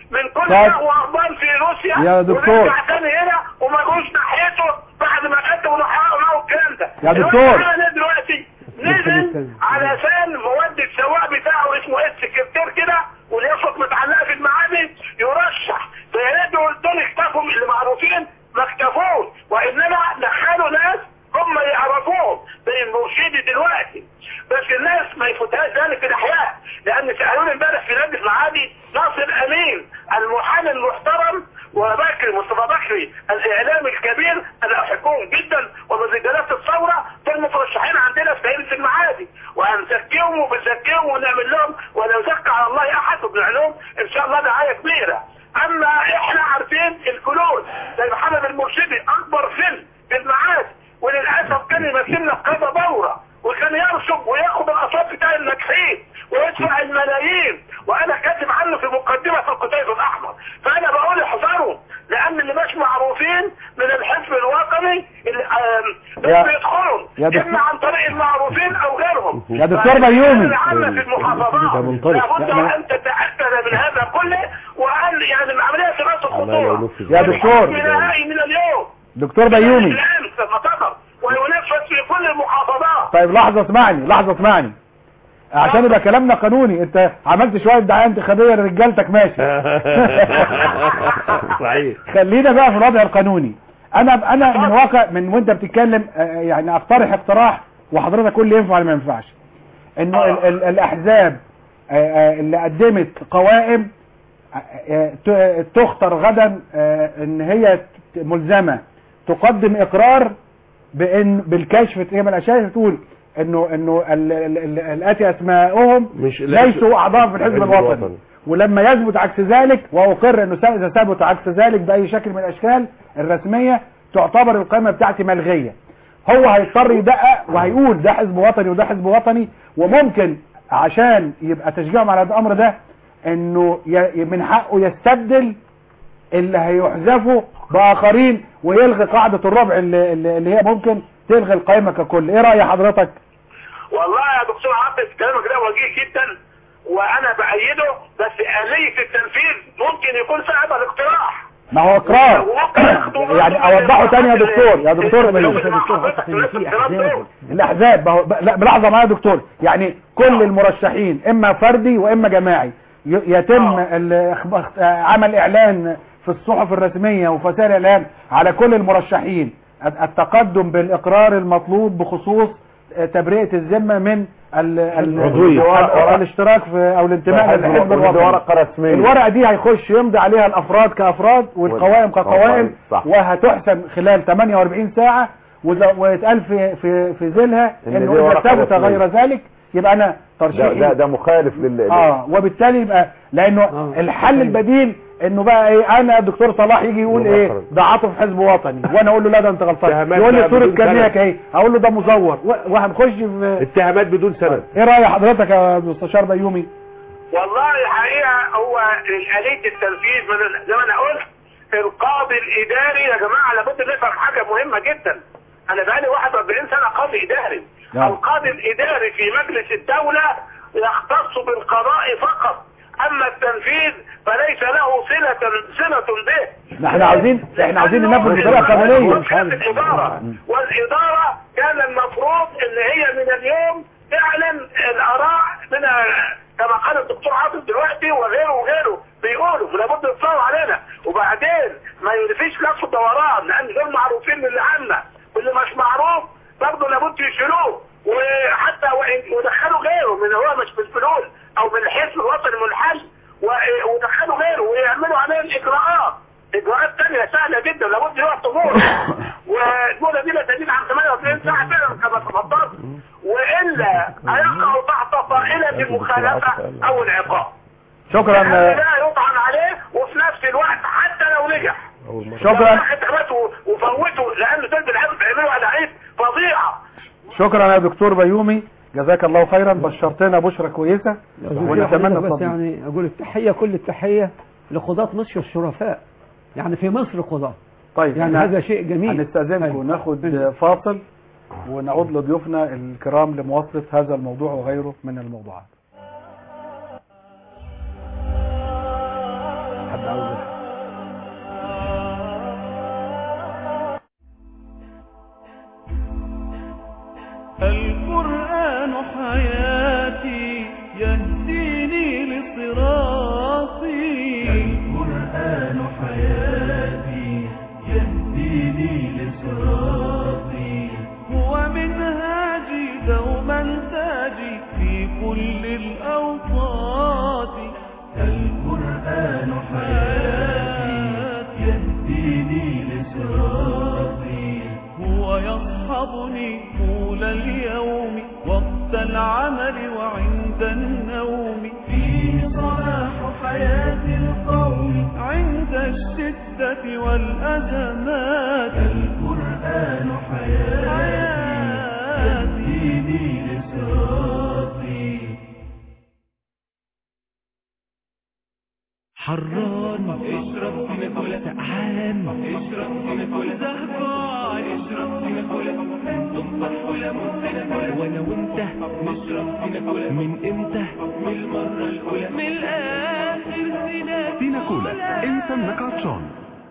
S10: علماء وأربان في روسيا
S2: يا دكتور.
S10: ونرجع تاني هنا وما جوش ناحيته بعد ما قدموا نحققوا معه الكلام ده
S2: يا دكتور.
S10: الواد معانا دلوقتي نزل علشان مواد السواق بتاعه اسمه ايه السكرتير كده واليافط متعلقه في المعابد يرشح فيا ريت دول اكتفوا اللي معروفين ما اكتفوش وانما دخلوا ناس هم يعرفوهم زي المرشدي دلوقتي بس الناس ما يفوتهاش ذلك في الاحياء لان سالوني امبارح في نادي المعادي ناصر امين المحامي المحترم وبكري مصطفى بكري الاعلامي الكبير انا احبهم جدا وبرجالات الثوره دول مترشحين عندنا في دائره المعادي وهنزكيهم وبنزكيهم ونعمل لهم ولا يزكى على الله احد وبنعمل لهم ان شاء الله دعايه كبيره اما احنا عارفين الكنوز زي محمد المرشدي اكبر فيلم في المعادي وللاسف كان يمثلنا في كذا دوره وكان يرسم وياخد الاصوات بتاع الناجحين ويدفع الملايين وانا كاتب عنه في مقدمه في القطيف الاحمر فانا بقول احذروا لان اللي مش معروفين من الحزب الوطني اللي آم،
S2: يا-
S10: دول بيدخلوا
S2: يا دكتور-
S10: اما عن طريق المعروفين او غيرهم
S2: يا دكتور
S10: فالرجال
S2: بيومي.
S10: العامة في المحافظات
S4: ده منطلق.
S10: لابد
S2: لا،
S10: ان تتاكد من هذا كله وان يعني العمليه في راس الخطوره
S2: يا دكتور.
S10: من نهائي من اليوم
S2: دكتور بيومي
S10: الامس لما تظهر وينفذ في كل المحافظات
S2: طيب لحظة اسمعني لحظة اسمعني عشان يبقى كلامنا قانوني انت عملت شوية دعاية انتخابية لرجالتك ماشي
S5: صحيح
S2: خلينا بقى في الوضع القانوني انا انا من واقع من وانت بتتكلم آه، يعني اقترح اقتراح وحضرتك قول لي ينفع ولا ما ينفعش انه ال ال الاحزاب آه، آه، اللي قدمت قوائم آه، آه، تختار غدا آه، ان هي ت- ملزمة تقدم اقرار بان بالكشف زي ما الاشياء تقول انه انه ال- ال- ال- الاتي اسماءهم
S5: مش
S2: ليسوا اعضاء في الحزب
S5: الحزب
S2: الوطني
S5: الوطني.
S2: ولما يثبت عكس ذلك واقر انه س- اذا ثبت عكس ذلك باي شكل من الاشكال الرسميه تعتبر القائمه بتاعتي ملغيه هو هيضطر يدقق وهيقول ده حزب وطني وده حزب وطني وممكن عشان يبقى تشجيعهم على الامر ده انه ي- من حقه يستبدل اللي هيحذفوا باخرين ويلغي قاعده الربع اللي, اللي اللي هي ممكن تلغي القائمه ككل ايه راي حضرتك
S10: والله يا دكتور عاطف كلامك ده وجيه جدا وانا بايده بس آلية التنفيذ ممكن يكون صعب الاقتراح
S2: ما هو اقرار
S10: وممكن ياخدوا
S2: يعني
S10: برضه
S2: اوضحه تاني يا دكتور يا دكتور
S10: اللي-
S2: بيومي.
S10: اللي حضرتك تنفذ الكلام ده.
S2: الاحزاب ما هو ب- لا بلحظه معايا يا دكتور يعني كل المرشحين اما فردي واما جماعي ي- يتم
S10: آه.
S2: ال- إخ- إخ- عمل اعلان في الصحف الرسمية وفي وسائل الاعلام على كل المرشحين الت- التقدم بالاقرار المطلوب بخصوص آه، تبرئة الذمة من ال- ال-
S4: العضوية.
S2: ال- الاشتراك في او الانتماء للحزب
S6: ودي
S2: الوطني
S6: ورقة رسمية
S2: الورقة دي هيخش يمضي عليها الافراد كافراد والقوائم كقوائم
S6: صح.
S2: وهتحسم خلال 48 ساعة وإذا- ويتقال في في في ذيلها
S6: إن
S2: انه
S6: دي
S2: اذا
S6: ورقة
S2: ثبت
S6: رسمية.
S2: غير ذلك يبقى انا
S6: ده,
S2: ترشيحي
S6: ده, ده مخالف لل
S2: اه وبالتالي يبقى لانه
S3: آه.
S2: الحل البديل انه بقى ايه انا الدكتور صلاح يجي يقول ايه
S6: مباشرة.
S2: ده عاطف حزب وطني وانا اقول له لا ده انت غلطان
S5: اتهامات
S2: يقول لي
S5: بقى
S2: صورة
S5: بدون
S2: كارنيك
S5: سند.
S2: اهي اقول له ده مزور و- وهنخش في
S5: اتهامات بدون سند
S2: ايه راي حضرتك يا مستشار بيومي
S10: والله حقيقة هو آلية التنفيذ من ال- زي ما انا قلت القاضي الاداري يا جماعة لابد نفهم حاجة مهمة جدا انا بقالي 41 سنة قاضي اداري
S2: نعم.
S10: القاضي الاداري في مجلس الدولة يختص بالقضاء فقط اما التنفيذ فليس له صلة صلة به
S2: احنا عاوزين احنا عاوزين ننفذ بطريقه قانونيه
S10: مش عارف الإدارة والإدارة كان المفروض إن هي من اليوم تعلن الآراء من كما قال الدكتور عاطف دلوقتي وغيره وغيره بيقولوا فلابد يتصاروا علينا وبعدين ما يلفيش نفسه دوران لأن دول معروفين من اللي عنا واللي مش معروف برضه لابد يشيلوه وحتى وإن- ودخلوا غيره من هو مش بالفلول أو من الحزب الوطني المنحل و- ودخلوا غيره ويعملوا عليه الإجراءات اجراءات تانية سهلة جدا لابد يقف طابور والمولى دي لا تزيد عن 48 ساعة فعلا كما تفضلت والا هيقع تحت طائلة المخالفة او العقاب
S2: شكرا
S10: لأن لا يطعن عليه وفي نفس الوقت حتى لو نجح
S2: شكرا
S10: لو انتخابات وفوتوا لان دول بالعلم بيعملوا على فظيعة
S2: شكرا يا دكتور بيومي جزاك الله خيرا بشرتنا بشرة كويسة ونتمنى
S3: بس
S2: التفضيل.
S3: يعني اقول التحيه كل التحيه لقضاة مصر الشرفاء يعني في مصر قضاة
S2: طيب
S3: يعني
S2: احنا
S3: هذا شيء جميل
S2: هنستأذنكم
S3: أيوة.
S2: ناخد فاصل ونعود لضيوفنا الكرام لمواصلة هذا الموضوع وغيره من الموضوعات حد عاوز
S1: حياتي يهديني لصراطي هو منهاجي دوما تاجي في كل الأوقات القرآن حياتي يهديني لصراطي هو يصحبني طول اليوم وقت العمل وعند النوم فيه صلاح حياة القوم عند الشدة والأزمات القرآن حياتي يهديني لصراطي
S11: حران اشرب سنة سقعان اشرب سنة زهقان اشرب سنة تفاح ولا سنة وانا وانت نشرب سنة من امتى من المرة الاولى من الاخر سنة
S12: سينا كولا انت انك عطشان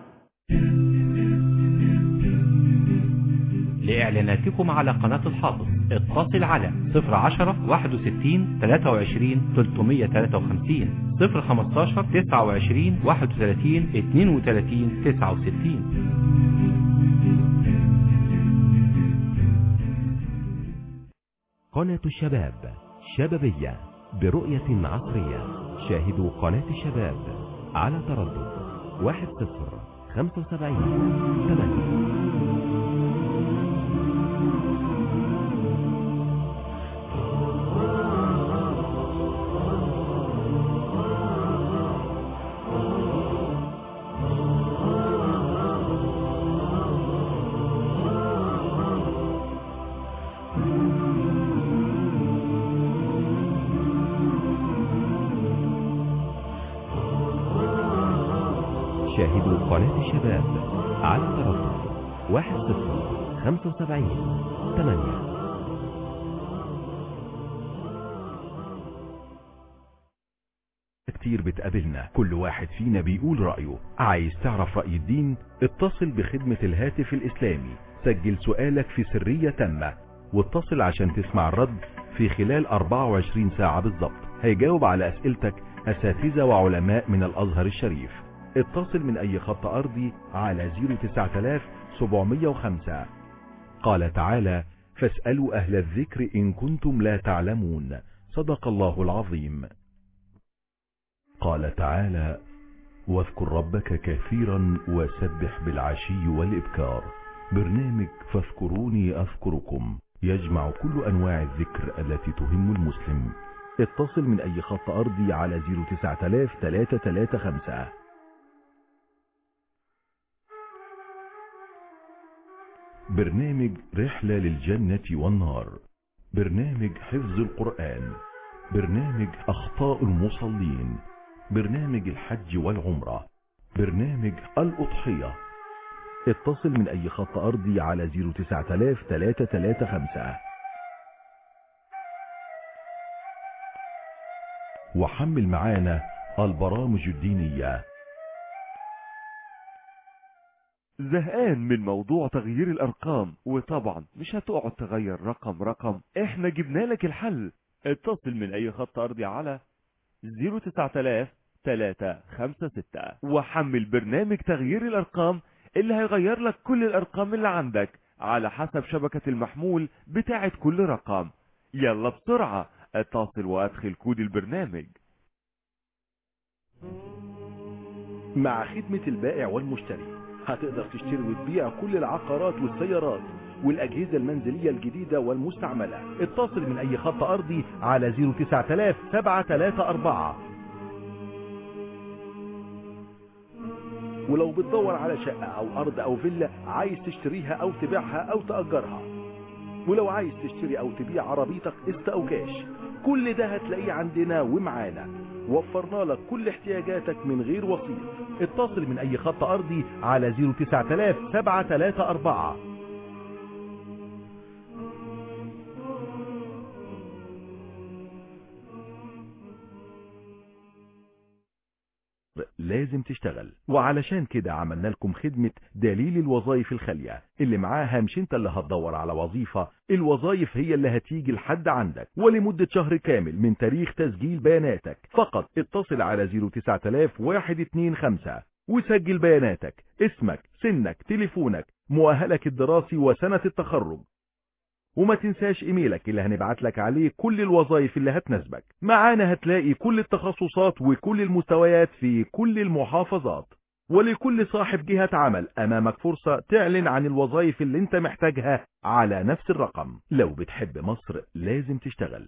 S13: لإعلاناتكم على قناة الحافظ اتصل على 010 61 23 353 015 29 31 32 69
S14: قناة الشباب شبابية برؤية عصرية شاهدوا قناة الشباب على تردد واحد صفر خمسة وسبعين ثمانية شاهدوا قناة الشباب على تردد واحد صفر خمسة وسبعين ثمانية
S15: كتير بتقابلنا كل واحد فينا بيقول رأيه عايز تعرف رأي الدين اتصل بخدمة الهاتف الإسلامي سجل سؤالك في سرية تامة واتصل عشان تسمع الرد في خلال 24 ساعة بالظبط هيجاوب على أسئلتك أساتذة وعلماء من الأزهر الشريف اتصل من أي خط أرضي على 09705 قال تعالى فاسألوا أهل الذكر إن كنتم لا تعلمون صدق الله العظيم قال تعالى واذكر ربك كثيرا وسبح بالعشي والإبكار برنامج فاذكروني أذكركم يجمع كل أنواع الذكر التي تهم المسلم اتصل من أي خط أرضي على 09335 برنامج رحلة للجنة والنار برنامج حفظ القرآن برنامج أخطاء المصلين برنامج الحج والعمرة برنامج الأضحية اتصل من أي خط أرضي على 09335 وحمل معانا البرامج الدينية
S16: زهقان من موضوع تغيير الارقام وطبعا مش هتقعد تغير رقم رقم احنا جبنا لك الحل اتصل من اي خط ارضي على 09000 356 وحمل برنامج تغيير الارقام اللي هيغير لك كل الارقام اللي عندك على حسب شبكة المحمول بتاعت كل رقم يلا بسرعة اتصل وادخل كود البرنامج
S15: مع خدمة البائع والمشتري هتقدر تشتري وتبيع كل العقارات والسيارات والأجهزة المنزلية الجديدة والمستعملة اتصل من أي خط أرضي على 09000 734 ولو بتدور على شقة أو أرض أو فيلا عايز تشتريها أو تبيعها أو تأجرها ولو عايز تشتري أو تبيع عربيتك قسط أو كاش كل ده هتلاقيه عندنا ومعانا وفرنا لك كل احتياجاتك من غير وسيط اتصل من أي خط أرضي على 09000 734 لازم تشتغل وعلشان كده عملنا لكم خدمة دليل الوظائف الخالية اللي معاها مش انت اللي هتدور على وظيفة الوظائف هي اللي هتيجي لحد عندك ولمدة شهر كامل من تاريخ تسجيل بياناتك فقط اتصل على 09000 125 وسجل بياناتك اسمك سنك تليفونك مؤهلك الدراسي وسنة التخرج وما تنساش ايميلك اللي هنبعت لك عليه كل الوظائف اللي هتناسبك معانا هتلاقي كل التخصصات وكل المستويات في كل المحافظات ولكل صاحب جهة عمل امامك فرصة تعلن عن الوظائف اللي انت محتاجها على نفس الرقم لو بتحب مصر لازم تشتغل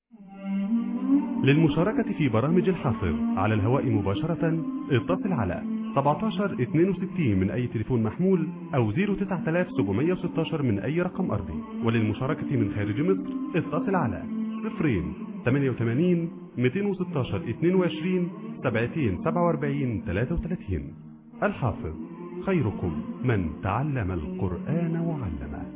S17: للمشاركة في برامج الحصر على الهواء مباشرة اتصل على 17 62 من أي تليفون محمول أو 09716 من أي رقم أرضي وللمشاركة من خارج مصر اتصل على 0 88 216 22 70 47 33 الحافظ خيركم من تعلم القرآن وعلمه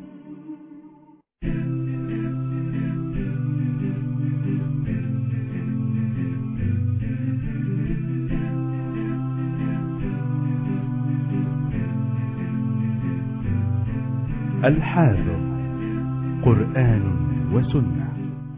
S17: الحافظ قرآن وسنة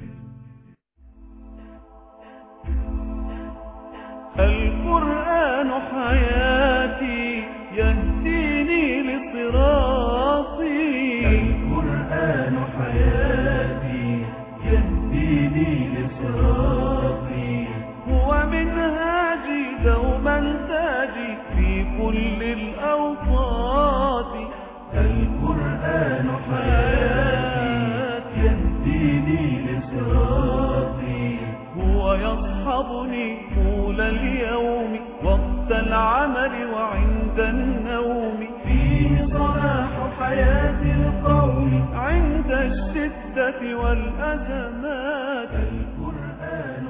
S1: القرآن حياتي يهديني لصراطي القرآن حياتي يهديني لصراطي هو منهاجي دوما تاجي في كل الأوقات القرآن حياتي يهديني لصراطي هو يصحبني طول اليوم وقت العمل وعند النوم فيه صلاح حياة القوم عند الشدة والأزمات القرآن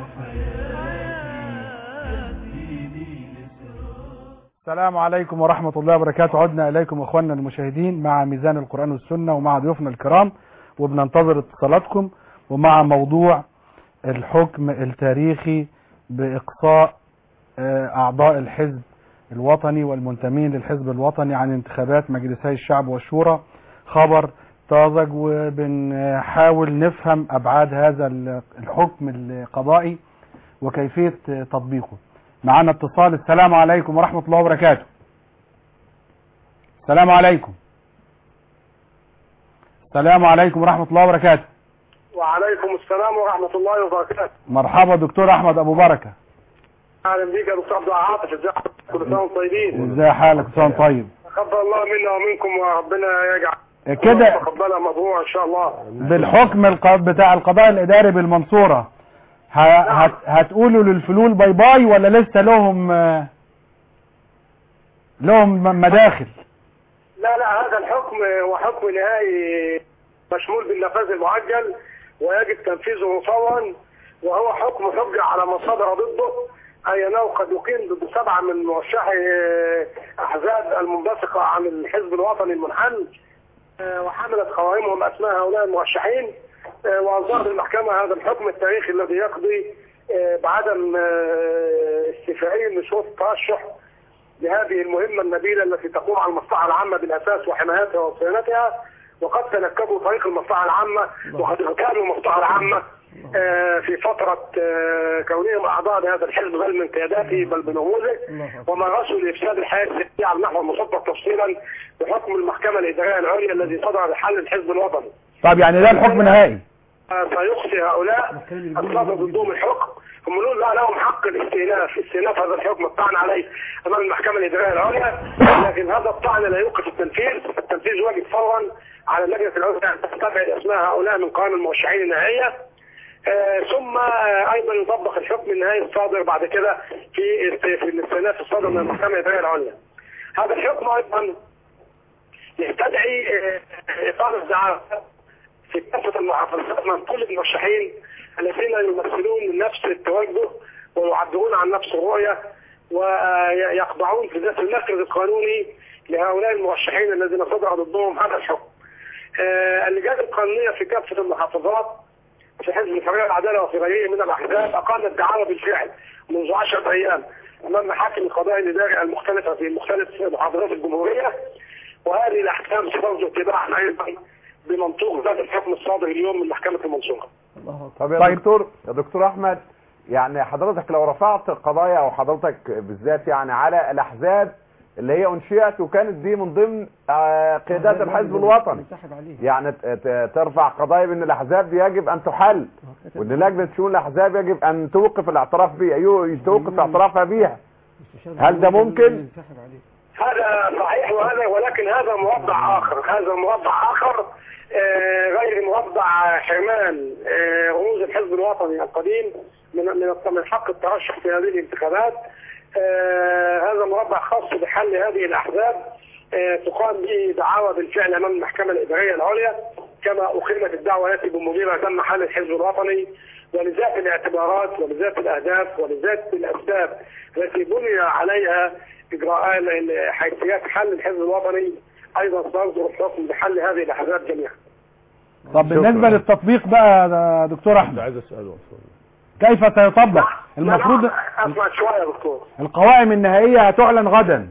S2: السلام عليكم ورحمة الله وبركاته عدنا إليكم أخواننا المشاهدين مع ميزان القرآن والسنة ومع ضيوفنا الكرام وبننتظر اتصالاتكم ومع موضوع الحكم التاريخي بإقصاء آه، أعضاء الحزب الوطني والمنتمين للحزب الوطني عن انتخابات مجلسي الشعب والشورى خبر طازج وبنحاول نفهم أبعاد هذا الحكم القضائي وكيفية تطبيقه معنا اتصال السلام عليكم ورحمة الله وبركاته السلام عليكم السلام عليكم ورحمة الله وبركاته
S9: وعليكم السلام ورحمة الله وبركاته
S2: مرحبا دكتور أحمد أبو بركة
S9: أهلا بيك يا دكتور عبد العاطف ازي حضرتك كل سنة وانتم طيبين
S2: ازاي حالك كل طيب
S9: تقبل الله منا ومنكم وربنا يجعل
S2: كده
S9: تقبلها مبروع ان شاء الله
S2: بالحكم الق- بتاع القضاء الإداري بالمنصورة ه- هت هتقولوا للفلول باي باي ولا لسه لهم آه، لهم م- مداخل
S9: لا لا هذا الحكم هو حكم نهائي مشمول بالنفاذ المعجل ويجب تنفيذه فورا وهو حكم حجة على من صدر ضده أي أنه قد يقيم ضد سبعة من مرشحي أحزاب المنبثقة عن الحزب الوطني المنحل آه، وحملت قوائمهم أسماء هؤلاء المرشحين آه، وأصدرت المحكمة هذا الحكم التاريخي الذي يقضي آه، بعدم آه، استيفائهم لشروط الترشح لهذه المهمة النبيلة التي تقوم على المصلحة العامة بالأساس وحمايتها وصيانتها وقد تنكبوا طريق المصلحة العامة وقد اغتالوا المصلحة العامة آه، في فترة آه، كونهم أعضاء لهذا الحزب بل من قياداته بل بنموذج ومارسوا لإفساد الحياة السياسية على النحو المخطط تفصيلا بحكم المحكمة الإدارية العليا الذي صدر بحل الحزب الوطني
S2: طب يعني ده الحكم نهائي
S9: سيقصي هؤلاء الصدر ضدهم الحكم هم يقولون لا لهم حق الاستئناف استئناف هذا الحكم الطعن عليه امام المحكمه الاداريه العليا لكن هذا الطعن لا يوقف التنفيذ التنفيذ واجب فورا على اللجنه العليا ان تستبعد اسماء هؤلاء من قائمه المرشحين النهائيه آه، ثم آه، ايضا يطبق الحكم النهائي الصادر بعد كده في است- في الاستئناف الصادر من المحكمه الاداريه العليا هذا الحكم ايضا يستدعي آه، اقامه دعاوى في كافة المحافظات من كل المرشحين الذين يمثلون نفس التوجه ويعبرون عن نفس الرؤية ويخضعون في ذات النقد القانوني لهؤلاء المرشحين الذين صدر ضدهم هذا الحكم. آه، اللجان القانونية في كافة المحافظات في حزب الحرية والعدالة وفي غيره من الأحزاب أقامت دعاوى بالفعل منذ عشرة أيام أمام محاكم القضاء الإداري المختلفة في مختلف محافظات الجمهورية وهذه الأحكام سترجو اتباعها أيضا بمنطوق ذات الحكم الصادر اليوم من محكمة المنصورة
S6: طب يا دكتور يا دكتور احمد يعني حضرتك لو رفعت قضايا او حضرتك بالذات يعني على الاحزاب اللي هي انشئت وكانت دي من ضمن آه، قيادات الحزب الوطني
S3: انسحب عليه
S6: يعني ت- ت- ترفع قضايا بان الاحزاب دي يجب ان تحل وان لجنه شؤون الاحزاب يجب ان توقف الاعتراف بها أيوه، توقف اعترافها بيها هل ده ممكن؟
S3: انسحب عليه
S9: هذا صحيح وهذا ولكن هذا موضع اخر هذا موضع اخر آه، غير موضع حرمان آه، رموز الحزب الوطني القديم من من من حق الترشح في هذه الانتخابات آه، هذا مربع خاص بحل هذه الاحزاب آه، تقام به دعاوى بالفعل امام المحكمه الاداريه العليا كما اقيمت الدعوه التي بمديرها تم حل الحزب الوطني ولذات الاعتبارات ولذات الاهداف ولذات الاسباب التي بني عليها اجراءات حيثيات حل الحزب الوطني ايضا سيصدر الحكم بحل هذه الاحزاب جميعا.
S2: طب بالنسبة للتطبيق بقى يا دكتور احمد
S5: عايز اساله
S2: كيف سيطبق المفروض
S9: لا، اسمع شويه يا دكتور.
S2: القوائم النهائية هتعلن غدا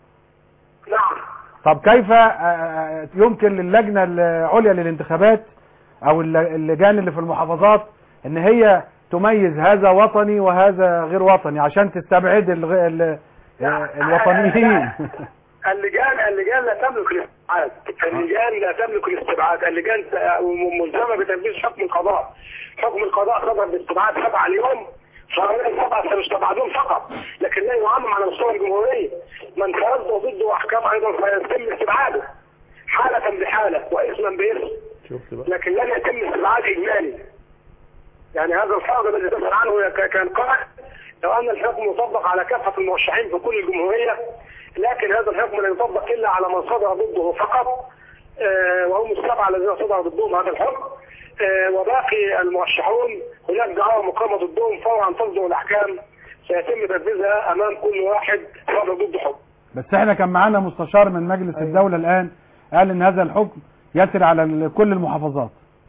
S9: نعم
S2: طب كيف آه، يمكن للجنة العليا للانتخابات او الل- اللجان اللي في المحافظات ان هي تميز هذا وطني وهذا غير وطني عشان تستبعد الغ... ال... آه، الوطنيين
S9: اللجان اللجان لا تملك الاستبعاد اللجان لا تملك الاستبعاد اللجان ت- ملزمه بتنفيذ حكم القضاء حكم القضاء صدر باستبعاد سبعه اليوم فهؤلاء السبعه سيستبعدون فقط لكن لا يعمم على مستوى الجمهوريه من تصدر ضده احكام ايضا فيتم استبعاده حاله بحاله واسما باسم
S5: شفت بقى
S9: لكن لن يتم استبعاد اجمالي يعني هذا الفرض الذي تسأل عنه ك- كان قائل لو ان الحكم يطبق على كافه المرشحين في كل الجمهوريه لكن هذا الحكم لا يطبق الا على من صدر ضده فقط آه، وهم السبعه الذين صدر ضدهم هذا الحكم آه، وباقي المرشحون هناك دعاوى مقامه ضدهم فورا ان تصدر الاحكام سيتم تنفيذها امام كل واحد صدر ضده حكم
S2: بس احنا كان معانا مستشار من مجلس الدولة الان قال ان هذا الحكم يسري على ال- كل المحافظات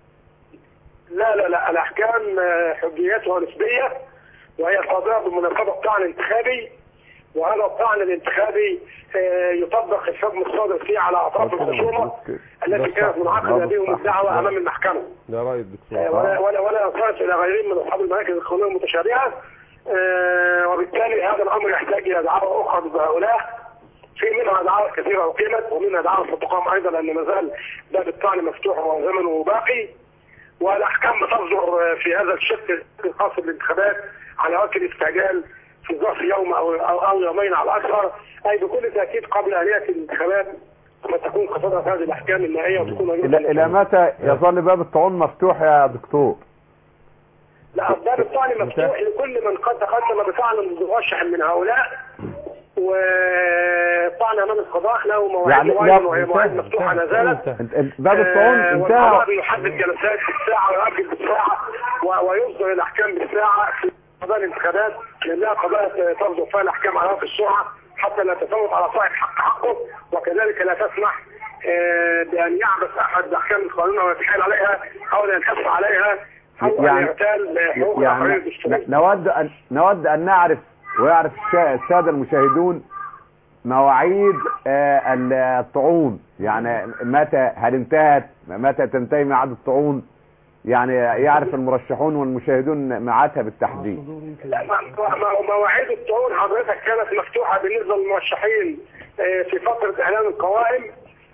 S9: لا لا لا الاحكام آه، حجيتها نسبيه وهي صادره بمناسبه الطعن الانتخابي وهذا الطعن الانتخابي آه، يطبق الحكم الصادر فيه على اطراف الخصومه التي كانت منعقده بهم الدعوه امام المحكمه
S5: ده راي
S9: آه،
S5: الدكتور
S9: ولا ولا ولا ينصرف الى غيرهم من اصحاب المراكز القانونيه المتشابهه آه، وبالتالي هذا الامر يحتاج الى دعاوى اخرى ضد هؤلاء في منها دعاوى كثيره اقيمت ومنها دعاوى ستقام ايضا لان ما زال باب الطعن مفتوح وزمنه باقي والاحكام بتصدر في هذا الشق الخاص بالانتخابات على وجه الاستعجال في ظرف يوم او او, أو يومين على الاكثر اي بكل تاكيد قبل اليه الانتخابات ستكون قد صدرت هذه الاحكام النهائيه وتكون واجبة
S6: الى إلى متى يظل باب الطعون مفتوح يا دكتور
S9: لا باب الطعن مفتوح لكل من قد تقدم بطعن ضد مرشح من هؤلاء وطعن امام القضاء له مواعيد
S6: يعني
S9: معينه
S6: لا-
S9: وهي مواعيد مفتوحه لا زالت
S6: انت- انت- باب الطعون
S9: آه،
S6: انتهى
S9: والقضاء بيحدد جلسات بالساعه ويؤجل بالساعه و- ويصدر الاحكام بالساعه في قضاء الانتخابات لانها قضايا تصدر فيها الاحكام على وقت السرعه حتى لا تفوت على صاحب حق حقه وكذلك لا تسمح آه، بان يعبث احد باحكام القانون او يتحايل عليها او ان ينحص عليها او ان
S6: يعني-
S9: يغتال حقوق الاخرين
S6: يعني
S9: الدستوريه
S6: نود أن نود أن نعرف ويعرف الشا- السادة المشاهدون مواعيد آه، ال- الطعون يعني متى هل انتهت متى تنتهي ميعاد الطعون يعني يعرف المرشحون والمشاهدون ميعادها بالتحديد
S9: لا ما- ما- مواعيد الطعون حضرتك كانت مفتوحة بالنسبة للمرشحين آه، في فترة إعلان القوائم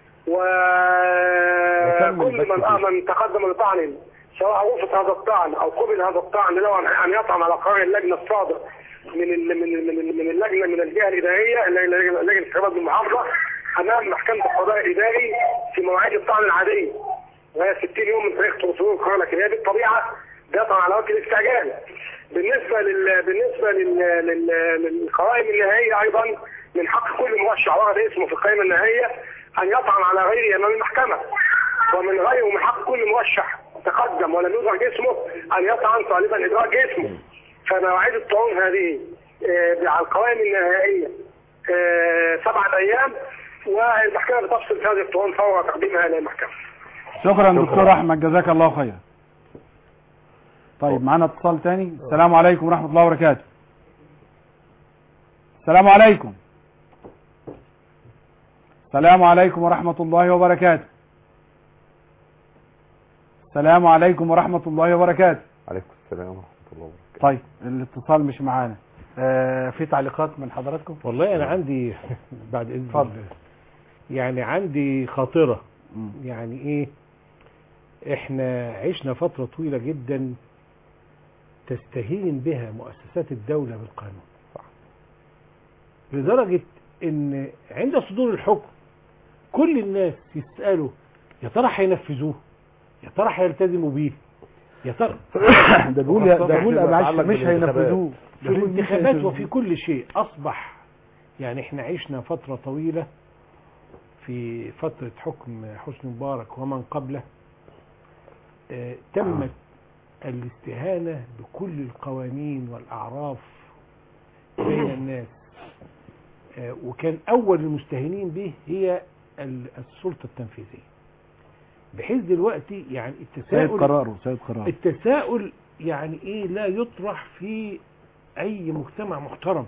S9: وكل من آه من تقدم بطعن سواء رفض هذا الطعن أو قبل هذا الطعن له أن- أن يطعن على قرار اللجنة الصادر من ال- من ال- من ال- من اللجنة من الجهة الإدارية اللجنة لجنة الشباب بالمحافظة أمام محكمة القضاء الإداري في مواعيد الطعن العادية وهي 60 يوم من تاريخ صدور القرار لكن هي بالطبيعة بيطعن على وجه الاستعجال بالنسبة لل... بالنسبة لل... لل... للقوائم النهائية أيضا من حق كل مرشح ورد اسمه في القائمة النهائية أن يطعن على غيره أمام المحكمة ومن غيره من حق كل مرشح تقدم ولم يدرج اسمه أن يطعن طالبا إدراج اسمه فمواعيد الطعون هذه آه، على القوائم النهائية آه، سبعة أيام والمحكمة بتفصل في هذه الطعون فور تقديمها إلى المحكمة
S2: شكرا دكتور احمد جزاك الله خيرا طيب معانا اتصال تاني السلام عليكم ورحمة الله وبركاته السلام عليكم السلام عليكم ورحمة الله وبركاته السلام عليكم ورحمة الله وبركاته
S6: عليكم السلام ورحمة الله
S2: طيب الاتصال مش معانا آه في تعليقات من حضراتكم
S4: والله انا عندي بعد اذن
S2: اتفضل.
S4: الله يعني عندي خاطره
S2: مم.
S4: يعني ايه احنا عشنا فتره طويله جدا تستهين بها مؤسسات الدوله بالقانون لدرجه ان عند صدور الحكم كل الناس يسالوا يا ترى هينفذوه يا ترى هيلتزموا بيه يا ترى
S2: ده بيقول ده بيقول معلش مش هينفذوه
S4: في الانتخابات وفي كل شيء أصبح يعني احنا عشنا فترة طويلة في فترة حكم حسني مبارك ومن قبله آه تمت الاستهانة بكل القوانين والأعراف بين الناس آه وكان أول المستهينين به هي ال- السلطة التنفيذية بحيث دلوقتي يعني
S2: سيد
S4: التساؤل
S2: قراره سيد قراره
S4: التساؤل يعني ايه لا يطرح في اي مجتمع محترم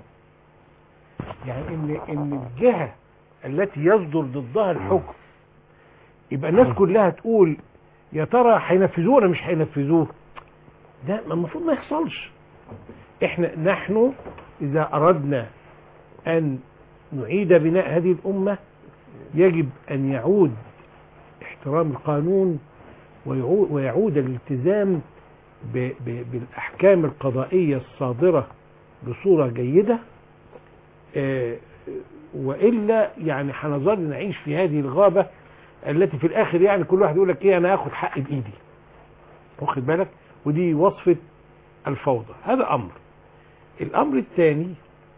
S4: يعني ان ان الجهه التي يصدر ضدها الحكم يبقى الناس كلها تقول يا ترى هينفذوه ولا مش هينفذوه ده ما المفروض ما يحصلش احنا نحن اذا اردنا ان نعيد بناء هذه الامه يجب ان يعود احترام القانون ويعود, ويعود الالتزام ب- ب- بالأحكام القضائية الصادرة بصورة جيدة آه، وإلا يعني هنظل نعيش في هذه الغابة التي في الآخر يعني كل واحد يقول لك إيه أنا هاخد حقي بإيدي واخد بالك ودي وصفة الفوضى هذا أمر الأمر الثاني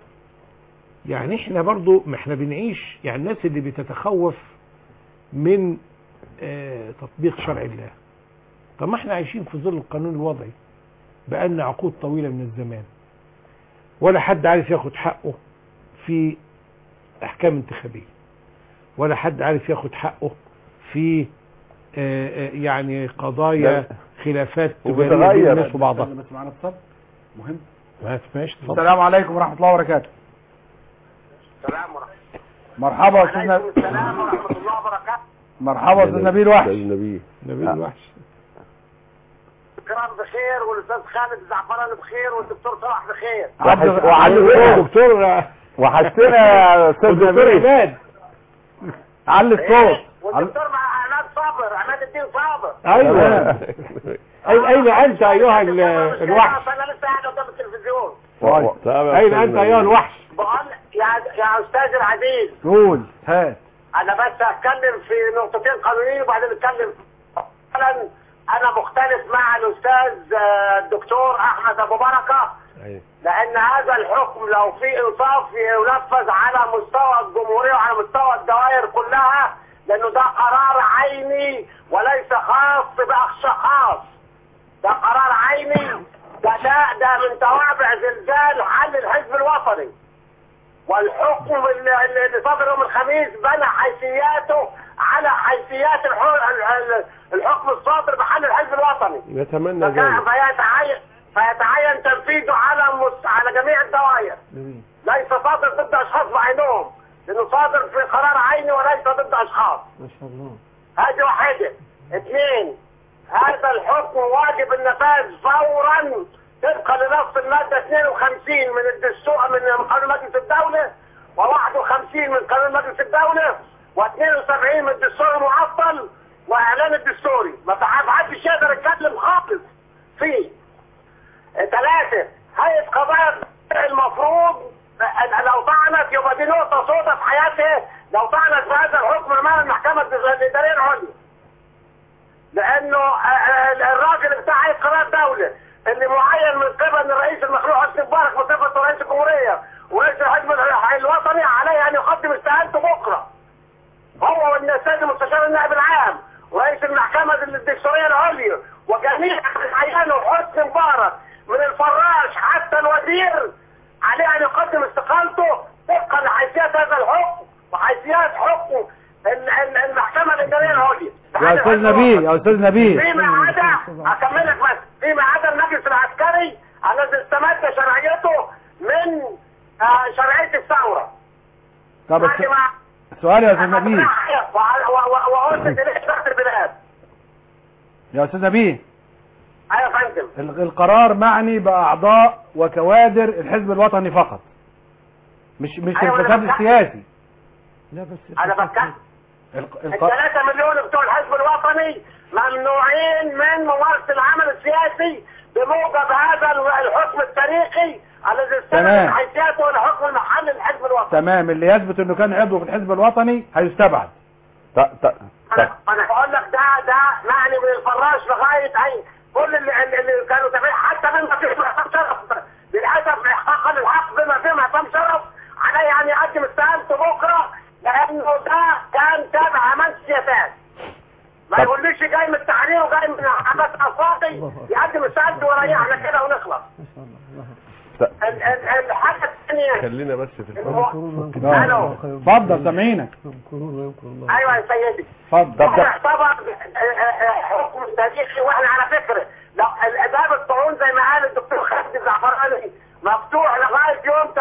S4: يعني احنا برضو ما احنا بنعيش يعني الناس اللي بتتخوف من آه، تطبيق شرع الله طب ما احنا عايشين في ظل القانون الوضعي بقالنا عقود طويلة من الزمان ولا حد عارف ياخد حقه في احكام انتخابية ولا حد عارف ياخد حقه في آه، آه، يعني قضايا
S6: لا.
S4: خلافات
S6: وبتغير.
S4: تجارية بين الناس وبعضها
S2: بس معانا اتصال مهم
S4: ما ماشي اتفضل.
S2: السلام عليكم ورحمه الله وبركاته
S10: السلام ورحمة
S2: مرحبا يا استاذ
S10: عليكم
S2: نبيل
S10: السلام ورحمة الله وبركاته
S2: مرحبا يا استاذ نبيل وحش
S5: النبي
S4: نبيل الوحش
S10: الكرام بخير والاستاذ خالد الزعفراني بخير والدكتور صلاح بخير
S2: عبد-
S6: وعلي
S2: عبد-
S4: دكتور
S6: وحشتنا يا استاذ
S4: دكتور
S6: نبيل
S4: عماد
S2: علي الصوت
S10: والدكتور مع عماد صابر عماد الدين صابر
S4: ايوه أين أين أنت أيها ال- الوحش
S10: انا لسه قاعد قدام التلفزيون
S4: أين أنت أيها الوحش
S10: بقول يا يا استاذ العزيز
S2: قول هات
S10: انا بس هتكلم في نقطتين قانونيين وبعدين نتكلم اولا انا مختلف مع الاستاذ آه، الدكتور احمد ابو بركه لان هذا الحكم لو في انصاف ينفذ على مستوى الجمهوريه وعلى مستوى الدوائر كلها لانه ده قرار عيني وليس خاص باشخاص ده قرار عيني ده ده ده من توابع زلزال حل الحزب الوطني والحكم اللي, اللي صدر يوم الخميس بنى حيثياته على حيثيات الح- ال- ال- الحكم الصادر بحل الحزب الوطني
S5: نتمنى
S10: فكان-
S5: ذلك
S10: فيتعين فيتعين تنفيذه على مس... على جميع الدوائر ليس صادر ضد اشخاص بعينهم لانه صادر في قرار عيني وليس ضد اشخاص
S3: ما شاء الله
S10: هذه واحدة اثنين هذا الحكم واجب النفاذ فورا طبقا لنص المادة 52 من الدستور من قانون مجلس الدولة و51 من قانون مجلس الدولة و72 من الدستور المعطل واعلان الدستوري ما في حدش يقدر يتكلم خالص فيه ثلاثة هيئة قضايا المفروض أن لو طعنت يبقى دي نقطة سوداء في حياتها لو طعنت في هذا الحكم امام المحكمة الإدارية العليا لأنه آه، آه، الراجل بتاع هيئة قضايا الدولة اللي معين من قبل الرئيس المخلوع حسني مبارك بصفة رئيس الجمهورية ورئيس الحزب الوطني عليه أن يقدم استقالته بكرة هو والسيد المستشار النائب العام ورئيس المحكمة الدستورية العليا وجميع عيانه حسني مبارك من الفراش حتى الوزير عليه ان يقدم استقالته طبقا لحيثيات هذا الحكم وحيثيات حكم ال- ال- المحكمة الإدارية العليا
S2: يا استاذ نبيل يا استاذ نبيل
S10: فيما عدا اكملك بس فيما عدا المجلس العسكري الذي استمد شرعيته من آه، شرعية الثورة
S2: طب
S10: بعد
S2: الس-
S10: ما
S2: سؤال يا استاذ نبيل
S10: وأرسل إليه شرط البلاد
S2: يا استاذ نبيل
S10: أيوة يا فندم
S9: فندم
S2: ال- القرار معني باعضاء وكوادر الحزب الوطني فقط مش مش
S9: أيوة، أنا
S2: الفساد
S9: بتكلم.
S2: السياسي
S3: لا بس
S9: انا بتكلم
S2: الق-
S9: ال
S2: الق-
S9: 3 مليون بتوع الحزب الوطني ممنوعين من ممارسه العمل السياسي بموجب هذا الحكم التاريخي الذي استند
S2: تمام.
S9: من حيثياته الحكم المحلي للحزب الوطني
S2: تمام اللي يثبت انه كان عضو في الحزب الوطني هيستبعد
S6: ط- ط-
S9: انا انا بقول لك ده ده معني من الفراش لغايه اي كل اللي, اللي اللي كانوا تابعين حتى بما فيه معصم شرف للاسف احقاقا للحق بما فيه معصم شرف علي ان يقدم استقالته بكره لانه ده كان تابع عمل سياسات ما
S6: طب.
S9: يقوليش جاي من التحرير وجاي من عباس الفاضي يقدم استقالته وريحنا كده ونخلص ال- ال- الحاجه الثانيه
S5: خلينا بس في
S2: آه.
S9: الو
S2: اتفضل سامعينك
S9: ايوه يا سيدي
S2: اتفضل
S9: ده يعتبر حكم تاريخي واحنا على فكره لو الاداب الطاعون زي ما قال الدكتور خالد الزعفراني مفتوح لغايه يوم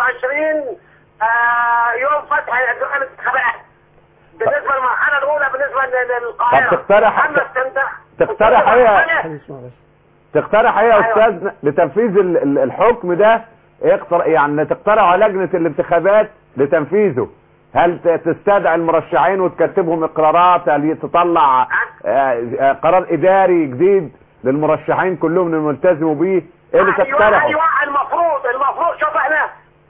S9: 28 آه يوم فتح اجراء الانتخابات بالنسبه للمرحله الاولى بالنسبه للقاهره
S6: طب تقترح-
S9: اما استمتاع
S6: تقترح ايه تقترح ايه يا استاذ لتنفيذ ال- ال- الحكم ده اقتر... يعني تقترح على لجنة الانتخابات لتنفيذه هل ت- تستدعي المرشحين وتكتبهم اقرارات هل تطلع آه، آه، قرار اداري جديد للمرشحين كلهم اللي يلتزموا بيه ايه اللي
S9: ايوه
S6: تقترحه
S9: ايوه المفروض المفروض شوف احنا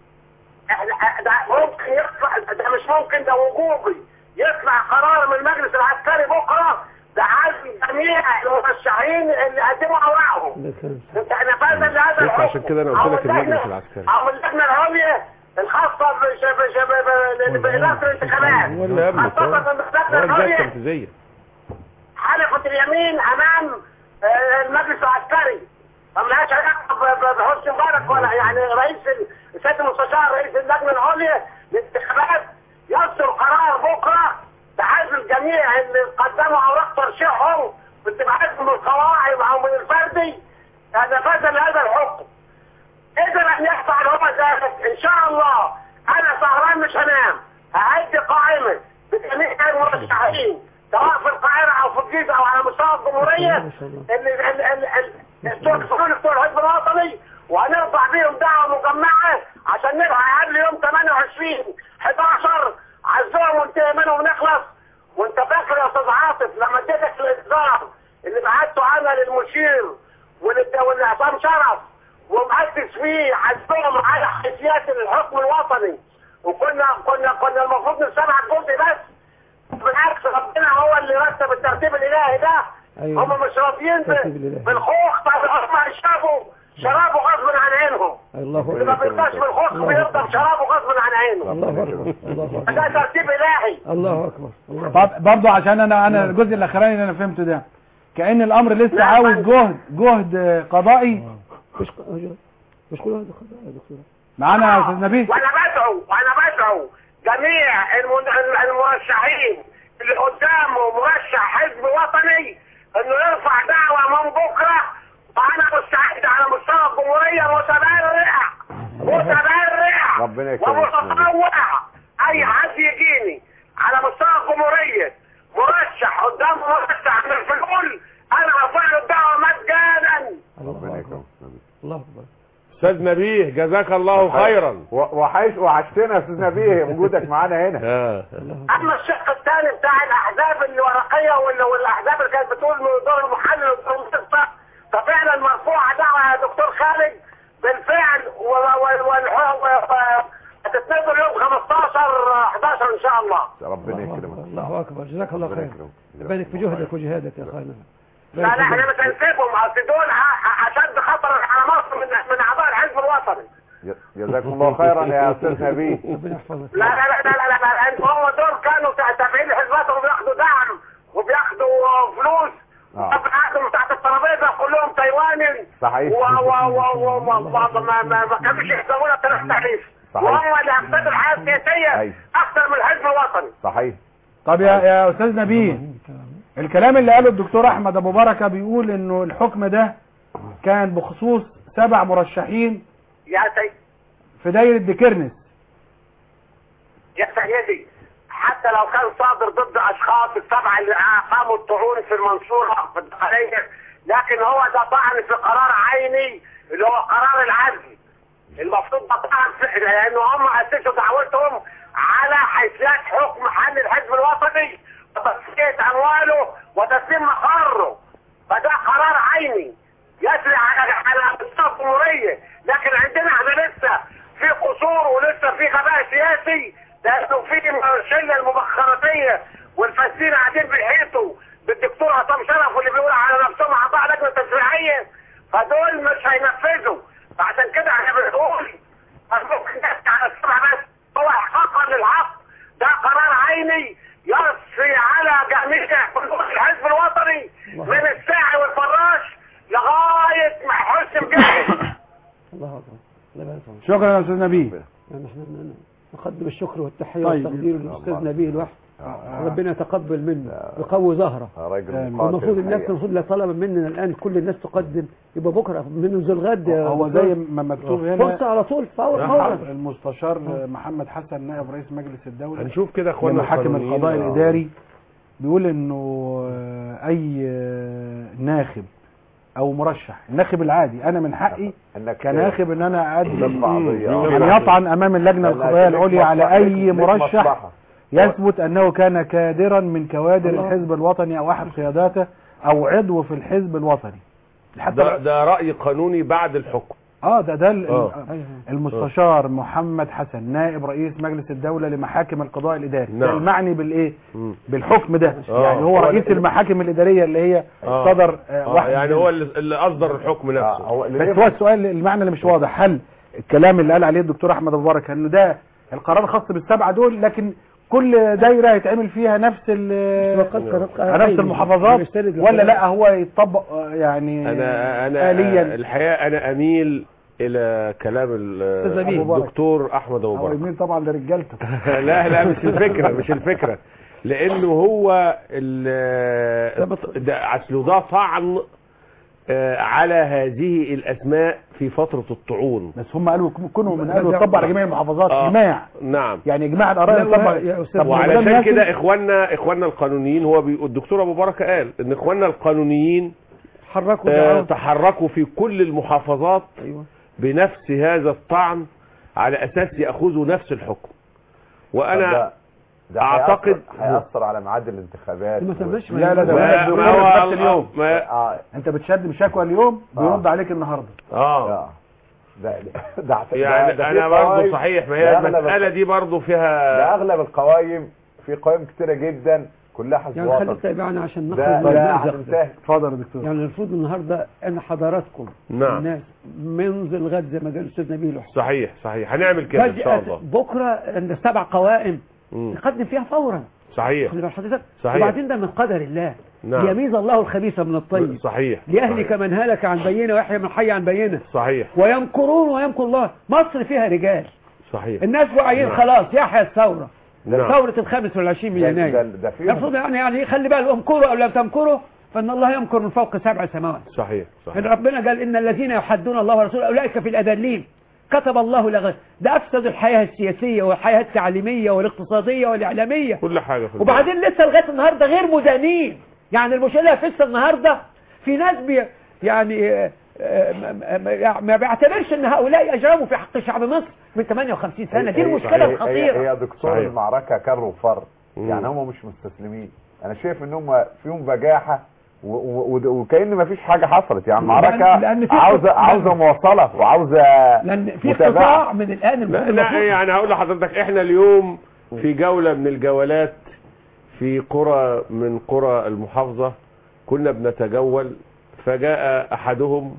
S9: احنا ده ممكن يطلع ده مش ممكن ده وجوبي يطلع قرار من المجلس العسكري بكره بعزل جميع المرشحين اللي قدموا اوراقهم انت نفاذا لهذا
S5: يبقى عشان
S9: الحكم
S5: كده انا قلت
S9: أو
S5: لك المجلس
S9: اللجنة-
S5: العسكري
S9: او اللجنه العليا الخاصه بش بش ب- ب- بإدارة الانتخابات
S5: ولا يا ابني
S9: خاصة
S5: هو
S9: ان اللجنه
S5: الجهه
S9: العليا
S5: التنفيذيه
S9: حلقة اليمين امام آه، المجلس العسكري ما لهاش علاقه ب- ب- بحسني مبارك ولا يعني رئيس ال- السيد المستشار رئيس اللجنه العليا للانتخابات يصدر قرار بكره بعزل جميع اللي قدموا اوراق ترشيحهم باستبعادهم من القواعد او من الفردي نفاذا لهذا الحكم قدر ان يفعل هو ذلك ان شاء الله انا سهران مش هنام هعد قائمه بجميع المرشحين سواء في القاهره او في الجيزه او على مستوى الجمهوريه اللي اللي اللي بتوع الفنون بتوع الحزب الوطني وهنرفع بيهم دعوه مجمعه عشان نلحق قبل يوم 28 11 عزوهم وانتهي منهم ونخلص وانت فاكر يا استاذ عاطف لما اديتك الانذار اللي بعته انا للمشير وللد- ولعصام شرف ومؤسس فيه عزوهم على حيثيات الحكم الوطني وكنا كنا كنا المفروض نسمع الجزء بس بالعكس ربنا هو اللي رتب الترتيب الالهي ده
S3: أيوة.
S9: هم مش راضيين ب-
S3: الترتيب الإلهي.
S9: بالخوخ طب هم شربوا شرابه غصب عن عينهم
S3: الله
S9: اللي ما
S3: أكبر
S9: بيرضاش بالخوخ بيرضى شرابه غصب عن عينه
S3: الله أكبر الله أكبر
S9: ده ترتيب الهي
S3: الله أكبر الله
S2: طب برضه عشان انا انا الجزء الاخراني اللي انا فهمته ده كأن الامر لسه عاوز جهد جهد قضائي
S3: مش مش كل هذا خطأ يا دكتور
S2: معانا يا استاذ نبيه
S9: وانا بدعو وانا بدعو جميع المن- المرشحين اللي قدامه مرشح حزب وطني انه يرفع دعوه من بكره وانا مستعد على مستوى الجمهوريه متبرع متبرع
S6: ربنا يكرمك
S9: ومتطوع اي حد يجيني على مستوى الجمهوريه مرشح قدام مرشح من الفلول انا ارفع له الدعوه مجانا
S6: ربنا يكرمك
S3: الله أكبر
S5: استاذ نبيه جزاك الله خيرا
S6: و- وحش وحشتنا يا استاذ نبيه وجودك معانا هنا
S5: آه.
S9: اما الشق الثاني بتاع الاحزاب الورقيه وال- والاحزاب اللي كانت بتقول من دور المحلل ودور المستشفى ففعلا مرفوعه دعوه يا دكتور خالد بالفعل هتتنزل يوم 15 11 ان شاء الله
S6: ربنا يكرمك
S3: الله أكبر جزاك الله
S6: ربنا
S3: خير
S6: يكرمك.
S3: بارك في جهدك وجهادك يا أخانا
S9: لا لا احنا مش هنسيبهم اصل دول ع- اشد خطرا على مصر من من اعضاء الحزب الوطني
S6: ج- جزاكم الله خيرا يا استاذ نبيه
S3: ربنا يحفظك
S9: لا لا لا لا لا, لا, لا. انتوا هم دول كانوا تابعين لحزباتهم وبياخدوا دعم وبياخدوا فلوس
S6: آه.
S9: قعدوا تحت الترابيزه كلهم تايواني
S6: صحيح
S9: و و و و و و ما ما ما كانوش يحسبونا ثلاث تعريف
S6: صحيح.
S9: وهم اللي افسدوا الحياه السياسيه
S6: أيوة.
S9: اكثر من الحزب الوطني
S6: صحيح
S2: طب يا يا استاذ نبيه الكلام اللي قاله الدكتور احمد ابو بركه بيقول انه الحكم ده كان بخصوص سبع مرشحين
S9: يا سيدي
S2: في دايره ديكرنس
S9: يا سيدي حتى لو كان صادر ضد اشخاص السبعه اللي قاموا الطعون في المنصوره في الدقهليه
S10: لكن هو ده طعن في قرار عيني اللي هو قرار العزل المفروض ده طعن في لان هم اسسوا دعوتهم على حيثيات حكم حل الحزب الوطني وتصفيه امواله وتسليم مقره فده قرار عيني يسري على على مستوى الجمهوريه لكن عندنا احنا لسه في قصور ولسه في غباء سياسي لانه في الشله المبخراتيه والفاسدين قاعدين بيحيطوا بالدكتور عصام شرف واللي بيقول على نفسهم اعضاء لجنه تشريعيه فدول مش هينفذوا فعشان كده احنا بنقول ممكن نحكي على السمع بس هو احقاقا للحق ده قرار عيني يصفي على جميع حدود الحزب الوطني من الساعي والفراش لغايه ما حسن جاهز
S3: الله اكبر الله يبارك فيك.
S2: شكرا يا استاذ نبيل
S3: يعني احنا نقدم الشكر والتحيه
S2: طيب.
S3: والتقدير للاستاذ
S6: الله.
S3: نبيل الوحد ربنا يتقبل منه ويقوي ظهره
S6: راجل
S2: آمين.
S6: مقاتل
S3: المفروض الناس
S6: الحقيقة.
S3: المفروض لا طلب مننا الان كل الناس تقدم يبقى بكره من ذو الغد يا
S2: هو
S3: دكتور.
S2: زي ما مكتوب هنا
S3: فرصه على طول فور فورا
S2: المستشار محمد حسن نائب رئيس مجلس الدولة
S5: هنشوف كده اخوانا
S2: لمحاكم
S5: القانونيين.
S2: القضاء
S5: آه.
S2: الإداري بيقول إنه آه، أي آه، ناخب أو مرشح الناخب العادي أنا من حقي
S6: انك
S2: كناخب إن أنا أدي
S6: ترفع قضية.
S2: أن يطعن أمام اللجنة
S6: لأن
S2: القضائية
S6: ليك
S2: العليا على
S6: مصلحة-
S2: أي
S6: ليك
S2: مرشح
S6: مصلحة.
S2: يثبت أنه كان كادرا من كوادر
S3: الله.
S2: الحزب الوطني أو أحد قياداته أو عضو في الحزب الوطني حتى
S5: ده, ده رأي قانوني بعد الحكم
S2: اه ده ده ال-
S5: آه.
S2: المستشار محمد حسن نائب رئيس مجلس الدولة لمحاكم القضاء الإداري ده
S5: نعم.
S2: المعني بالإيه
S5: مم.
S2: بالحكم ده
S5: آه.
S2: يعني هو
S6: هو
S2: رئيس
S6: ال-
S2: المحاكم الإدارية اللي هي
S5: آه.
S2: صدر آه
S5: آه
S2: واحد
S5: يعني
S2: من-
S5: هو اللي اللي اصدر الحكم
S6: آه،
S5: نفسه
S6: هو
S2: بس هو السؤال المعنى اللي مش واضح هل الكلام اللي قال عليه الدكتور أحمد أبو بركة إنه ده القرار خاص بالسبعة دول لكن كل دايرة هيتعمل فيها نفس ال نفس المحافظات ولا لا هو يتطبق آه، يعني
S5: انا انا
S2: آليا
S5: الحقيقه انا اميل الى كلام ال-
S2: أستاذ أبي.
S5: الدكتور احمد ابو
S2: هو
S5: بكر
S2: يمين طبعا لرجالته
S5: لا لا مش الفكره مش الفكره لانه هو ال- ده اصله ده طعن آه، على هذه الاسماء في فتره الطعون
S2: بس هم قالوا كونوا من قالوا يطبق على جميع المحافظات
S5: آه.
S2: اجماع
S5: نعم
S2: يعني اجماع الاراء
S3: لا، لا،
S2: يطبق
S3: يا أستاذ
S2: طب
S5: وعلشان
S2: مدام
S5: كده
S2: ياسر-
S5: اخواننا اخواننا القانونيين هو بي... الدكتور ابو بركه قال ان اخواننا القانونيين
S3: حركوا
S5: آه
S3: دعوة.
S5: تحركوا في كل المحافظات
S3: ايوه
S5: بنفس هذا الطعن على اساس ياخذوا نفس الحكم وانا
S6: ده
S5: أعتقد-
S6: هيأثر- هيأثر على ميعاد الانتخابات
S3: ما تنساش
S2: لا لا ده
S5: ما-
S2: واحد
S5: ما
S2: بيقول
S5: هو
S2: نفس اليوم
S5: ما
S6: اه
S2: انت بتشد بشكوى اليوم بيرد عليك النهارده
S5: اه
S6: آه. ده ده ده
S5: يعني
S6: ده في
S5: انا برضه
S6: قوائم-
S5: صحيح ما
S6: ده
S5: هي
S6: أغلب
S5: المساله دي برضه فيها
S6: ده اغلب القوائم في قوائم كتيره جدا كلها حزب
S3: يعني
S6: وطني
S3: خليك تابعنا عشان نخرج
S6: ده
S3: من
S6: ده
S3: المأزق ده.
S6: هتنتهي
S2: اتفضل يا دكتور
S3: يعني المفروض النهارده ان حضراتكم
S5: نعم.
S3: الناس منذ الغد زي ما قال الاستاذ نبيل حسين
S5: صحيح صحيح هنعمل كده ان شاء
S3: فجأة
S5: الله
S3: بكره عند سبع قوائم
S5: مم.
S3: نقدم فيها فورا
S5: صحيح
S3: خلي بال حضرتك
S5: صحيح.
S3: وبعدين ده من قدر الله
S5: نعم.
S3: يميز الله الخبيث من الطيب
S5: صحيح
S3: ليهلك من هلك عن بينه ويحيى من حي عن بينه
S5: صحيح
S3: ويمكرون ويمكر الله مصر فيها رجال
S5: صحيح
S3: الناس واعيين
S5: نعم.
S3: خلاص يحيى الثوره
S5: نعم.
S3: ثوره الخامس والعشرين من
S6: ده-
S3: يناير
S6: ده- ده فيهم-
S3: المفروض يعني يعني خلي بالك امكروا او لا تمكروا فان الله يمكر من فوق سبع سماوات
S5: صحيح
S3: إن
S5: صحيح
S3: ربنا قال ان الذين يحدون الله ورسوله اولئك في الاذلين كتب الله لغ... ده افسد الحياه السياسيه والحياه التعليميه والاقتصاديه والاعلاميه
S5: كل حاجه في
S3: وبعدين لسه لغايه النهارده غير مدانين يعني المشكله لسه النهارده في ناس بي يعني آه، آه، ما- ما- ما بيعتبرش ان هؤلاء اجرموا في حق شعب مصر من 58 سنه دي
S6: هي-
S3: المشكله
S6: هي- هي,
S3: الخطيره
S6: هي دكتور
S5: صحيح.
S6: المعركه كر وفر
S5: مم.
S6: يعني هم مش مستسلمين انا شايف ان هم فيهم بجاحه و- و- و- وكأن ما فيش حاجه حصلت يعني المعركه
S3: لأن- لأن في
S6: عاوزه
S3: قطاع-
S6: عاوزه مواصله وعاوزه
S3: لان في
S6: متابعة.
S3: قطاع من الان
S5: لا,
S3: المفروض-
S5: لا يعني هقول لحضرتك احنا اليوم في جولة من الجولات في قرى من قرى المحافظة كنا بنتجول فجاء احدهم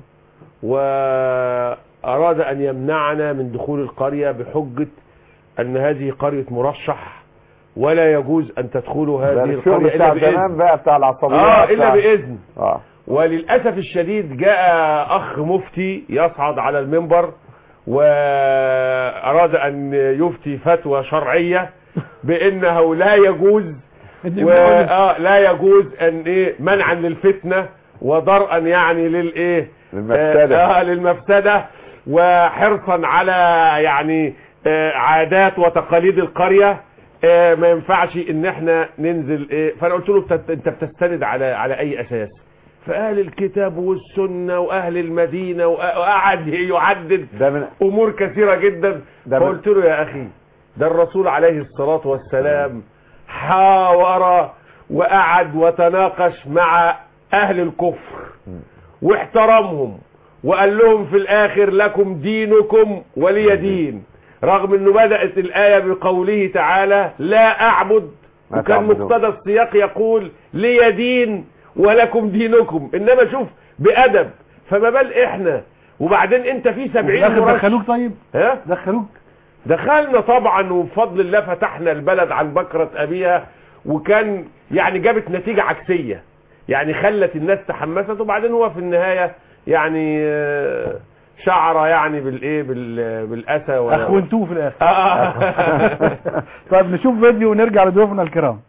S5: واراد ان يمنعنا من دخول القرية بحجة ان هذه قرية مرشح ولا يجوز ان تدخلوا
S6: ده
S5: هذه
S6: الشغل
S5: القرية
S6: بتاع
S5: الا باذن
S6: زمان بقى بتاع العصبيات
S5: اه الا
S6: بتاع-
S5: باذن
S6: اه
S5: وللأسف الشديد جاء أخ مفتي يصعد على المنبر وأراد أن يفتي فتوى شرعية بأنه لا يجوز و... آه لا يجوز أن إيه منعا للفتنة وضرءا يعني للإيه
S6: للمفسدة.
S5: آه, آه للمفسدة وحرصا على يعني آه عادات وتقاليد القرية آه ما ينفعش ان احنا ننزل ايه فانا قلت له بتت- انت بتستند على على اي اساس فأهل الكتاب والسنة وأهل المدينة وأ- وقعد يعدد
S6: ده من
S5: أمور كثيرة جدا
S6: ده من-
S5: فقلت له يا أخي ده الرسول عليه الصلاة والسلام حاور وقعد وتناقش مع أهل الكفر واحترمهم وقال لهم في الآخر لكم دينكم ولي دين رغم أنه بدأت الآية بقوله تعالى لا أعبد
S6: ما
S5: وكان
S6: تعبدون.
S5: مقتضى السياق يقول لي دين ولكم دينكم إنما شوف بأدب فما بال إحنا وبعدين أنت في
S2: وفي
S5: سبعين
S2: الاخر
S5: مرشح
S2: دخلوك طيب
S5: ها
S2: دخلوك
S5: دخلنا طبعا وبفضل الله فتحنا البلد عن بكرة أبيها وكان يعني جابت نتيجة عكسية يعني خلت الناس تحمست وبعدين هو في النهاية يعني آه، شعر يعني بالايه بال- بالاسى ولا-
S2: اخونتوه في الاخر
S5: آه.
S2: طيب نشوف فيديو ونرجع لضيوفنا الكرام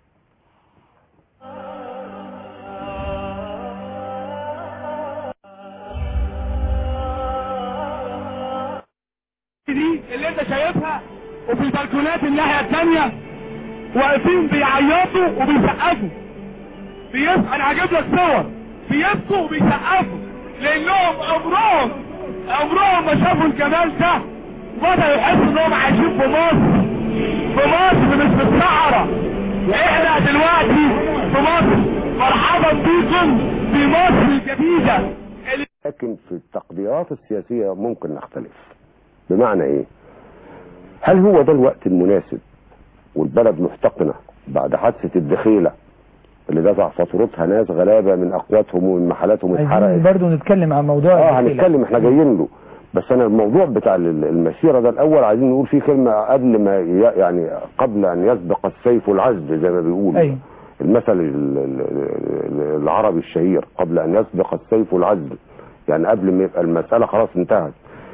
S18: دي اللي انت شايفها وفي البلكونات الناحيه الثانيه واقفين بيعيطوا وبيسقفوا بيس انا هجيب لك صور بيبكوا وبيسقفوا لانهم عمرهم عمرهم ما شافوا الجمال ده بدأوا يحسوا انهم عايشين في مصر في مصر مش في الصحراء احنا دلوقتي في مصر مرحبا بيكم في مصر الجديده
S19: لكن في التقديرات السياسية ممكن نختلف بمعنى ايه هل هو ده الوقت المناسب والبلد محتقنة بعد حادثة الدخيلة اللي دفع فاتورتها ناس غلابة من اقواتهم ومن محلاتهم
S20: عايزين
S19: اتحرقت
S20: برضو نتكلم عن موضوع
S19: اه
S20: الدخيلة.
S19: هنتكلم احنا جايين له بس انا الموضوع بتاع ال- المسيرة ده الاول عايزين نقول فيه كلمة قبل ما ي- يعني قبل ان يسبق السيف العزل زي ما بيقولوا
S20: ايوه
S19: المثل ال- ال- ال- العربي الشهير قبل ان يسبق السيف العزل يعني قبل ما يبقى المسألة خلاص انتهت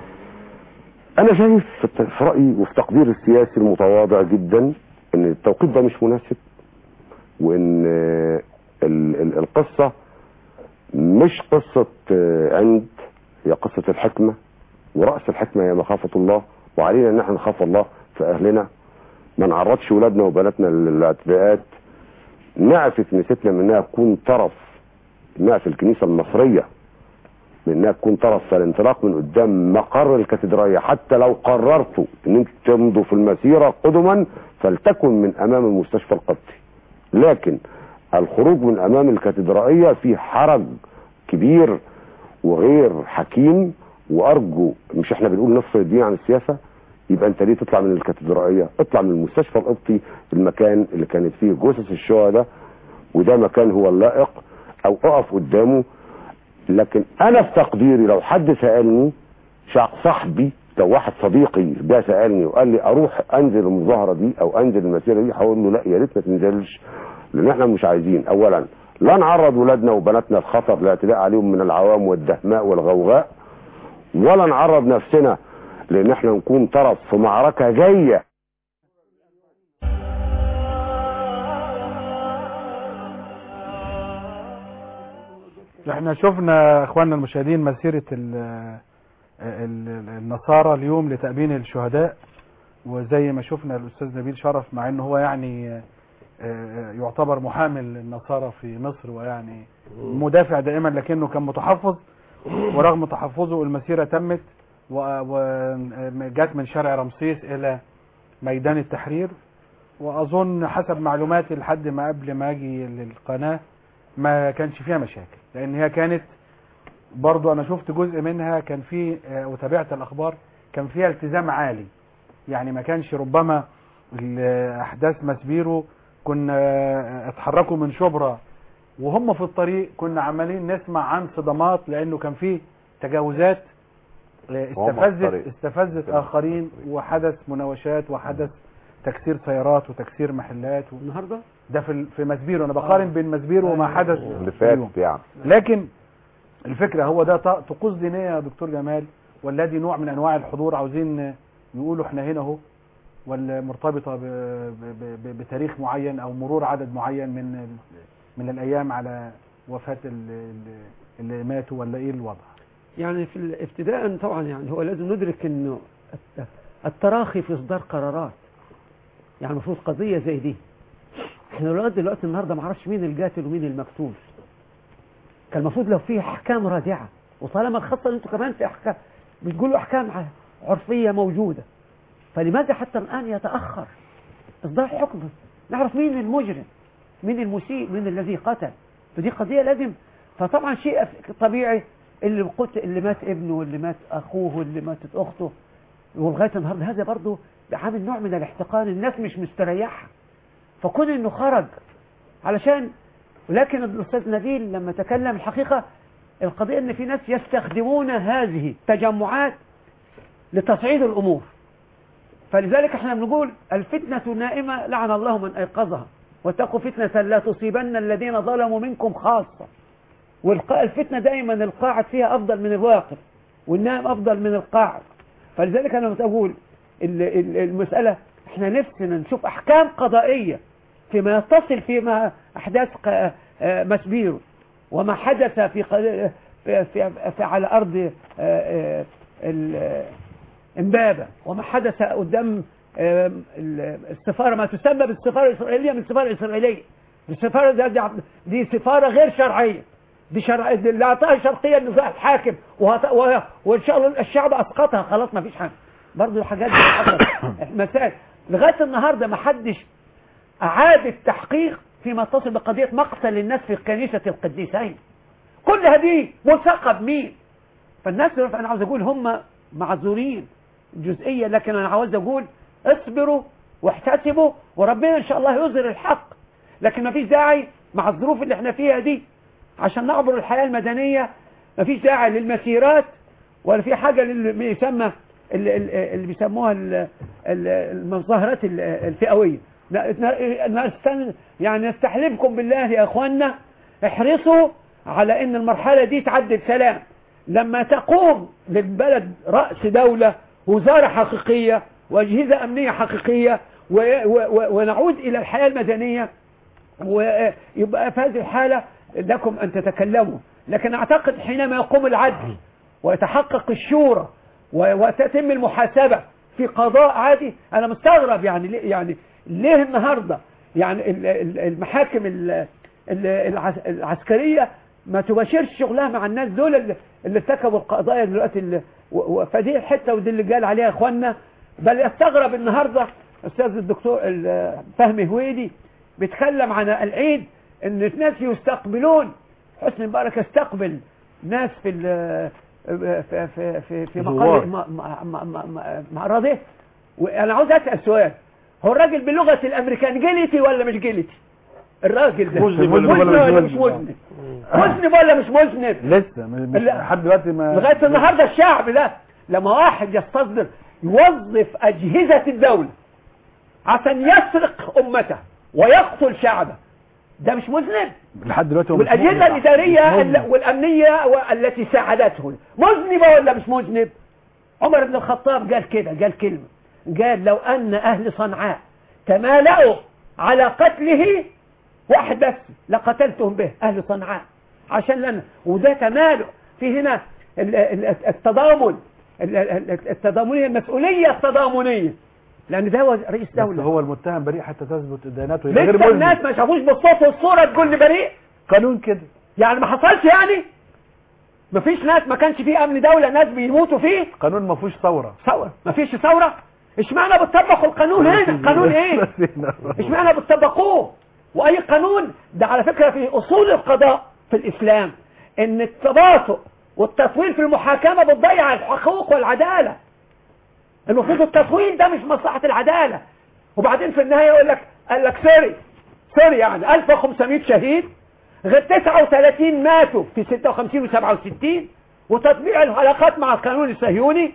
S19: انا شايف في الت- في رأيي وفي تقدير السياسي المتواضع جدا ان التوقيت ده مش مناسب وان آه، ال- ال- القصة مش قصة آه، عند هي قصة الحكمة ورأس الحكمة هي مخافة الله وعلينا ان احنا نخاف الله في اهلنا ما نعرضش ولادنا وبناتنا للاعتداءات نعفي كنيستنا من انها تكون طرف نعفي الكنيسة المصرية من انها تكون طرف في الانطلاق من قدام مقر الكاتدرائية حتى لو قررتوا ان انتوا تمضوا في المسيرة قدما فلتكن من امام المستشفى القبطي لكن الخروج من امام الكاتدرائية في حرج كبير وغير حكيم وارجو مش احنا بنقول نفصل الدين عن السياسة يبقى انت ليه تطلع من الكاتدرائية اطلع من المستشفى القبطي المكان اللي كانت فيه جثث الشهداء وده مكان هو اللائق او اقف قدامه لكن انا في تقديري لو حد سألني شع- صاحبي لو واحد صديقي جه سألني وقال لي اروح انزل المظاهرة دي او انزل المسيرة دي هقول له لا يا ريت ما تنزلش لان احنا مش عايزين اولا لا نعرض ولادنا وبناتنا لخطر الاعتداء عليهم من العوام والدهماء والغوغاء ولا نعرض نفسنا لان احنا نكون طرف في معركة جاية
S2: احنا شفنا اخواننا المشاهدين مسيرة ال ال النصارى اليوم لتأبين الشهداء وزي ما شفنا الاستاذ نبيل شرف مع انه هو يعني آه، يعتبر محامي النصارى في مصر ويعني مدافع دائما لكنه كان متحفظ ورغم تحفظه المسيرة تمت وجات من شارع رمسيس الى ميدان التحرير واظن حسب معلوماتي لحد ما قبل ما اجي للقناة ما كانش فيها مشاكل لان هي كانت برضو انا شفت جزء منها كان في آه، وتابعت الاخبار كان فيها التزام عالي يعني ما كانش ربما الاحداث مسبيرو كنا آه، اتحركوا من شبرا وهم في الطريق كنا عمالين نسمع عن صدمات لانه كان في تجاوزات آه،
S6: وهم في
S2: استفزت
S6: الطريق.
S2: استفزت اخرين وحدث مناوشات وحدث تكسير سيارات وتكسير محلات و...
S3: النهارده
S2: ده في ال- في مسبيرو انا بقارن بين مسبيرو وما حدث
S6: اللي
S2: اليوم.
S6: فات يعني
S2: لكن الفكرة هو ده ط- طقوس دينية يا دكتور جمال ولا دي نوع من انواع الحضور عاوزين يقولوا احنا هنا اهو ولا مرتبطة ب- ب- ب- بتاريخ معين او مرور عدد معين من ال- من الايام على وفاة ال- ال- اللي ماتوا ولا ايه الوضع
S3: يعني في ال- ابتداء طبعا يعني هو لازم ندرك انه الت- التراخي في اصدار قرارات يعني المفروض قضيه زي دي احنا لغايه دلوقتي النهارده ما اعرفش مين القاتل ومين المقتول كان المفروض لو في احكام رادعه وطالما الخاصه انتوا كمان في احكام بتقولوا احكام ع- عرفيه موجوده فلماذا حتى الان يتاخر اصدار حكم نعرف مين المجرم مين المسيء مين الذي قتل فدي قضيه لازم فطبعا شيء طبيعي اللي قتل اللي مات ابنه واللي مات اخوه واللي ماتت اخته ولغايه النهارده هذا برضه عامل نوع من الاحتقان الناس مش مستريحه فكون انه خرج علشان ولكن الاستاذ نبيل لما تكلم الحقيقه القضيه ان في ناس يستخدمون هذه التجمعات لتصعيد الامور فلذلك احنا بنقول الفتنه نائمه لعن الله من ايقظها واتقوا فتنه لا تصيبن الذين ظلموا منكم خاصه والقاء الفتنه دائما القاعد فيها افضل من الواقف والنائم افضل من القاعد فلذلك انا بقول ال- ال- المساله احنا نفسنا نشوف احكام قضائيه فيما يتصل فيما احداث ق- آه، مسبيرو وما حدث في قضية- في, في, في على ارض آه، آه، ال- آه، امبابه وما حدث قدام آه، ال- السفاره ما تسمى بالسفاره الاسرائيليه من السفاره الاسرائيليه السفاره ده- ده- دي سفاره غير شرعيه دي شرع دي اللي اعطاها شرقيه النزاع الحاكم وهت... و... وان شاء الله الشعب اسقطها خلاص ما فيش حاجه برضه حاجات دي حصلت مسائل لغايه النهارده ما حدش اعاد التحقيق فيما يتصل بقضيه مقتل الناس في كنيسه القديسين كل هذه ملصقه بمين فالناس دول انا عاوز اقول هم معذورين جزئيه لكن انا عاوز اقول اصبروا واحتسبوا وربنا ان شاء الله يظهر الحق لكن ما فيش داعي مع الظروف اللي احنا فيها دي عشان نعبر الحياه المدنيه ما فيش داعي للمسيرات ولا في حاجه اللي بيسمى اللي, اللي بيسموها ال- ال- المظاهرات ال- الفئويه ن- ن- نستن- يعني نستحلفكم بالله يا اخوانا احرصوا على ان المرحله دي تعدي بسلام لما تقوم للبلد راس دوله وزاره حقيقيه واجهزه امنيه حقيقيه و- و- و- ونعود الى الحياه المدنيه ويبقى في هذه الحالة لكم أن تتكلموا لكن أعتقد حينما يقوم العدل ويتحقق الشورى و- وتتم المحاسبة في قضاء عادي أنا مستغرب يعني ليه يعني ليه النهاردة يعني ال- ال- المحاكم ال- ال- العس- العسكرية ما تباشرش شغلها مع الناس دول اللي, اللي ارتكبوا القضايا دلوقتي اللي و- و- فدي الحتة ودي اللي قال عليها يا اخوانا بل يستغرب النهاردة استاذ الدكتور ال- فهمي هويدي بيتكلم عن العيد ان الناس يستقبلون حسني مبارك يستقبل ناس في ال- في في في, في
S2: زوار.
S3: مقر م- م- م- م- معرضه وانا عاوز اسال سؤال هو الراجل بلغه الامريكان جلتي ولا مش جلتي الراجل ده
S2: مذنب ولا
S3: مذنب
S2: مش
S3: ولا مش
S2: مذنب؟
S3: مذنب مذنب ولا مش مذنب
S2: لسه م- مش-
S3: لا.
S2: لحد دلوقتي ما
S3: لغايه النهارده الشعب ده لما واحد يستصدر يوظف اجهزه الدوله عشان يسرق امته ويقتل شعبه ده مش مذنب
S2: لحد دلوقتي هو مش
S3: والاجهزه
S2: مذنب.
S3: الاداريه
S2: مش مذنب.
S3: ال- والامنيه التي ساعدته مذنبه ولا مش مذنب عمر بن الخطاب قال كده قال كلمه قال لو ان اهل صنعاء تمالأوا على قتله واحد بس لقتلتهم به اهل صنعاء عشان لنا وده تمالؤ في هنا ال- ال- التضامن ال- ال- التضامنيه المسؤوليه التضامنيه لان ده هو رئيس
S2: بس
S3: دوله
S2: هو المتهم بريء حتى تثبت ادانته يبقى غير
S3: لسه
S2: مذنب
S3: الناس ما شافوش بالصوت والصوره تقول لي بريء
S2: قانون كده
S3: يعني ما حصلش يعني مفيش ناس ما كانش فيه امن دوله ناس بيموتوا فيه
S2: قانون ما فيهوش ثوره
S3: ثوره مفيش ثوره اشمعنى بتطبقوا القانون هنا قانون ايه اشمعنى بتطبقوه واي قانون ده على فكره في اصول القضاء في الاسلام ان التباطؤ والتطويل في المحاكمه بتضيع الحقوق والعداله المفروض التطويل ده مش مصلحه العداله وبعدين في النهايه يقول لك قال لك سوري سوري يعني 1500 شهيد غير 39 ماتوا في 56 و67 وتطبيع العلاقات مع القانون الصهيوني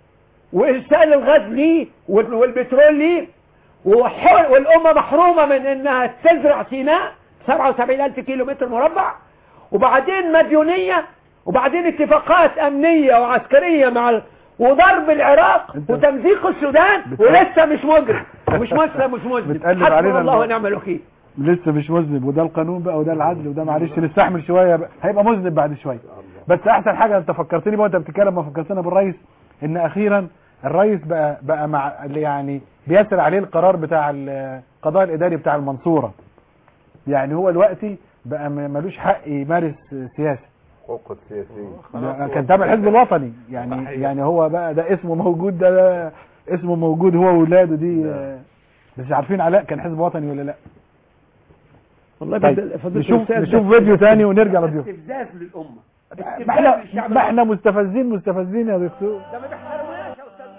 S3: وارسال الغاز ليه وال- والبترول ليه وح- والامه محرومه من انها تزرع سيناء 77 الف كيلو متر مربع وبعدين مديونيه وبعدين اتفاقات امنيه وعسكريه مع ال... وضرب العراق وتمزيق السودان ولسه مش مجرم مش مسلم مش مذنب
S2: بتقلب
S3: حسبنا
S2: علينا
S3: الله
S2: الم-
S3: ونعم الوكيل
S2: لسه مش مذنب وده القانون بقى وده العدل وده معلش نستحمل شويه بقى. هيبقى مذنب بعد شويه بس احسن حاجه انت فكرتني بقى وانت بتتكلم ما فكرتنا بالرئيس ان اخيرا الرئيس بقى بقى مع اللي يعني بيسر عليه القرار بتاع القضاء الاداري بتاع المنصوره يعني هو دلوقتي بقى م- ملوش حق يمارس سياسه
S6: حقوق السياسيين
S2: ده كان تابع الحزب الوطني يعني يعني هو بقى ده اسمه موجود ده, ده اسمه موجود هو واولاده دي آه، بس عارفين علاء كان حزب وطني ولا لا
S3: والله
S2: طيب
S3: بدل- فضيلة
S2: نشوف
S3: الأستاذ
S2: نشوف
S3: بس-
S2: فيديو تاني ونرجع للضيوف
S3: استفزاز للامه
S2: ما احنا ما احنا مستفزين مستفزين يا دكتور
S3: ده ما بيحترموناش يا استاذ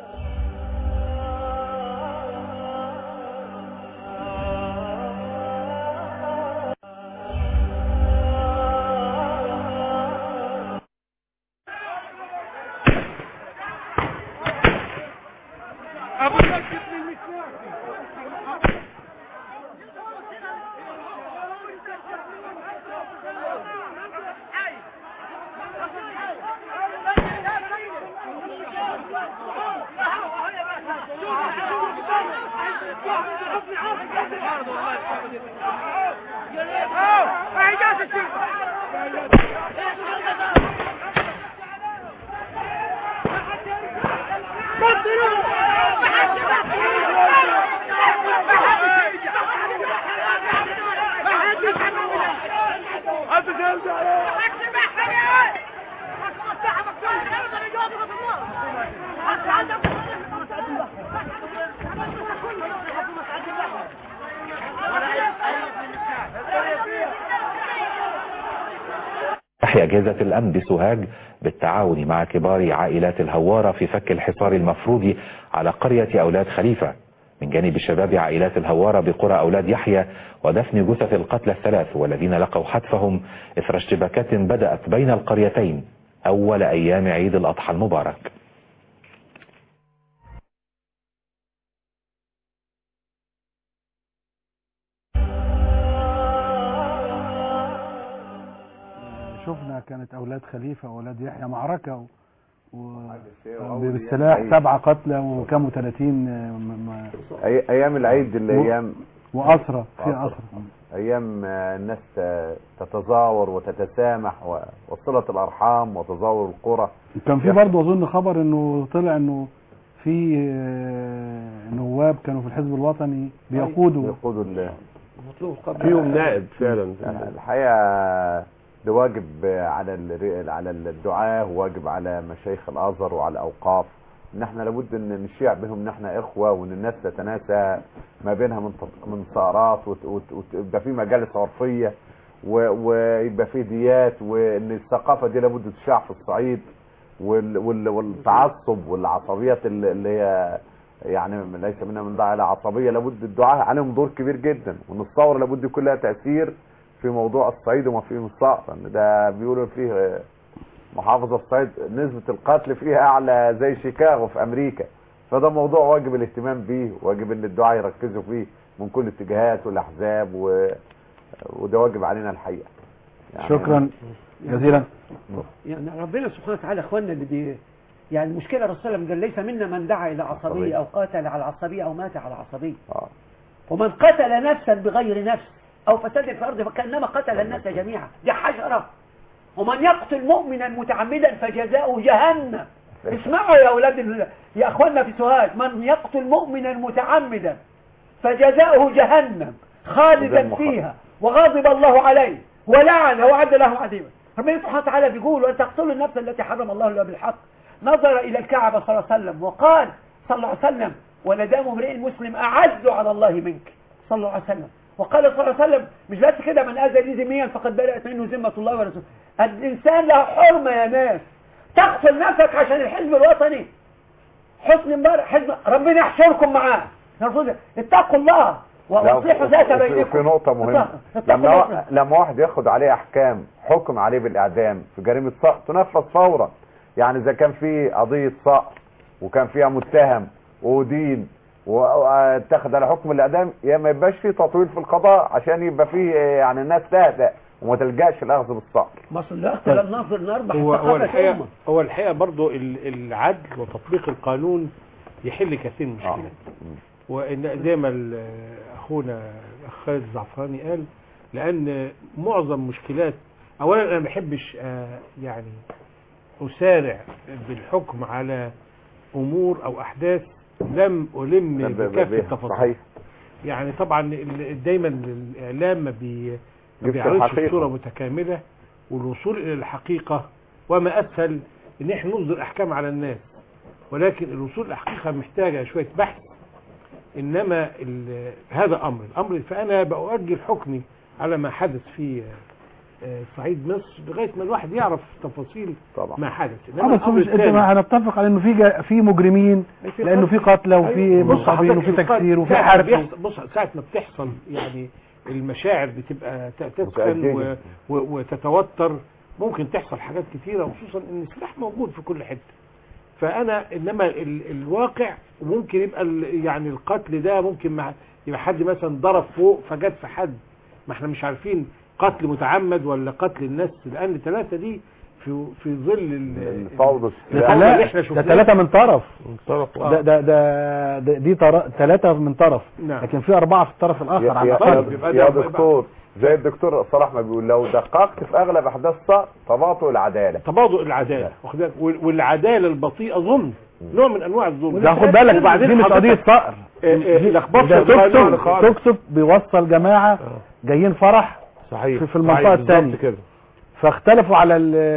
S18: ابو سكت للمسلاحي
S20: تحيا أجهزة الأمن بسوهاج بالتعاون مع كبار عائلات الهوارة في فك الحصار المفروض على قرية أولاد خليفة من جانب شباب عائلات الهوارة بقرى أولاد يحيى ودفن جثث القتلى الثلاث والذين لقوا حتفهم إثر اشتباكات بدأت بين القريتين أول أيام عيد الأضحى المبارك
S2: شفنا كانت اولاد خليفه واولاد يحيى معركه و... و...
S6: أول
S2: بالسلاح
S6: أيام
S2: سبعه قتلى وكانوا 30 م... م...
S6: أي- ايام العيد اللي
S2: و-
S6: ايام
S2: واسرى في
S6: وأسرى.
S2: اسرى
S6: ايام آه، الناس ت- تتزاور وتتسامح و- وصلة الارحام وتزاور القرى
S2: كان في برضه اظن خبر انه طلع انه في آه، نواب كانوا في الحزب الوطني بيقودوا
S6: بيقودوا ال-
S3: مطلوب قبل
S5: فيهم نائب فعلا
S6: الحقيقه ده واجب على ال- على الدعاة وواجب على مشايخ الازهر وعلى الاوقاف ان احنا لابد ان نشيع بهم ان احنا اخوه وان الناس تتناسى ما بينها من تط- من ثارات وت- وت- وتبقى في مجالس عرفيه و- ويبقى في ديات وان الثقافه دي لابد تشاع في الصعيد وال- وال- والتعصب والعصبيات اللي اللي هي يعني ليس منها من داعي لعصبيه لابد الدعاء عليهم دور كبير جدا وان الثوره لابد يكون لها تاثير في موضوع الصعيد وما فيه من الثأر ان ده بيقولوا فيه محافظه الصعيد نسبه القتل فيها اعلى زي شيكاغو في امريكا فده موضوع واجب الاهتمام بيه واجب ان الدعاء يركزوا فيه من كل الاتجاهات والاحزاب و... وده واجب علينا الحقيقه يعني
S2: شكرا جزيلا
S3: يعني ربنا سبحانه وتعالى اخواننا اللي بي يعني المشكله الرسول صلى الله عليه وسلم قال ليس منا من دعا الى عصبيه او قاتل على العصبيه او مات على العصبيه ومن قتل نفسا بغير نفس او فساد في الارض فكانما قتل الناس جميعا دي حشره ومن يقتل مؤمنا متعمدا فجزاؤه جهنم اسمعوا يا اولاد ال... يا اخواننا في سوهاج من يقتل مؤمنا متعمدا فجزاؤه جهنم خالدا
S6: جزاء
S3: فيها وغضب الله عليه ولعنه وعد له عذابا ربنا سبحانه وتعالى بيقول وان تقتلوا النفس التي حرم الله الا بالحق نظر الى الكعبه صلى الله عليه وسلم وقال صلى الله عليه وسلم ولدام امرئ مسلم اعز على الله منك صلى الله عليه وسلم وقال صلى الله عليه وسلم مش بس كده من اذى لي ذميا فقد برأت منه ذمه الله ورسوله الانسان له حرمه يا ناس تقتل نفسك عشان الحزب الوطني حسن مبارك حزب ربنا يحشركم معاه نرفض اتقوا الله
S6: لا،
S3: واصلحوا ذات
S6: وفي-
S3: بينكم
S6: في نقطة مهمة
S3: اتقوا
S6: لما
S3: الله.
S6: وا- لما واحد ياخد عليه احكام حكم عليه بالاعدام في جريمة صقر تنفذ فورا يعني اذا كان في قضية صقر وكان فيها متهم ودين واتخذ على حكم الاعدام يا ما يبقاش فيه تطويل في القضاء عشان يبقى فيه يعني الناس تهدأ وما تلجاش الاخذ بالصقر
S3: مصر لا اقتل الناصر نربح
S4: هو هو
S3: ثقافة
S4: الحقيقه
S3: أمة.
S4: هو الحقيقه برضه ال- العدل وتطبيق القانون يحل كثير من المشكلات وان زي ما ال- اخونا الاخ خالد الزعفراني قال لان معظم مشكلات اولا انا ما بحبش آه، يعني اسارع بالحكم على امور او احداث لم الم
S6: ب- ب-
S4: بكافه
S6: ب-
S4: التفاصيل
S6: صحيح
S4: يعني طبعا ال- دايما الاعلام ما بي
S5: جبت
S4: بيعرضش
S5: الحقيقة.
S4: الصورة متكاملة والوصول إلى الحقيقة وما أسهل إن إحنا نصدر أحكام على الناس ولكن الوصول للحقيقة محتاجة شوية بحث إنما ال- هذا أمر الأمر فأنا بأؤجل حكمي على ما حدث في آه، صعيد مصر لغاية ما الواحد يعرف تفاصيل
S5: طبعا
S4: ما حدث
S2: اه بس
S4: الأمر
S2: مش انت
S4: الثاني-
S2: ما هنتفق على انه في جا- في مجرمين
S4: في
S2: لانه في
S4: قتل.
S2: قتلى وفي
S4: أيوة. بص
S2: مصابين
S4: حضرتك
S2: وفي
S4: القتل
S2: تكسير وفي
S4: ساعة ما
S2: حرق
S4: بيحصل- بص ساعة ما بتحصل يعني المشاعر بتبقى ت- تسخن و...
S5: متأججة.
S4: و... وتتوتر ممكن تحصل حاجات كتيرة وخصوصا ان السلاح موجود في كل حتة فانا انما ال... الواقع ممكن يبقى ال... يعني القتل ده ممكن مع... يبقى حد مثلا ضرب فوق فجت في حد ما احنا مش عارفين قتل متعمد ولا قتل الناس لان الثلاثة دي في في ظل ال...
S5: فوضى
S2: ده
S4: الفوضى اللي
S2: لا
S4: احنا
S2: ده
S4: شفناها.
S2: ثلاثة من طرف
S5: طرف
S2: ده ده ده, ده دي ثلاثة من طرف
S4: نعم.
S2: لكن في أربعة في الطرف الآخر
S5: يا,
S2: على
S5: يا,
S2: الأقل
S5: يا, يا دكتور زي الدكتور صلاح ما بيقول لو دققت في اغلب احداث صقر تباطؤ العداله
S4: تباطؤ العداله واخد بالك؟ وال- والعداله البطيئه ظلم نوع من انواع الظلم
S2: ده خد بالك
S4: وبعدين
S2: دي مش
S4: حضرتك-
S2: قضية صقر
S4: آه، آه، لخبطه
S2: ده توك
S4: القانون
S2: توك
S4: خالص.
S2: توك توك بيوصل جماعة جايين فرح
S5: صحيح
S2: في, في المنطقة
S5: صحيح، بالظبط
S2: الثانية
S5: كده
S2: فاختلفوا على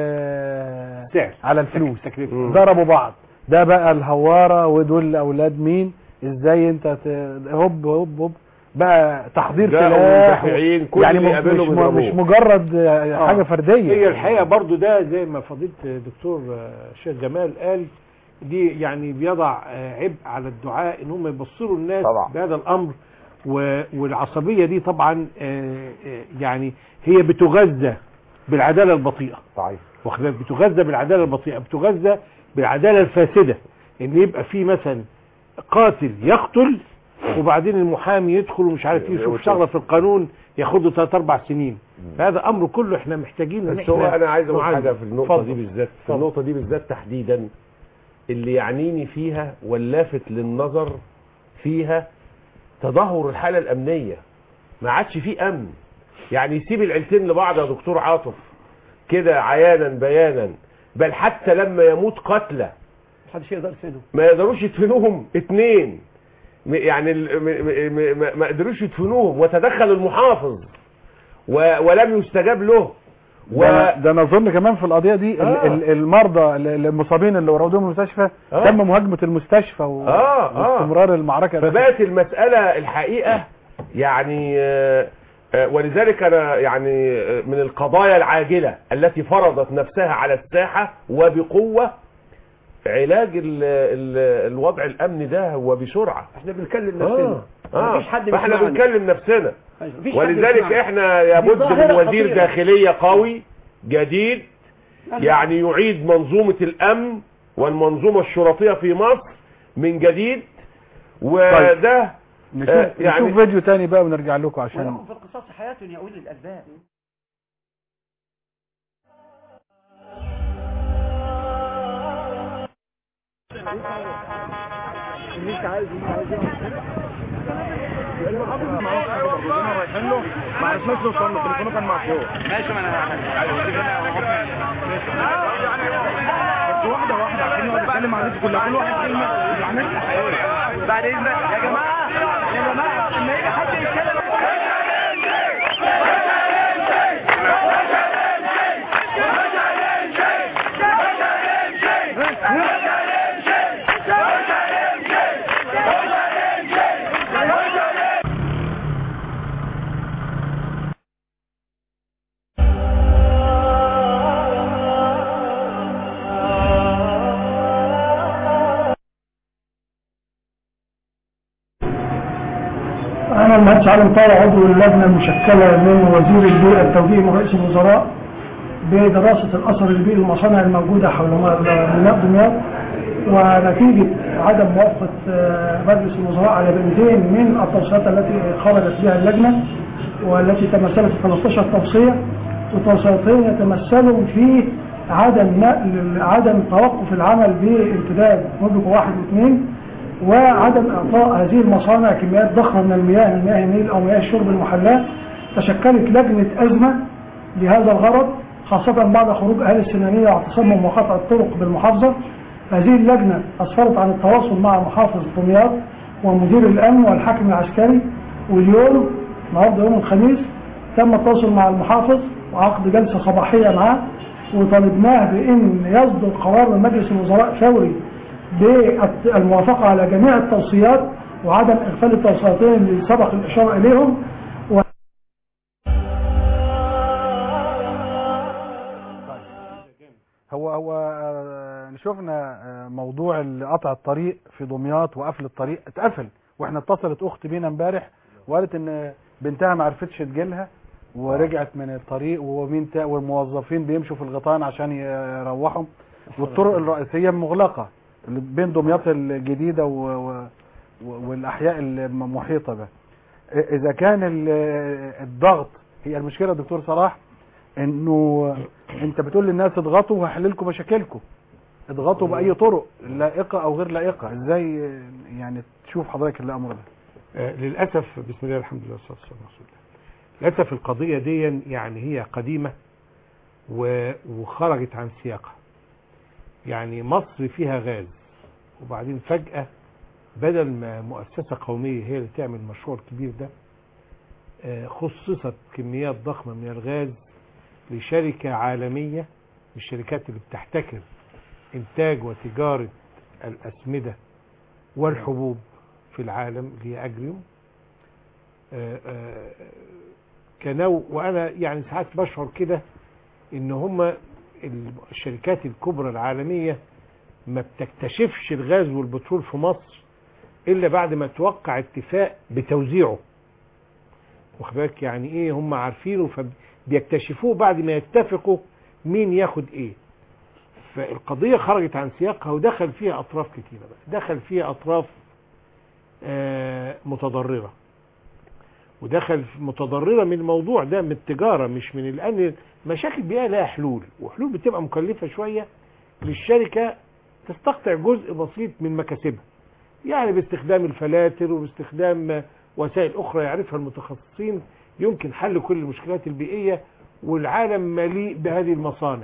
S2: ال-
S4: سعر
S2: على الفلوس
S4: تكليف
S2: ضربوا بعض ده بقى الهوارة ودول اولاد مين ازاي انت ت- هوب هوب هوب بقى تحضير
S5: جاءوا
S2: سلاح
S5: مندفعين، كل
S2: يعني
S5: اللي
S2: مش,
S5: يقابلهم
S2: مش,
S5: يضربوه.
S2: مش مجرد آه،
S4: آه.
S2: حاجة فردية
S4: هي الحقيقه برضو ده زي ما فضيله الدكتور آه، الشيخ جمال قال دي يعني بيضع آه، عبء على الدعاء ان هم يبصروا الناس
S5: طبعا.
S4: بهذا الامر و- والعصبيه دي طبعا آه، آه، يعني هي بتغذى بالعداله البطيئه
S5: صحيح
S4: واخد بالك؟ بتغذى بالعداله البطيئه بتغذى بالعداله الفاسده ان يبقى في مثلا قاتل يقتل وبعدين المحامي يدخل ومش عارف ايه يشوف شغله في القانون ياخد له ثلاث اربع سنين فهذا امر كله احنا محتاجين ان
S5: بس هو
S4: احنا
S5: انا عايز اقول
S4: نعالجه.
S5: حاجه في النقطه
S4: اتفضل.
S5: دي بالذات في
S4: اتفضل.
S5: النقطه دي بالذات تحديدا اللي يعنيني فيها واللافت للنظر فيها تدهور الحاله الامنيه ما عادش فيه امن يعني يسيب العيلتين لبعض يا دكتور عاطف كده عيانا بيانا بل حتى لما يموت قتلى
S3: محدش يقدر يفيده
S5: ما يقدروش يدفنوهم اتنين م- يعني ال- م- م- م- ما قدروش يدفنوهم وتدخل المحافظ و- ولم يستجاب له و...
S2: ده, ده انا اظن كمان في القضيه دي ال-
S5: آه.
S2: ال- المرضى ال- المصابين اللي ورودهم المستشفى
S5: آه.
S2: تم مهاجمه المستشفى و...
S5: آه، آه.
S2: واستمرار المعركه
S5: فبقت المسألة الحقيقة يعني آه، آه، ولذلك أنا يعني آه، من القضايا العاجلة التي فرضت نفسها على الساحة وبقوة علاج ال ال الوضع الأمني ده وبسرعة
S3: احنا بنكلم
S5: آه.
S3: نفسنا
S5: آه.
S3: مفيش حد
S5: فاحنا
S3: بيسمعنا.
S5: بنكلم نفسنا
S3: مفيش حد
S5: ولذلك
S3: بيسمعنا.
S5: احنا
S3: دي
S5: لابد
S3: ظاهرة
S5: من وزير
S3: خطيرة.
S5: داخلية قوي جديد
S3: لا، لا.
S5: يعني يعيد منظومة الأمن والمنظومة الشرطية في مصر من جديد وده
S2: نشوف,
S5: آه، يعني-
S2: نشوف فيديو تاني بقى ونرجع لكم عشان
S3: ولكم في القصاص حياة يا أولي الألباب
S18: اللي انت عايزه انت عايزه المحافظ معاه كنا رايحين له ما عرفناش نوصل له تليفونه كان مقفول ماشي ما انا بس واحده واحده عشان نقعد نتكلم عن الناس كلها كل واحد كلمه يعني بعد اذنك يا جماعه يا جماعه لما يجي حد يتكلم
S21: أنا المهندس علي طارق عضو اللجنة المشكلة من وزير البيئة التوجيه من رئيس الوزراء بدراسة الأثر البيئي للمصانع الموجودة حول ميناء دمياط ونتيجة عدم موافقة آه، مجلس الوزراء على بنتين من التوصيات التي خرجت بها اللجنة والتي تمثلت في 13 توصية وتوصيتين يتمثلوا في عدم نقل عدم توقف العمل بامتداد مدرك واحد واثنين وعدم اعطاء هذه المصانع كميات ضخمه من المياه من مياه النيل او مياه الشرب المحلاه تشكلت لجنه ازمه لهذا الغرض خاصه بعد خروج اهل السنانيه واعتصامهم وقطع الطرق بالمحافظه هذه اللجنه اسفرت عن التواصل مع محافظ دمياط ومدير الامن والحاكم العسكري واليوم النهارده يوم الخميس تم التواصل مع المحافظ وعقد جلسة صباحية معاه وطالبناه بأن يصدر قرار من مجلس الوزراء فوري بالموافقة على جميع التوصيات وعدم إغفال التوصيتين اللي سبق الإشارة إليهم و...
S2: هو هو آه، شفنا آه، موضوع ال- قطع الطريق في دمياط وقفل الطريق اتقفل واحنا اتصلت اخت بينا امبارح وقالت ان بنتها ما عرفتش تجيلها ورجعت من الطريق ومين تا والموظفين بيمشوا في الغيطان عشان يروحوا والطرق الرئيسيه مغلقه اللي بين دمياط الجديده و... و... و- والاحياء المحيطه به اذا كان ال- الضغط هي المشكله يا دكتور صلاح انه انت بتقول للناس اضغطوا وهحل لكم مشاكلكم اضغطوا باي طرق لائقه او غير لائقه ازاي يعني تشوف حضرتك الامر ده
S4: آه، للأسف بسم الله الحمد لله والصلاة والسلام على رسول الله للأسف القضية دي يعني هي قديمة و- وخرجت عن سياقها يعني مصر فيها غاز وبعدين فجأة بدل ما مؤسسة قومية هي اللي تعمل المشروع الكبير ده آه، خصصت كميات ضخمة من الغاز لشركة عالمية من الشركات اللي بتحتكر إنتاج وتجارة الأسمدة والحبوب في العالم اللي هي أجريوم آه، آه، كنوع وأنا يعني ساعات بشعر كده إن هم الشركات الكبرى العالمية ما بتكتشفش الغاز والبترول في مصر إلا بعد ما توقع اتفاق بتوزيعه واخد بالك يعني ايه هم عارفينه فبيكتشفوه بعد ما يتفقوا مين ياخد ايه فالقضية خرجت عن سياقها ودخل فيها اطراف كتيرة بقى دخل فيها اطراف آه، متضررة ودخل في- متضررة من الموضوع ده من التجارة مش من لأن مشاكل بيئة لها حلول وحلول بتبقى مكلفة شوية للشركة تستقطع جزء بسيط من مكاسبها يعني باستخدام الفلاتر وباستخدام وسائل أخرى يعرفها المتخصصين يمكن حل كل المشكلات البيئية والعالم مليء بهذه المصانع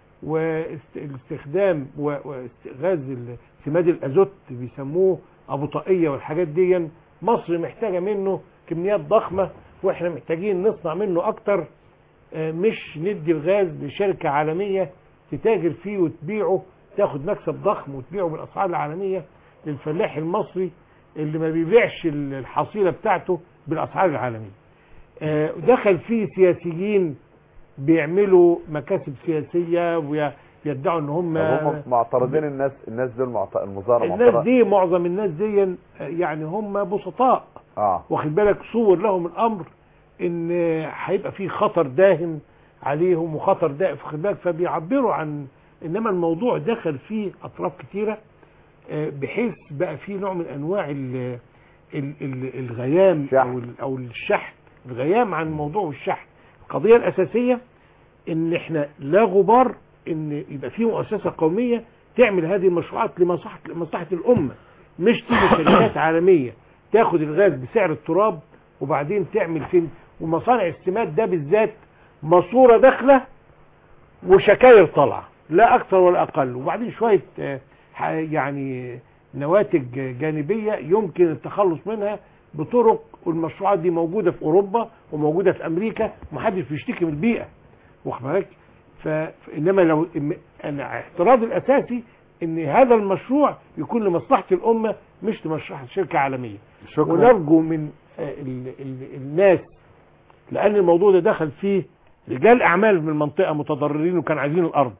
S4: والاستخدام وغاز سماد الازوت بيسموه ابو طاقيه والحاجات دي مصر محتاجه منه كميات ضخمه واحنا محتاجين نصنع منه اكتر آه، مش ندي الغاز لشركه عالميه تتاجر فيه وتبيعه تاخد مكسب ضخم وتبيعه بالاسعار العالميه للفلاح المصري اللي ما بيبيعش الحصيله بتاعته بالاسعار العالميه آه، دخل فيه سياسيين بيعملوا مكاسب سياسيه ويدعوا ان هم
S6: طب هم معترضين الناس الناس دول معت... المظاهره
S4: الناس
S6: معترضة
S4: دي معظم الناس دي يعني هم بسطاء
S6: اه
S4: واخد بالك صور لهم الامر ان هيبقى في خطر داهم عليهم وخطر دائم واخد بالك فبيعبروا عن انما الموضوع دخل فيه اطراف كتيره آه، بحيث بقى فيه نوع من انواع ال ال ال الغيام او ال- او الشحن الغيام عن موضوع الشحن القضيه الاساسيه ان احنا لا غبار ان يبقى في مؤسسه قوميه تعمل هذه المشروعات لمصلحه لمصلحه الامه مش تيجي شركات عالميه تاخد الغاز بسعر التراب وبعدين تعمل فين ومصانع السماد ده بالذات ماسوره داخله وشكاير طالعه لا اكثر ولا اقل وبعدين شويه آه، ح- يعني نواتج جانبيه يمكن التخلص منها بطرق والمشروعات دي موجوده في اوروبا وموجوده في امريكا ومحدش بيشتكي من البيئه واخد بالك ف- انما لو إم- انا اعتراضي الاساسي ان هذا المشروع يكون لمصلحه الامه مش لمصلحه شركه عالميه
S2: شكراً.
S4: ونرجو من آه، ال ال الناس لان الموضوع ده دخل فيه رجال اعمال من المنطقه متضررين وكان عايزين الارض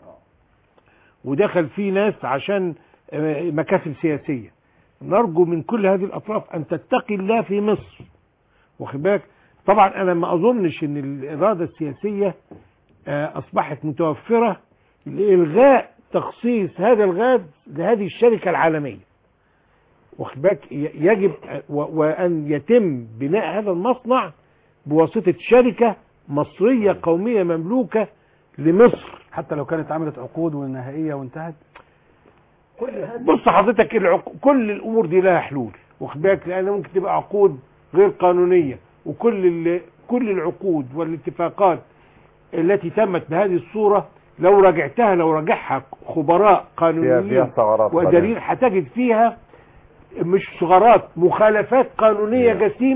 S4: ودخل فيه ناس عشان آه، مكاسب سياسيه نرجو من كل هذه الاطراف ان تتقي الله في مصر واخد بالك طبعا انا ما اظنش ان الاراده السياسيه آه، اصبحت متوفره لالغاء تخصيص هذا الغاز لهذه الشركه العالميه واخد بالك ي- يجب و- وان يتم بناء هذا المصنع بواسطه شركه مصريه قوميه مملوكه لمصر
S2: حتى لو كانت عملت عقود والنهائيه وانتهت
S4: بص حضرتك العق... كل الامور دي لها حلول واخد بالك لان ممكن تبقى عقود غير قانونيه وكل ال... كل العقود والاتفاقات التي تمت بهذه الصوره لو راجعتها لو راجعها خبراء
S6: فيها
S4: قانونيين
S6: فيها ثغرات
S4: ودليل هتجد فيها مش ثغرات مخالفات قانونية جسيمة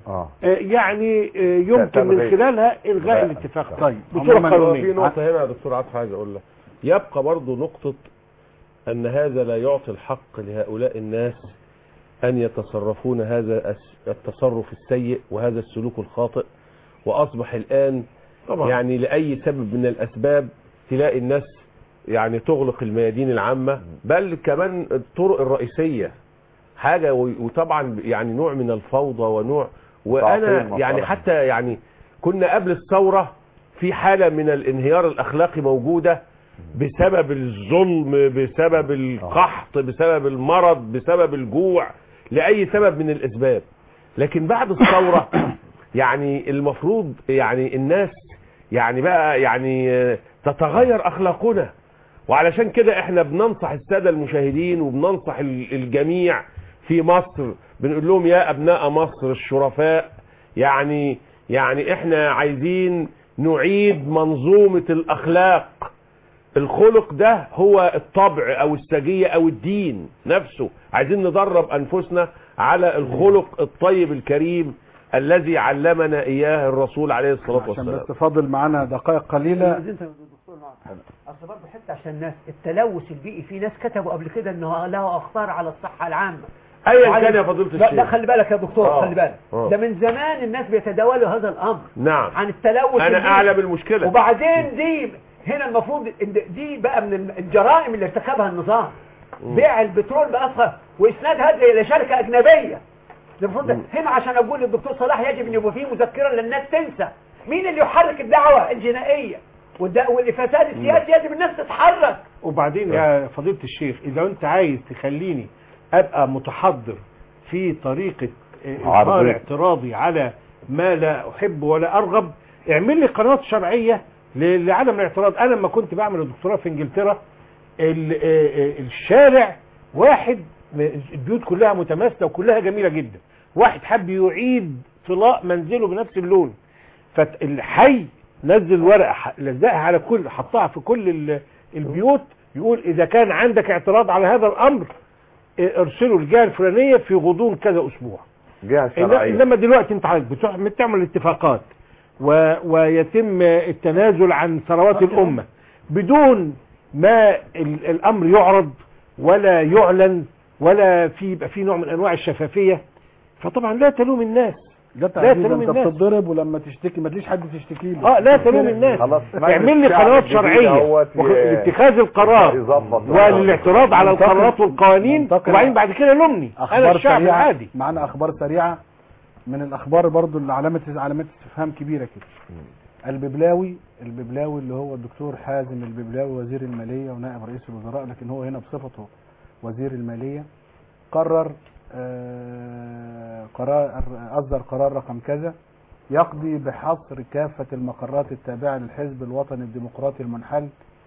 S6: اه
S4: آه، يعني آه، يمكن من
S5: تلغي.
S4: خلالها الغاء
S5: لا.
S4: الاتفاق
S5: طيب
S4: بصوره
S5: عموماً هو في
S4: قانونيه
S5: نقطة هنا يا دكتور عاطف عايز اقول لك يبقى برضو نقطة ان هذا لا يعطي الحق لهؤلاء الناس ان يتصرفون هذا الس- التصرف السيء وهذا السلوك الخاطئ واصبح الان
S4: طبعا.
S5: يعني لاي سبب من الاسباب تلاقي الناس يعني تغلق الميادين العامة بل كمان الطرق الرئيسية حاجة و- وطبعا يعني نوع من الفوضى ونوع وانا
S6: تعطيل
S5: يعني
S6: مصالح.
S5: حتى يعني كنا قبل الثورة في حالة من الانهيار الاخلاقي موجودة بسبب الظلم بسبب القحط بسبب المرض بسبب الجوع لأي سبب من الأسباب لكن بعد الثورة يعني المفروض يعني الناس يعني بقى يعني آه، تتغير أخلاقنا وعلشان كده احنا بننصح السادة المشاهدين وبننصح ال- الجميع في مصر بنقول لهم يا أبناء مصر الشرفاء يعني يعني احنا عايزين نعيد منظومة الأخلاق الخلق ده هو الطبع او السجية او الدين نفسه عايزين ندرب انفسنا على الخلق الطيب الكريم الذي علمنا اياه الرسول عليه الصلاة
S2: عشان
S5: والسلام
S2: بس فاضل معانا دقائق قليلة
S3: اصل برضه حتى عشان الناس التلوث البيئي في ناس كتبوا قبل كده انه له اخطار على الصحه العامه
S5: ايا
S3: وعلى-
S5: كان يا فضيلة
S3: لا,
S5: الشيخ
S3: لا خلي بالك يا دكتور
S5: آه.
S3: خلي بالك
S5: آه.
S3: ده من زمان الناس بيتداولوا هذا الامر
S5: نعم
S3: عن التلوث
S5: انا
S3: البيئي.
S5: اعلم المشكلة
S3: وبعدين دي هنا المفروض إن دي بقى من الجرائم اللي ارتكبها النظام بيع البترول بأسخر واسناد هذا الى شركه اجنبيه المفروض هنا عشان اقول للدكتور صلاح يجب ان يبقى فيه مذكره للناس تنسى مين اللي يحرك الدعوه الجنائيه والد- والفساد السياسي يجب الناس تتحرك
S4: وبعدين يا فضيلة الشيخ إذا أنت عايز تخليني أبقى متحضر في طريقة إظهار
S6: عرضي.
S4: اعتراضي على ما لا أحب ولا أرغب اعمل لي قنوات شرعية ل- لعدم الاعتراض أنا لما كنت بعمل الدكتوراه في إنجلترا ال- آه، آه، الشارع واحد البيوت كلها متماثلة وكلها جميلة جدا واحد حب يعيد طلاء منزله بنفس اللون فالحي نزل ورقه ح- لزقها على كل حطها في كل ال- البيوت يقول اذا كان عندك اعتراض على هذا الامر اه، ارسله الجهه الفلانيه في غضون كذا اسبوع
S6: جهة
S4: إن-
S6: شرعية
S4: انما دلوقتي انت عندك بتروح بتعمل اتفاقات و... ويتم التنازل عن ثروات الامه بدون ما ال... الامر يعرض ولا يعلن ولا في يبقى في نوع من انواع الشفافيه فطبعا لا تلوم الناس
S2: لا
S4: لا
S2: تعجيز
S4: تلوم
S2: انت
S4: الناس
S2: بتتضرب ولما تشتكي ما تجيش حد تشتكي له
S4: اه لا تلوم الناس
S6: خلاص
S4: اعمل لي
S6: الشعب
S4: قنوات
S6: الجديد
S4: شرعيه
S6: اهوت ي-
S4: وخ- لاتخاذ القرار
S6: يظبط
S4: وللاعتراض على
S2: منتقل-
S4: القرارات والقوانين
S2: منتقل-
S4: وبعدين بعد كده لومني انا
S2: اخبار
S4: الشعب
S2: سريعه
S4: العادي
S2: معانا اخبار سريعه من الاخبار برضو اللي علامه علامات استفهام كبيره كده الببلاوي الببلاوي اللي هو الدكتور حازم الببلاوي وزير الماليه ونائب رئيس الوزراء لكن هو هنا بصفته وزير الماليه قرر آه، قرار اصدر قرار رقم كذا يقضي بحصر كافه المقرات التابعه للحزب الوطني الديمقراطي المنحل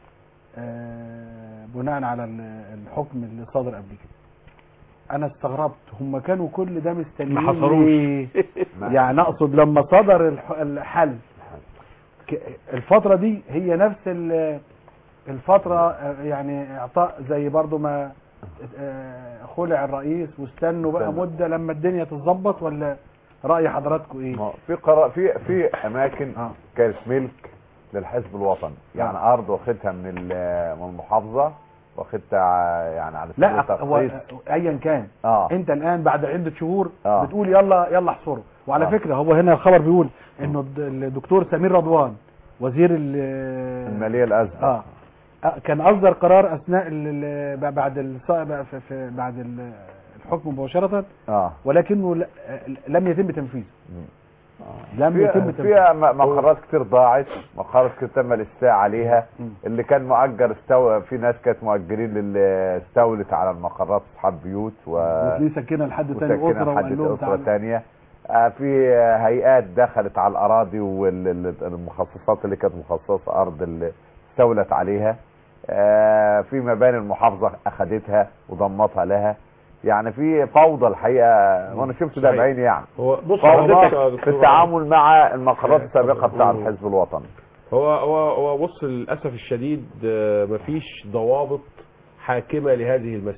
S2: آه، بناء على ال- الحكم اللي صادر قبل كده انا استغربت هم كانوا كل ده مستنيين
S4: ما حصروش.
S2: ليه؟ يعني اقصد لما صدر الح- الحل ك- الفترة دي هي نفس ال- الفترة آه، يعني اعطاء زي برضو ما آه، خلع الرئيس واستنوا بقى
S6: استنى.
S2: مدة لما الدنيا تتظبط ولا رأي حضراتكم ايه؟
S6: ما في قرار في في اماكن كانت ملك للحزب الوطني يعني ارض واخدها من ال- من المحافظه واخدها يعني على سبيل
S2: لا هو
S6: التخصيص
S2: ايا كان
S6: اه
S2: انت الان بعد عدة شهور
S6: آه.
S2: بتقول يلا يلا احصره وعلى
S6: آه.
S2: فكرة هو هنا الخبر بيقول انه الد- الدكتور سمير رضوان وزير ال-
S6: الماليه الازرق
S2: اه آه، كان اصدر قرار اثناء ال- ال- بعد الص- بقى في في بعد ال- الحكم مباشرة
S6: اه
S2: ولكنه ل- لم يتم تنفيذه لم يتم
S6: في
S2: تنفيذه
S6: فيها م- مقرات كتير ضاعت مقرات كتير تم الاستاء عليها اللي كان مؤجر استو في ناس كانت مؤجرين اللي استولت على المقرات اصحاب بيوت و
S2: وفي سكنها لحد تاني
S6: وسكنها
S2: اسره
S6: لحد
S2: وقال لهم
S6: اسره
S2: تعالوا
S6: تانية آه، في آه، هيئات دخلت على الاراضي والمخصصات اللي كانت مخصصه ارض اللي استولت عليها آه، في مباني المحافظه اخذتها وضمتها لها يعني في فوضى الحقيقه وانا شفت ده
S5: صحيح.
S6: بعيني يعني
S5: هو بص
S6: فوضى
S5: حضرتك يا
S6: في
S5: دكتور
S6: التعامل مع المقرات السابقه بتاع الحزب الوطني
S5: هو هو هو بص للاسف الشديد آه، مفيش ضوابط حاكمه لهذه المساله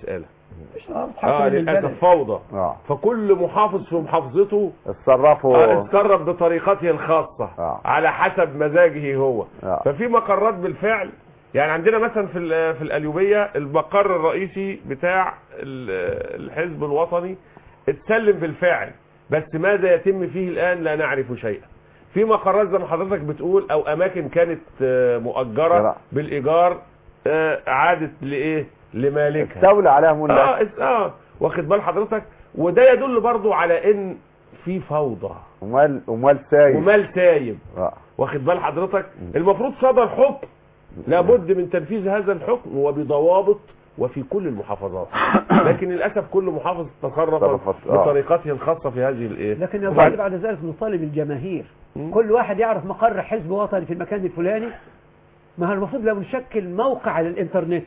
S5: اه للاسف فوضى
S6: آه.
S5: فكل محافظ في محافظته
S6: اتصرفوا
S5: آه، اتصرف بطريقته الخاصة
S6: آه.
S5: على حسب مزاجه هو
S6: آه.
S5: ففي مقرات بالفعل يعني عندنا مثلا في ال- في القليوبية المقر الرئيسي بتاع ال- الحزب الوطني اتسلم بالفعل بس ماذا يتم فيه الآن لا نعرف شيئا في مقرات زي ما حضرتك بتقول او اماكن كانت آه، مؤجرة
S6: شراء.
S5: بالايجار آه، عادت لايه لمالكها
S6: استولى عليها ملاك
S5: اه اس- اه واخد بال حضرتك وده يدل برضو على ان في فوضى
S6: ومال ومال سايب
S5: ومال سايب
S6: آه.
S5: واخد بال حضرتك المفروض صدر حكم لابد من تنفيذ هذا الحكم وبضوابط وفي كل المحافظات لكن للاسف كل محافظ تصرف
S6: تصرفت، آه.
S5: بطريقته الخاصه في هذه الايه
S3: لكن يظل
S5: وبعد-
S3: بعد ذلك نطالب الجماهير كل واحد يعرف مقر حزب وطني في المكان الفلاني ما هو المفروض لو نشكل موقع على الانترنت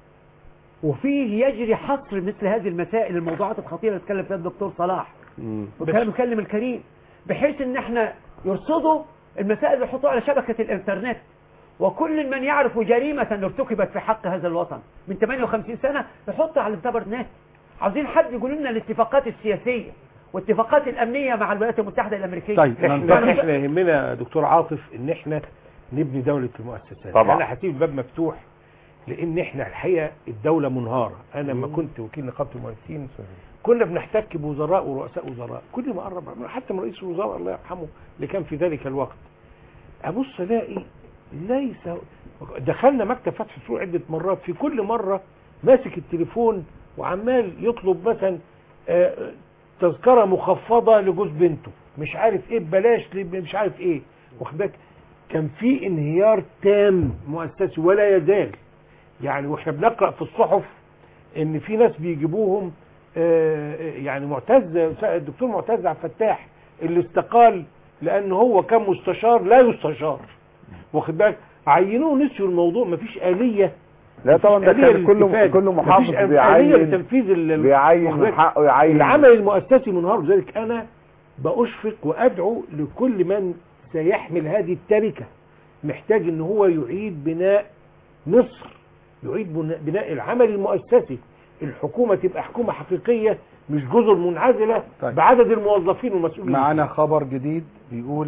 S3: وفيه يجري حصر مثل هذه المسائل الموضوعات الخطيره اللي اتكلم فيها الدكتور صلاح
S5: مم.
S3: وكان بيكلم الكريم بحيث ان احنا يرصدوا المسائل اللي يحطوها على شبكه الانترنت وكل من يعرف جريمه ارتكبت في حق هذا الوطن من 58 سنه يحطها على الانترنت عاوزين حد يقول لنا الاتفاقات السياسيه والاتفاقات الامنيه مع الولايات المتحده الامريكيه
S4: احنا احنا يهمنا يا دكتور عاطف ان احنا نبني دولة المؤسسات
S6: طبعا.
S4: انا هسيب الباب مفتوح لان احنا الحقيقة الدولة منهارة انا لما كنت وكيل نقابة المهندسين كنا بنحتك بوزراء ورؤساء وزراء كل ما قرب حتى من رئيس الوزراء الله يرحمه اللي كان في ذلك الوقت ابص الاقي ليس دخلنا مكتب فتح السوق عدة مرات في كل مرة ماسك التليفون وعمال يطلب مثلا آه، تذكرة مخفضة لجوز بنته مش عارف ايه ببلاش لب- مش عارف ايه واخد بالك كان في انهيار تام مؤسسي ولا يزال يعني واحنا بنقرأ في الصحف ان في ناس بيجيبوهم آه، يعني معتز الدكتور معتز عبد الفتاح اللي استقال لان هو كان مستشار لا يستشار واخد بالك عينوه نسيوا الموضوع مفيش آلية
S6: لا طبعا ده
S4: مفيش آلية
S6: كان كل
S4: للاستفادة.
S6: كل محافظ
S4: مفيش آلية
S6: بيعين
S4: لتنفيذ ال- ال-
S6: بيعين
S4: واخد بالك؟
S6: من حقه يعين
S4: العمل المؤسسي منهار لذلك انا بأشفق وادعو لكل من سيحمل هذه التركة محتاج ان هو يعيد بناء مصر يعيد بناء- بناء العمل المؤسسي الحكومة تبقى حكومة حقيقية مش جزر منعزلة
S2: طيب.
S4: بعدد الموظفين والمسؤولين
S2: معانا خبر جديد بيقول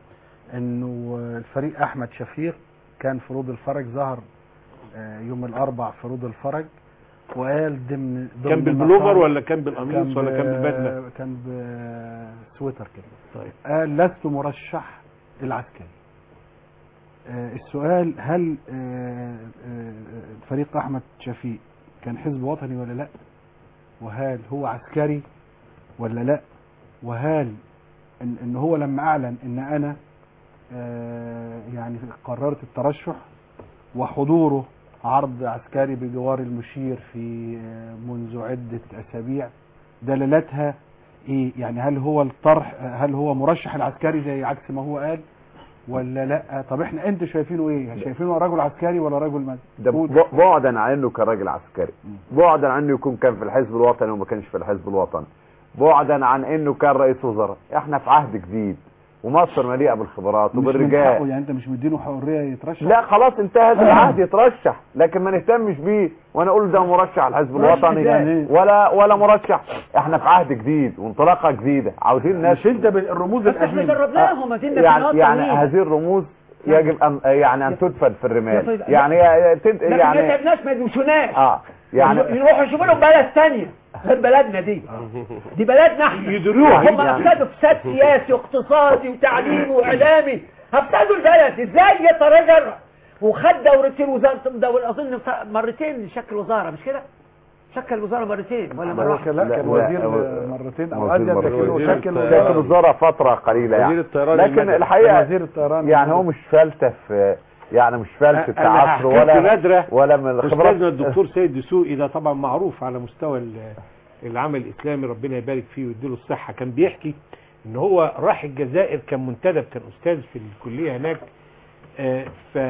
S2: انه الفريق احمد شفيق كان فروض الفرج ظهر آه، يوم الاربع فروض الفرج وقال ضمن ضمن
S4: كان بالبلوفر
S2: مقام-
S4: ولا كان بالقميص ولا كان
S2: ب-
S4: بالبدلة
S2: كان بسويتر كده
S4: طيب
S2: قال لست مرشح العسكري آه، السؤال هل آه، آه، فريق احمد شفيق كان حزب وطني ولا لا وهل هو عسكري ولا لا وهل ان, إن هو لما اعلن ان انا آه، يعني قررت الترشح وحضوره عرض عسكري بجوار المشير في آه، منذ عدة اسابيع دلالتها ايه يعني هل هو الطرح هل هو مرشح العسكري زي عكس ما هو قال ولا لا طب احنا انتوا شايفينه ايه شايفينه رجل عسكري ولا رجل مد
S6: ده ب- بعدا عن انه كان راجل عسكري بعدا عن انه يكون كان في الحزب الوطني وما كانش في الحزب الوطني بعدا عن انه كان رئيس وزراء احنا في عهد جديد ومصر مليئه بالخبرات
S2: مش من حقه
S6: وبالرجال
S2: يعني انت مش مدينه حريه يترشح
S6: لا خلاص انتهى هذا العهد يترشح لكن ما نهتمش بيه وانا اقول ده مرشح الحزب
S2: مرشح
S6: الوطني
S2: ازاي؟
S6: ولا ولا مرشح احنا في عهد جديد وانطلاقه جديده عاوزين ناس
S2: مش انت بالرموز
S3: بس احنا جربناهم ما زلنا في
S6: يعني
S3: نقط
S6: يعني
S3: طويلة.
S6: هذه الرموز يجب ان يعني ان تدفن في
S3: يا
S6: الرمال
S3: طيب،
S6: يعني هي تد-
S3: لكن ما
S6: يعني
S3: تعبناش ما يدوشوناش
S6: اه يعني
S3: يروحوا يشوفوا لهم بلد ثانيه غير بلدنا دي دي بلدنا احنا
S6: يدروها.
S3: هم
S6: يعني.
S3: افسدوا فساد سياسي واقتصادي وتعليمي واعلامي افسدوا البلد ازاي يترجر وخد دورتين وزاره دور اظن مرتين شكل وزاره مش كده؟ شكل وزاره مرتين ولا مره
S2: هو
S3: واحده
S2: كان لا كان
S6: لا،
S2: وزير
S6: هو-
S2: مرتين او
S6: وزير
S2: ازيد
S6: مرتين.
S2: لكن هو
S5: وزير
S2: شكل
S5: الطيران.
S6: كانت الوزاره فتره قليله يعني
S5: وزير الطيران
S6: لكن
S5: المدني.
S6: الحقيقه
S2: وزير الطيران
S6: يعني هو مش فلته في يعني مش فلته
S4: انا
S6: عصر
S4: هحكي
S6: ولا
S4: نادره
S6: ولا من الخبرات
S4: استاذنا الدكتور سيد دسوقي ده طبعا معروف على مستوى ال- العمل الاسلامي ربنا يبارك فيه ويديله الصحه كان بيحكي ان هو راح الجزائر كان منتدب كان استاذ في الكليه هناك آه،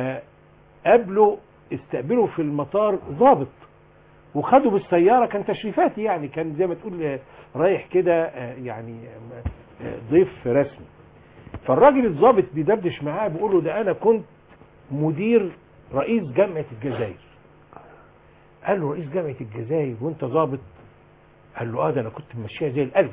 S4: فقابله استقبله في المطار ضابط وخدوا بالسياره كان تشريفاتي يعني كان زي ما تقول آه، رايح كده آه، يعني آه، ضيف رسمي فالراجل الضابط بيدردش معاه بيقول له ده انا كنت مدير رئيس جامعه الجزائر قال له رئيس جامعه الجزائر وانت ظابط قال له اه ده انا كنت ماشيها زي الالف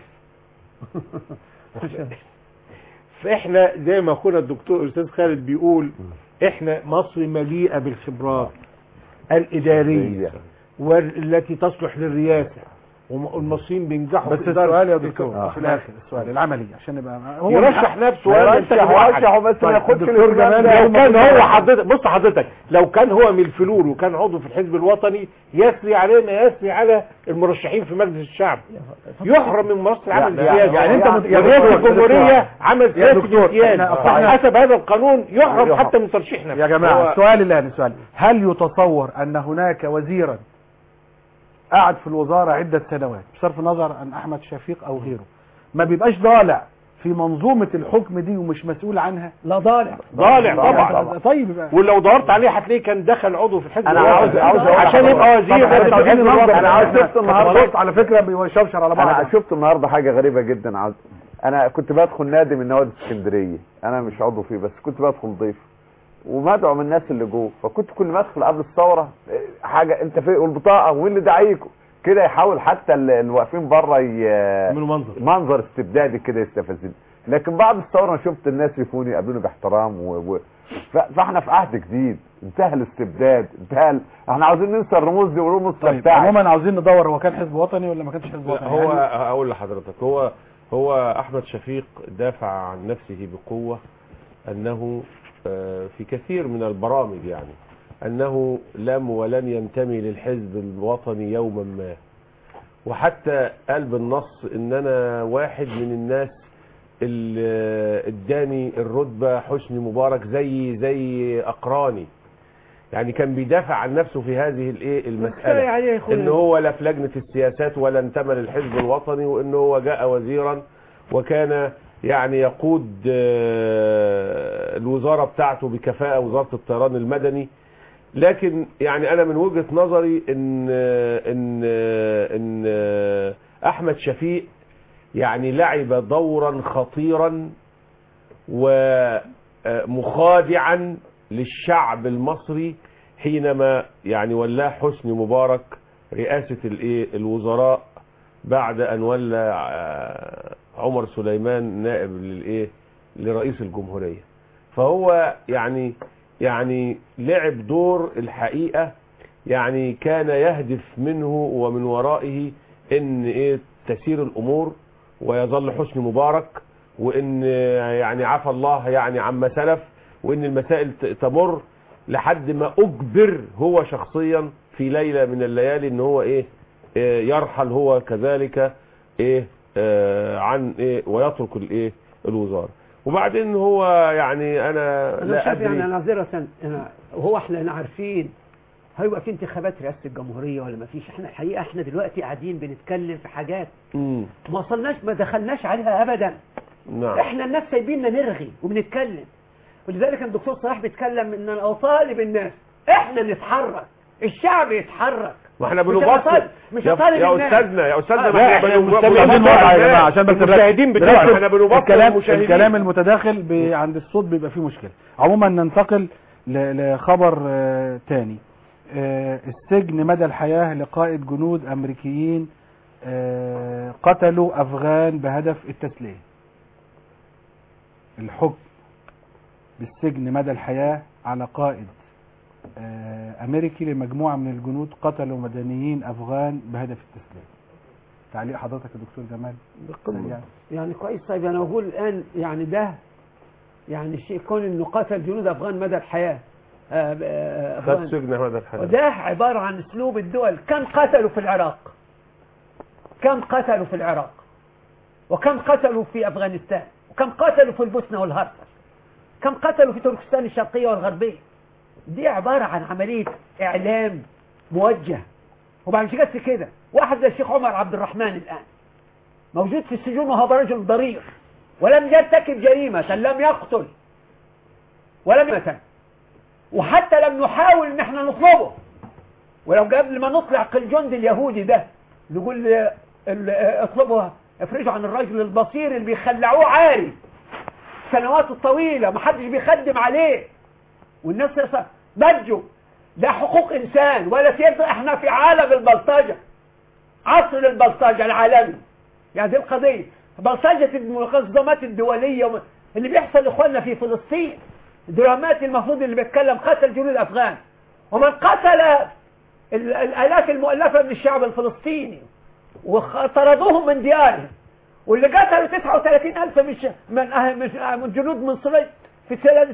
S4: فاحنا زي ما اخونا الدكتور الاستاذ خالد بيقول احنا مصر مليئه بالخبرات الاداريه والتي تصلح للرئاسه والمصريين بينجحوا
S2: بس
S4: في إدارة
S2: السؤال يا
S4: الفكر.
S2: دكتور في الاخر السؤال العملي عشان نبقى
S4: يرشح نفسه ولا
S2: يرشح
S4: ينتخب واحد.
S2: ويرشح بس ما
S4: طيب،
S2: ياخدش
S4: الدكتور
S2: الإمام
S4: جمال
S2: ده.
S4: لو كان هو حضرتك بص حضرتك لو كان هو من الفلول وكان عضو في الحزب الوطني يسري علينا يسري على المرشحين في مجلس الشعب يحرم من مصر عمل
S2: يعني-
S4: سياسي
S2: يعني أنت مت- يا
S4: ورئاسة
S2: دكتور-
S4: الجمهورية عمل
S2: يا
S4: سياسي
S2: دكتور،
S4: بامتياز
S2: إحنا أصلنا-
S4: حسب هذا القانون يحرم
S2: يحرم.
S4: حتى من ترشيح نفسه
S2: يا جماعة
S4: هو-
S2: السؤال الآن السؤال هل يتصور أن هناك وزيرا قعد في الوزارة عدة سنوات بصرف النظر عن أحمد شفيق أو غيره ما بيبقاش ضالع في منظومة الحكم دي ومش مسؤول عنها
S3: لا ضالع
S4: ضالع طبعا
S2: طيب بقى.
S4: ولو دورت عليه هتلاقيه كان دخل عضو في الحزب
S2: انا
S4: الوطني.
S2: عاوز عاوز أقول
S4: عشان
S2: لحضرتك.
S4: يبقى وزير
S2: طب
S4: لازم
S2: احنا
S4: يبقى
S2: عاوزين
S4: حزب
S2: ننظر.
S4: الوطني.
S2: انا عاوز شفت النهارده على فكره بيشوشر على بعض
S6: انا شفت النهارده حاجه غريبه جدا عاوز انا كنت بدخل نادي من نوادي اسكندريه انا مش عضو فيه بس كنت بدخل ضيف ومدعو من الناس اللي جوه فكنت كل ما ادخل قبل الثوره إيه، حاجه انت فين والبطاقه وين اللي داعيكم كده يحاول حتى ال- اللي واقفين بره ي-
S4: منظر
S6: منظر استبدادي كده يستفزني لكن بعد الثوره انا شفت الناس يفوني يقابلوني باحترام و... و... ف... فاحنا في عهد جديد انتهى الاستبداد انتهى ال... احنا عاوزين ننسى الرموز دي ورموز
S2: طيب
S6: تبتاع
S2: عموما عاوزين ندور هو كان حزب وطني ولا ما كانش حزب
S5: لا
S2: وطني
S5: هو
S2: يعني
S5: هقول لحضرتك هو هو احمد شفيق دافع عن نفسه بقوه انه آه، في كثير من البرامج يعني انه لم ولن ينتمي للحزب الوطني يوما ما وحتى قال بالنص ان انا واحد من الناس اللي اداني الرتبه حسني مبارك زي زي اقراني يعني كان بيدافع عن نفسه في هذه الايه
S3: كفاية
S5: المساله
S3: عليه يا أخويا.
S5: ان هو لا في لجنه السياسات ولا انتمى للحزب الوطني وان هو جاء وزيرا وكان يعني يقود آه، الوزاره بتاعته بكفاءه وزاره الطيران المدني لكن يعني انا من وجهه نظري ان ان ان احمد شفيق يعني لعب دورا خطيرا ومخادعا للشعب المصري حينما يعني ولاه حسني مبارك رئاسة الايه الوزراء بعد ان ولى آه، عمر سليمان نائب للايه لرئيس الجمهورية فهو يعني يعني لعب دور الحقيقة يعني كان يهدف منه ومن ورائه ان ايه تسير الامور ويظل حسني مبارك وان يعني عفى الله يعني عما سلف وان المسائل ت- تمر لحد ما اجبر هو شخصيا في ليله من الليالي ان هو ايه آه، يرحل هو كذلك ايه آه، عن ايه ويترك الايه الوزاره وبعدين هو يعني انا
S3: انا
S5: لا
S3: شايف يعني
S5: ادري
S3: نظرة انا وهو احنا عارفين هيبقى في انتخابات رئاسة الجمهورية ولا ما فيش احنا الحقيقة احنا دلوقتي قاعدين بنتكلم في حاجات
S5: مم.
S3: ما وصلناش ما دخلناش عليها ابدا
S5: نعم
S3: احنا الناس سايبيننا نرغي وبنتكلم ولذلك الدكتور صلاح بيتكلم ان انا اطالب الناس احنا نتحرك الشعب يتحرك
S5: ما احنا
S3: مش
S5: بنبطل
S3: أطالب- مش
S5: يا-
S3: أطالب
S5: يا
S3: الناس.
S5: استاذنا يا استاذنا
S3: آه،
S5: ما
S3: لا،
S5: احنا
S3: إحنا
S5: بنبطل-
S3: مستمعين
S2: عايزين
S5: بنبطل
S2: نقطع يا
S5: الناس.
S2: جماعه عشان بس
S5: المشاهدين
S2: نركز-
S5: بتوعنا
S2: نركز.
S5: احنا بنبطل
S2: الكلام
S5: المشاهدين
S2: الكلام المتداخل ب- عند الصوت بيبقى فيه مشكله عموما ننتقل ل- لخبر آه، تاني آه، السجن مدى الحياه لقائد جنود امريكيين آه، قتلوا افغان بهدف التسليم الحكم بالسجن مدى الحياه على قائد آه، امريكي لمجموعه من الجنود قتلوا مدنيين افغان بهدف التسليم تعليق حضرتك يا دكتور جمال سريعاً.
S3: يعني كويس طيب انا بقول الان يعني ده يعني شيء كون انه قتل جنود افغان مدى الحياه آه، آه،
S5: خد
S3: أفغان.
S5: سجن هذا الحدث
S3: وده عبارة عن اسلوب الدول كم قتلوا في العراق كم قتلوا في العراق وكم قتلوا في افغانستان وكم قتلوا في البوسنة والهرسك كم قتلوا في تركستان الشرقية والغربية دي عبارة عن عملية اعلام موجه وبعد مش بس كده واحد زي الشيخ عمر عبد الرحمن الان موجود في السجون وهو رجل ضرير ولم يرتكب جريمة لم يقتل ولم يمتن وحتى لم نحاول ان احنا نطلبه ولو قبل ما نطلع الجندي اليهودي ده نقول ل- ال- اطلبوا افرجوا عن الرجل البصير اللي بيخلعوه عاري السنوات الطويلة ما حدش بيخدم عليه والناس يص- ضجوا
S7: ده حقوق انسان ولا سيادة احنا في عالم البلطجة عصر البلطجة العالمي يعني دي القضية بلطجة المنظمات الدولية وم- اللي بيحصل لاخواننا في فلسطين درامات المفروض اللي بيتكلم قتل جنود افغان ومن قتل ال- الالاف المؤلفة من الشعب الفلسطيني وطردوهم من ديارهم واللي قتلوا 39 ألف من ش- من أه- من من جنود مصري في سنة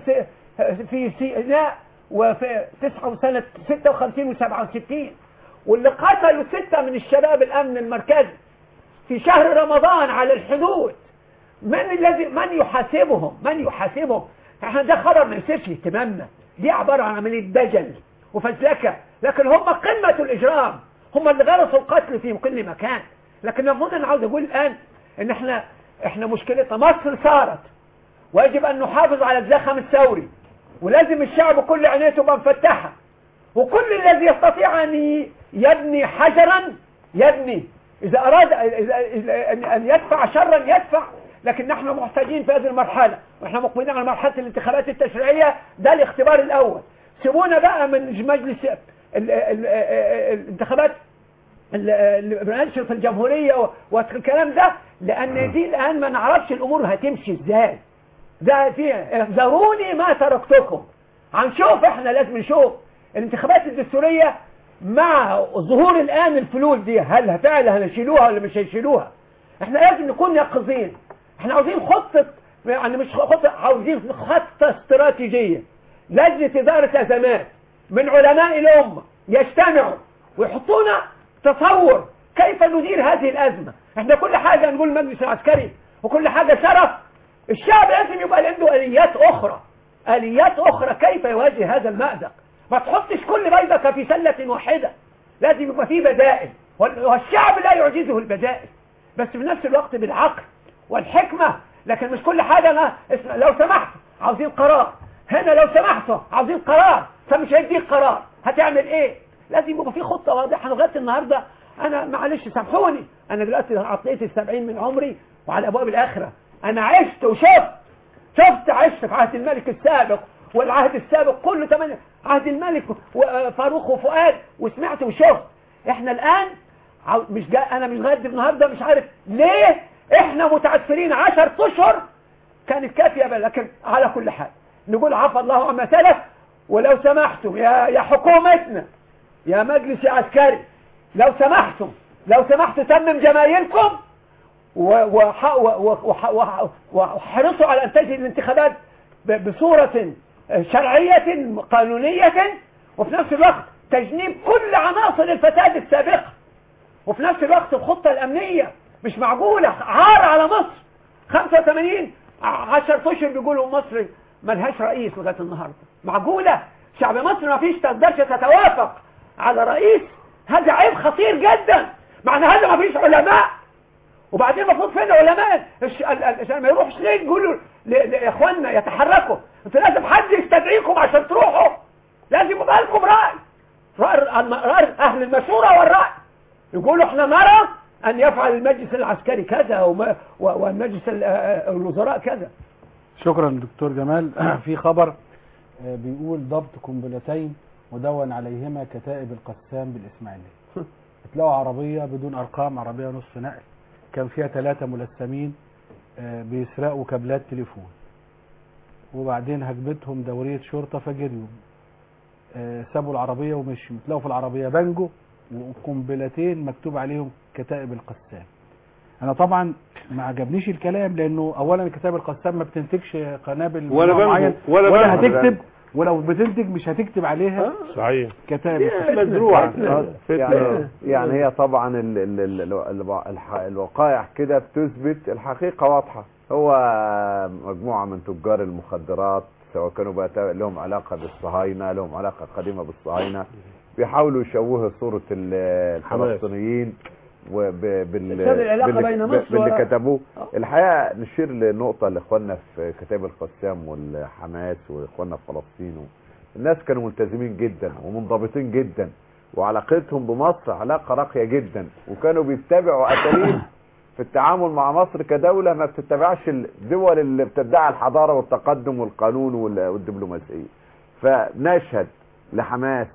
S7: في سيناء وفي 9 سنة 56 و67 واللي قتلوا ستة من الشباب الأمن المركزي في شهر رمضان على الحدود من الذي من يحاسبهم من يحاسبهم احنا ده خبر ما يصيرش اهتمامنا دي عبارة عن عملية دجل وفزلكة لكن هم قمة الإجرام هم اللي غرسوا القتل في كل مكان لكن المفروض انا عاوز اقول الآن ان احنا احنا مشكلتنا مصر صارت ويجب ان نحافظ على الزخم الثوري ولازم الشعب كل عينيه تبقى مفتحة وكل الذي يستطيع ان ي- يبني حجرا يبني اذا اراد إذا- إذا- ان يدفع شرا يدفع لكن نحن محتاجين في هذه المرحلة واحنا مقبلين على مرحلة الانتخابات التشريعية ده الاختبار الاول سيبونا بقى من مجلس ال- ال- ال- الانتخابات ال- ال- بننشر في الجمهورية و- والكلام ده لان دي الان ما نعرفش الامور هتمشي ازاي ده في احذروني ما تركتكم هنشوف احنا لازم نشوف الانتخابات الدستورية مع ظهور الان الفلول دي هل فعلا هنشيلوها ولا مش هيشيلوها احنا لازم نكون يقظين احنا عاوزين خطة يعني مش خطة عاوزين خطة استراتيجية لجنة إدارة أزمات من علماء الأمة يجتمعوا ويحطونا تصور كيف ندير هذه الأزمة احنا كل حاجة نقول المجلس العسكري وكل حاجة شرف الشعب لازم يبقى عنده آليات أخرى آليات أخرى كيف يواجه هذا المأزق ما تحطش كل بيضك في سلة واحدة لازم يبقى فيه بدائل وال- والشعب لا يعجزه البدائل بس في نفس الوقت بالعقل والحكمة لكن مش كل حاجة أنا اسمع لو سمحت عاوزين قرار هنا لو سمحتوا عاوزين قرار فمش هيديك قرار هتعمل ايه لازم يبقى في خطة واضحة لغاية النهاردة انا معلش سامحوني انا دلوقتي عطيت السبعين من عمري وعلى ابواب الاخرة انا عشت وشفت شفت عشت في عهد الملك السابق والعهد السابق كله تمانية عهد الملك وفاروق وفؤاد وسمعت وشفت احنا الان عاو- مش جا انا مش لغايه النهارده مش عارف ليه احنا متعثرين عشر اشهر كانت كافيه بقى لكن على كل حال نقول عفى الله عما سلف ولو سمحتم يا يا حكومتنا يا مجلس عسكري لو سمحتم لو سمحتوا تمم جمايلكم و- وح- و- وح- وح- وحرصوا على ان تجري الانتخابات ب- بصورة شرعية قانونية وفي نفس الوقت تجنيب كل عناصر الفساد السابقة وفي نفس الوقت الخطة الأمنية مش معقولة عار على مصر 85 10 اشهر بيقولوا مصر ملهاش رئيس لغاية النهاردة معقولة شعب مصر ما فيش تقدرش تتوافق على رئيس هذا عيب خطير جدا معنى هذا ما فيش علماء وبعدين المفروض فين علماء الش- ال- ال- عشان ما يروحش ليه يقولوا ل- لاخواننا يتحركوا انتوا لازم حد يستدعيكم عشان تروحوا لازم يبقى لكم راي راي الم- رأي اهل المشوره والراي يقولوا احنا نرى ان يفعل المجلس العسكري كذا وما- و- والمجلس ال- آه، الوزراء كذا
S2: شكرا دكتور جمال في خبر آه، بيقول ضبط قنبلتين ودون عليهما كتائب القسام بالإسماعيلية اتلاقوا عربية بدون أرقام عربية نصف نقل كان فيها ثلاثة ملثمين آه، بيسرقوا كابلات تليفون وبعدين هجمتهم دورية شرطة فجريوا آه، سابوا العربية ومشوا تلاقوا في العربية بانجو وقنبلتين مكتوب عليهم كتائب القسام انا طبعا ما عجبنيش الكلام لانه اولا كتاب القسام ما بتنتجش قنابل
S5: ولا
S2: نوع
S5: بانجو،
S2: معين
S5: ولا
S2: ولا
S5: بانجو.
S2: هتكتب ولو بتنتج مش هتكتب عليها
S5: صحيح
S2: كتائب
S6: مزروعة
S2: القسام.
S6: يعني يعني هي طبعا ال ال ال ال ال الح- الوقائع كده بتثبت الحقيقة واضحة هو مجموعة من تجار المخدرات سواء كانوا بقى تا- لهم علاقة بالصهاينة لهم علاقة قديمة بالصهاينة بيحاولوا يشوهوا صورة ال- الفلسطينيين وبال
S7: إفساد العلاقة بين مصر
S6: باللي
S7: و-
S6: كتبوه الحقيقة نشير لنقطة لاخواننا في كتاب القسام والحماس واخواننا في فلسطين الناس كانوا ملتزمين جدا ومنضبطين جدا وعلاقتهم بمصر علاقة راقية جدا وكانوا بيتبعوا أساليب في التعامل مع مصر كدولة ما بتتبعش الدول اللي بتدعي الحضارة والتقدم والقانون وال- والدبلوماسية فنشهد لحماس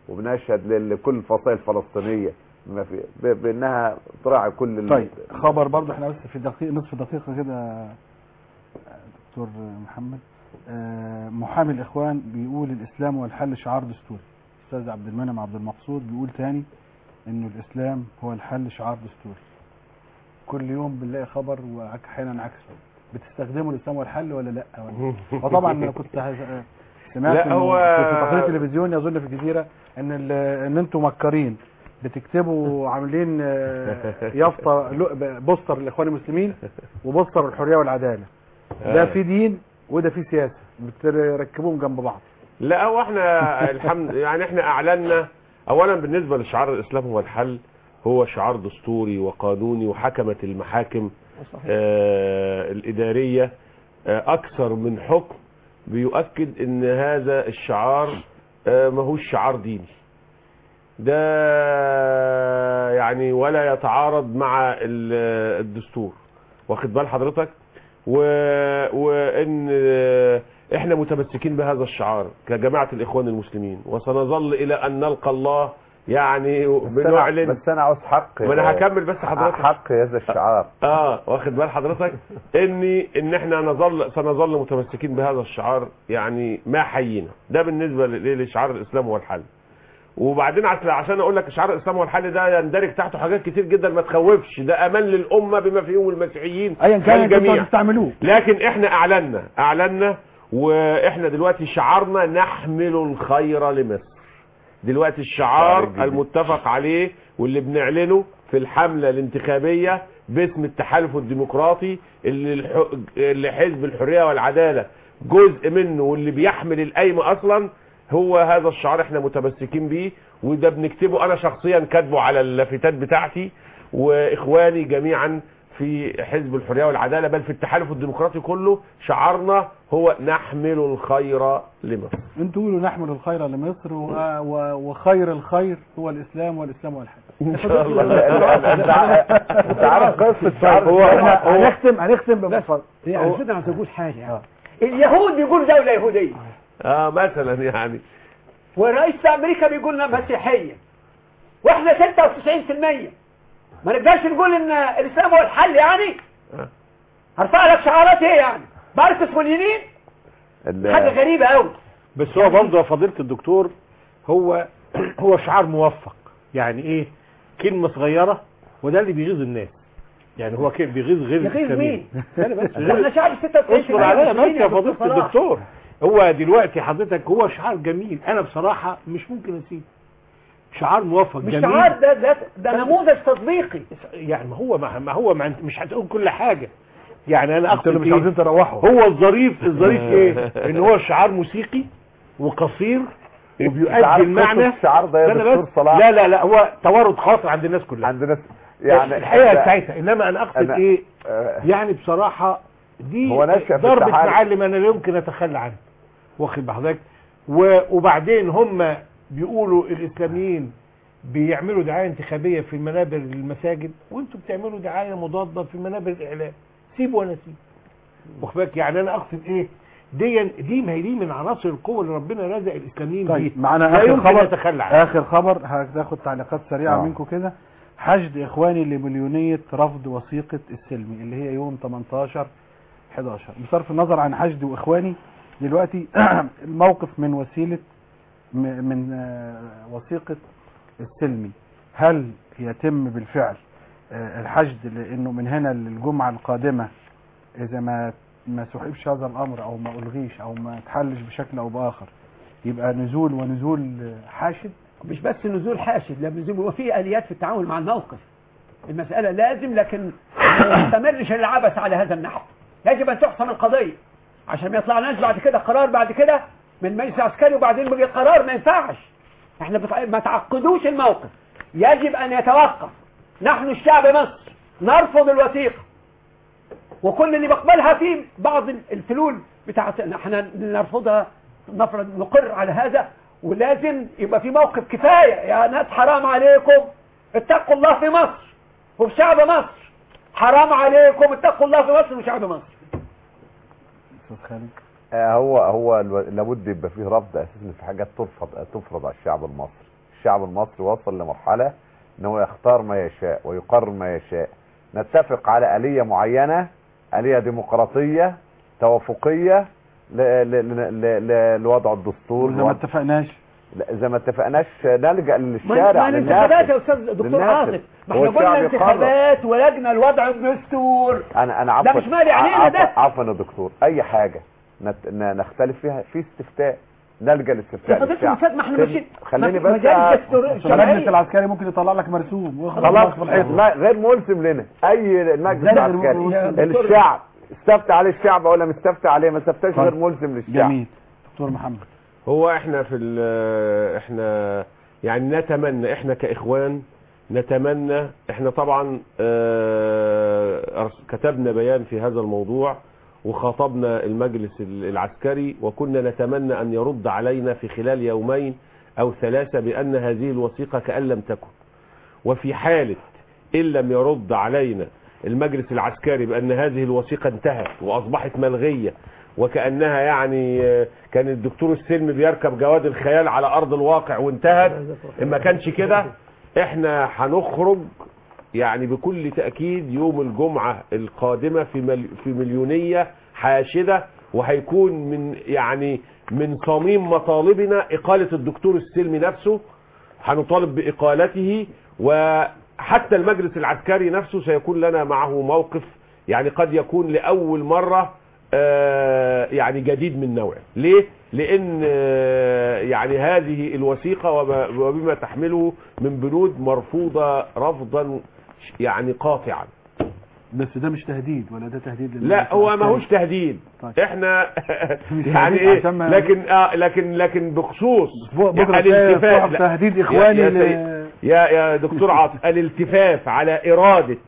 S6: وبنشهد ل- لكل الفصائل الفلسطينيه بما في ب- بانها تراعي كل ال-
S2: طيب خبر برضه احنا بس في دقيقة نصف دقيقة كده دكتور محمد آه، محامي الإخوان بيقول الإسلام هو الحل شعار دستوري أستاذ عبد المنعم عبد المقصود بيقول تاني إنه الإسلام هو الحل شعار دستوري كل يوم بنلاقي خبر وأحيانا عكسه بتستخدموا الإسلام هو الحل ولا لأ ولا وطبعا أنا كنت هز- سمعت
S5: لا،
S2: إنه
S5: هو-
S2: في تقرير تلفزيوني أظن في الجزيرة إن ال- إن أنتم مكرين بتكتبوا عاملين آه، يافطة لو- بوستر للإخوان المسلمين وبوستر الحرية والعدالة ده
S5: آه.
S2: في دين وده في سياسة بتركبوهم جنب بعض
S5: لا هو احنا الحمد يعني احنا اعلنا اولا بالنسبه لشعار الاسلام هو الحل هو شعار دستوري وقانوني وحكمت المحاكم آه الاداريه آه اكثر من حكم بيؤكد ان هذا الشعار آه ماهوش شعار ديني ده يعني ولا يتعارض مع ال- الدستور واخد بال حضرتك و... وان آه، احنا متمسكين بهذا الشعار كجماعه الاخوان المسلمين وسنظل الى ان نلقى الله يعني
S6: بس أنا-
S5: بنعلن
S6: بس انا عاوز حق
S5: ما انا هكمل بس حضرتك
S6: حق هذا الشعار
S5: اه واخد بال حضرتك اني ان احنا نظل سنظل متمسكين بهذا الشعار يعني ما حيينا ده بالنسبه ل- لشعار الاسلام هو الحل وبعدين عشان عشان اقول لك شعار الاسلام هو الحل ده يندرج تحته حاجات كتير جدا ما تخوفش ده امان للامه بما فيهم المسيحيين
S2: ايا كان انتوا
S5: والجميع.
S2: تستعملوه
S5: لكن احنا اعلنا اعلنا واحنا دلوقتي شعارنا نحمل الخير لمصر دلوقتي الشعار
S6: الجديد.
S5: المتفق عليه واللي بنعلنه في الحملة الانتخابية باسم التحالف الديمقراطي اللي, الح... اللي حزب الحرية والعدالة جزء منه واللي بيحمل القايمة اصلا هو هذا الشعار احنا متمسكين بيه وده بنكتبه انا شخصيا كاتبه على اللافتات بتاعتي واخواني جميعا في حزب الحرية والعدالة بل في التحالف الديمقراطي كله شعارنا هو نحمل الخير لمصر
S2: انتوا قولوا نحمل الخير لمصر و... و... وخير الخير هو الإسلام والإسلام هو الحل
S5: ان شاء الله
S6: انت عارف قصه شعار
S2: هو احنا
S6: الإسلام؟ هو-
S2: هنختم هنختم بمفرد
S7: هي على فكره عايز اقول حاجه يعني اليهود بيقول دوله يهوديه
S5: اه مثلا يعني
S7: ورئيس امريكا بيقول انها مسيحيه واحنا 96% ما نقدرش نقول ان الاسلام هو الحل يعني
S5: آه.
S7: هرفع لك شعارات ايه يعني ماركس واليمين
S6: ال-
S7: حاجه غريبه قوي
S4: بس هو برضه يا فضيلة الدكتور هو هو شعار موفق يعني ايه كلمة صغيرة وده اللي بيغيظ الناس يعني هو كده بيغيظ غير
S7: يغيظ
S4: الإسلاميين.
S7: مين؟
S4: لا لا بس
S7: احنا شعب 96
S4: اصبر عليا بس
S7: مسلمين
S4: يا فضيلة
S7: دكتور صلاح.
S4: الدكتور هو دلوقتي حضرتك هو شعار جميل انا بصراحة مش ممكن اسيبه شعار موفق
S7: مش
S4: جميل
S7: شعار ده ده, ده نموذج تطبيقي
S4: يعني ما هو ما, ما هو ما انت مش هتقول كل حاجة يعني انا
S2: انتوا
S4: اقصد
S2: اللي مش
S4: إيه؟
S2: عاوزين تروحوا
S4: هو الظريف الظريف ايه ان هو شعار موسيقي وقصير
S6: انت
S4: وبيؤدي
S6: عارف
S4: المعنى
S6: قصة الشعار ده يا
S4: استنى
S6: دكتور
S4: بس.
S6: صلاح؟
S4: لا لا لا هو توارد خاطر عند الناس كلها
S6: عند ناس يعني
S4: الحقيقه
S6: أنت-
S4: بتاعتها انما انا اقصد
S6: أنا-
S4: ايه
S6: آه،
S4: يعني بصراحه دي
S6: هو نشأ في
S4: ضربة
S6: التحالف.
S4: معلم انا لا يمكن اتخلى عنها واخد بحضرتك و- وبعدين هم بيقولوا الاسلاميين بيعملوا دعايه انتخابيه في المنابر المساجد وانتوا بتعملوا دعايه مضاده في منابر الاعلام سيب وانا سيب واخد بالك يعني انا اقصد ايه دي دي ما هي دي من عناصر القوه اللي ربنا رزق الاسلاميين
S2: طيب
S4: بيها
S2: معنا
S4: لا
S2: اخر
S4: يمكن
S2: خبر
S4: نتخلى عنها
S2: اخر خبر هتاخد تعليقات سريعه
S6: آه.
S2: منكم كده حشد اخواني لمليونيه رفض وثيقه السلمي اللي هي يوم 18 11 بصرف النظر عن حشد واخواني دلوقتي الموقف من وسيله م- من آه، وثيقه السلمي هل يتم بالفعل آه، الحشد لانه من هنا للجمعه القادمه اذا ما ما سحبش هذا الامر او ما الغيش او ما تحلش بشكل او باخر يبقى نزول ونزول آه، حاشد
S7: مش بس نزول حاشد لا نزول هو في اليات في التعامل مع الموقف المساله لازم لكن ما يستمرش العبث على هذا النحو يجب ان تحسم القضيه عشان ما يطلعناش بعد كده قرار بعد كده من المجلس العسكري وبعدين بيجي قرار ما ينفعش احنا بتع... ما تعقدوش الموقف يجب ان يتوقف نحن الشعب مصر نرفض الوثيقه وكل اللي بقبلها في بعض الفلول بتاعت احنا نرفضها نفرض نقر على هذا ولازم يبقى في موقف كفاية يا ناس حرام عليكم اتقوا الله في مصر وفي شعب مصر حرام عليكم اتقوا الله في مصر وشعب مصر
S2: استاذ خالد
S6: آه، هو هو الو- لابد يبقى فيه رفض اساسا في حاجات ترفض تفرض على الشعب المصري الشعب المصري وصل لمرحلة ان هو يختار ما يشاء ويقرر ما يشاء نتفق على آلية معينة آلية ديمقراطية توافقية ل... ل... ل... ل... لوضع الدستور
S2: وإذا ما
S6: لوضع-
S2: اتفقناش
S6: لا اذا ما اتفقناش نلجأ
S7: ما
S6: للشارع
S7: ما الانتخابات يا استاذ دكتور
S6: للناس.
S7: عاطف ما
S6: هو
S7: احنا قلنا
S6: الشعب يقرر.
S7: انتخابات ولجنه لوضع الدستور
S6: انا انا
S7: ده
S6: عفوا
S7: مش مالي علينا ده.
S6: عفوا- عفوا يا دكتور اي حاجه نت... ن- نختلف فيها في استفتاء نلجا
S7: يا
S6: لاستفتاء
S7: فضيلة
S6: للشعب.
S7: المستشار ما احنا
S6: خل-
S7: ماشيين
S6: خليني
S7: ما-
S6: بس
S7: مجال دستور-
S6: أ-
S2: المجلس العسكري ممكن يطلع لك مرسوم واخد
S6: خلاص
S2: بالك في الحيط.
S6: لا غير ملزم لنا اي المجلس
S2: لا، غير
S6: العسكري
S2: ملزم.
S6: الشعب استفتى عليه الشعب ولا مستفتى عليه ما استفتاش
S2: طيب.
S6: غير ملزم للشعب
S2: جميل دكتور محمد
S5: هو احنا في ال- احنا يعني نتمنى احنا كاخوان نتمنى احنا طبعا اه، أرس- كتبنا بيان في هذا الموضوع وخاطبنا المجلس ال- العسكري وكنا نتمنى ان يرد علينا في خلال يومين او ثلاثة بان هذه الوثيقة كأن لم تكن وفي حالة ان لم يرد علينا المجلس العسكري بان هذه الوثيقة انتهت واصبحت ملغية وكأنها يعني آه، كان الدكتور السلمي بيركب جواد الخيال على ارض الواقع وانتهت ان ما كانش كده احنا هنخرج يعني بكل تأكيد يوم الجمعة القادمة في مل في مليونية حاشدة وهيكون من يعني من صميم مطالبنا إقالة الدكتور السلمي نفسه هنطالب بإقالته وحتى المجلس العسكري نفسه سيكون لنا معه موقف يعني قد يكون لأول مرة آه، يعني جديد من نوعه ليه؟ لأن آه، يعني هذه الوثيقة وما- وبما تحمله من بنود مرفوضة رفضا يعني قاطعا
S2: بس ده مش تهديد ولا ده تهديد للمجلس
S5: لا هو
S2: العسكري؟
S5: ماهوش تهديد
S2: طيب.
S5: احنا
S2: مش
S5: يعني
S2: تهديد
S5: ايه
S2: عشان ما-
S5: لكن آه لكن لكن بخصوص
S2: بكرة
S5: يعني
S2: تلاقي
S5: الالتفاف
S2: صاحب
S5: لا.
S2: تهديد
S5: يا-
S2: إخواني
S5: يا,
S2: ل-
S5: سيد- يا يا دكتور عاطف الالتفاف على إرادة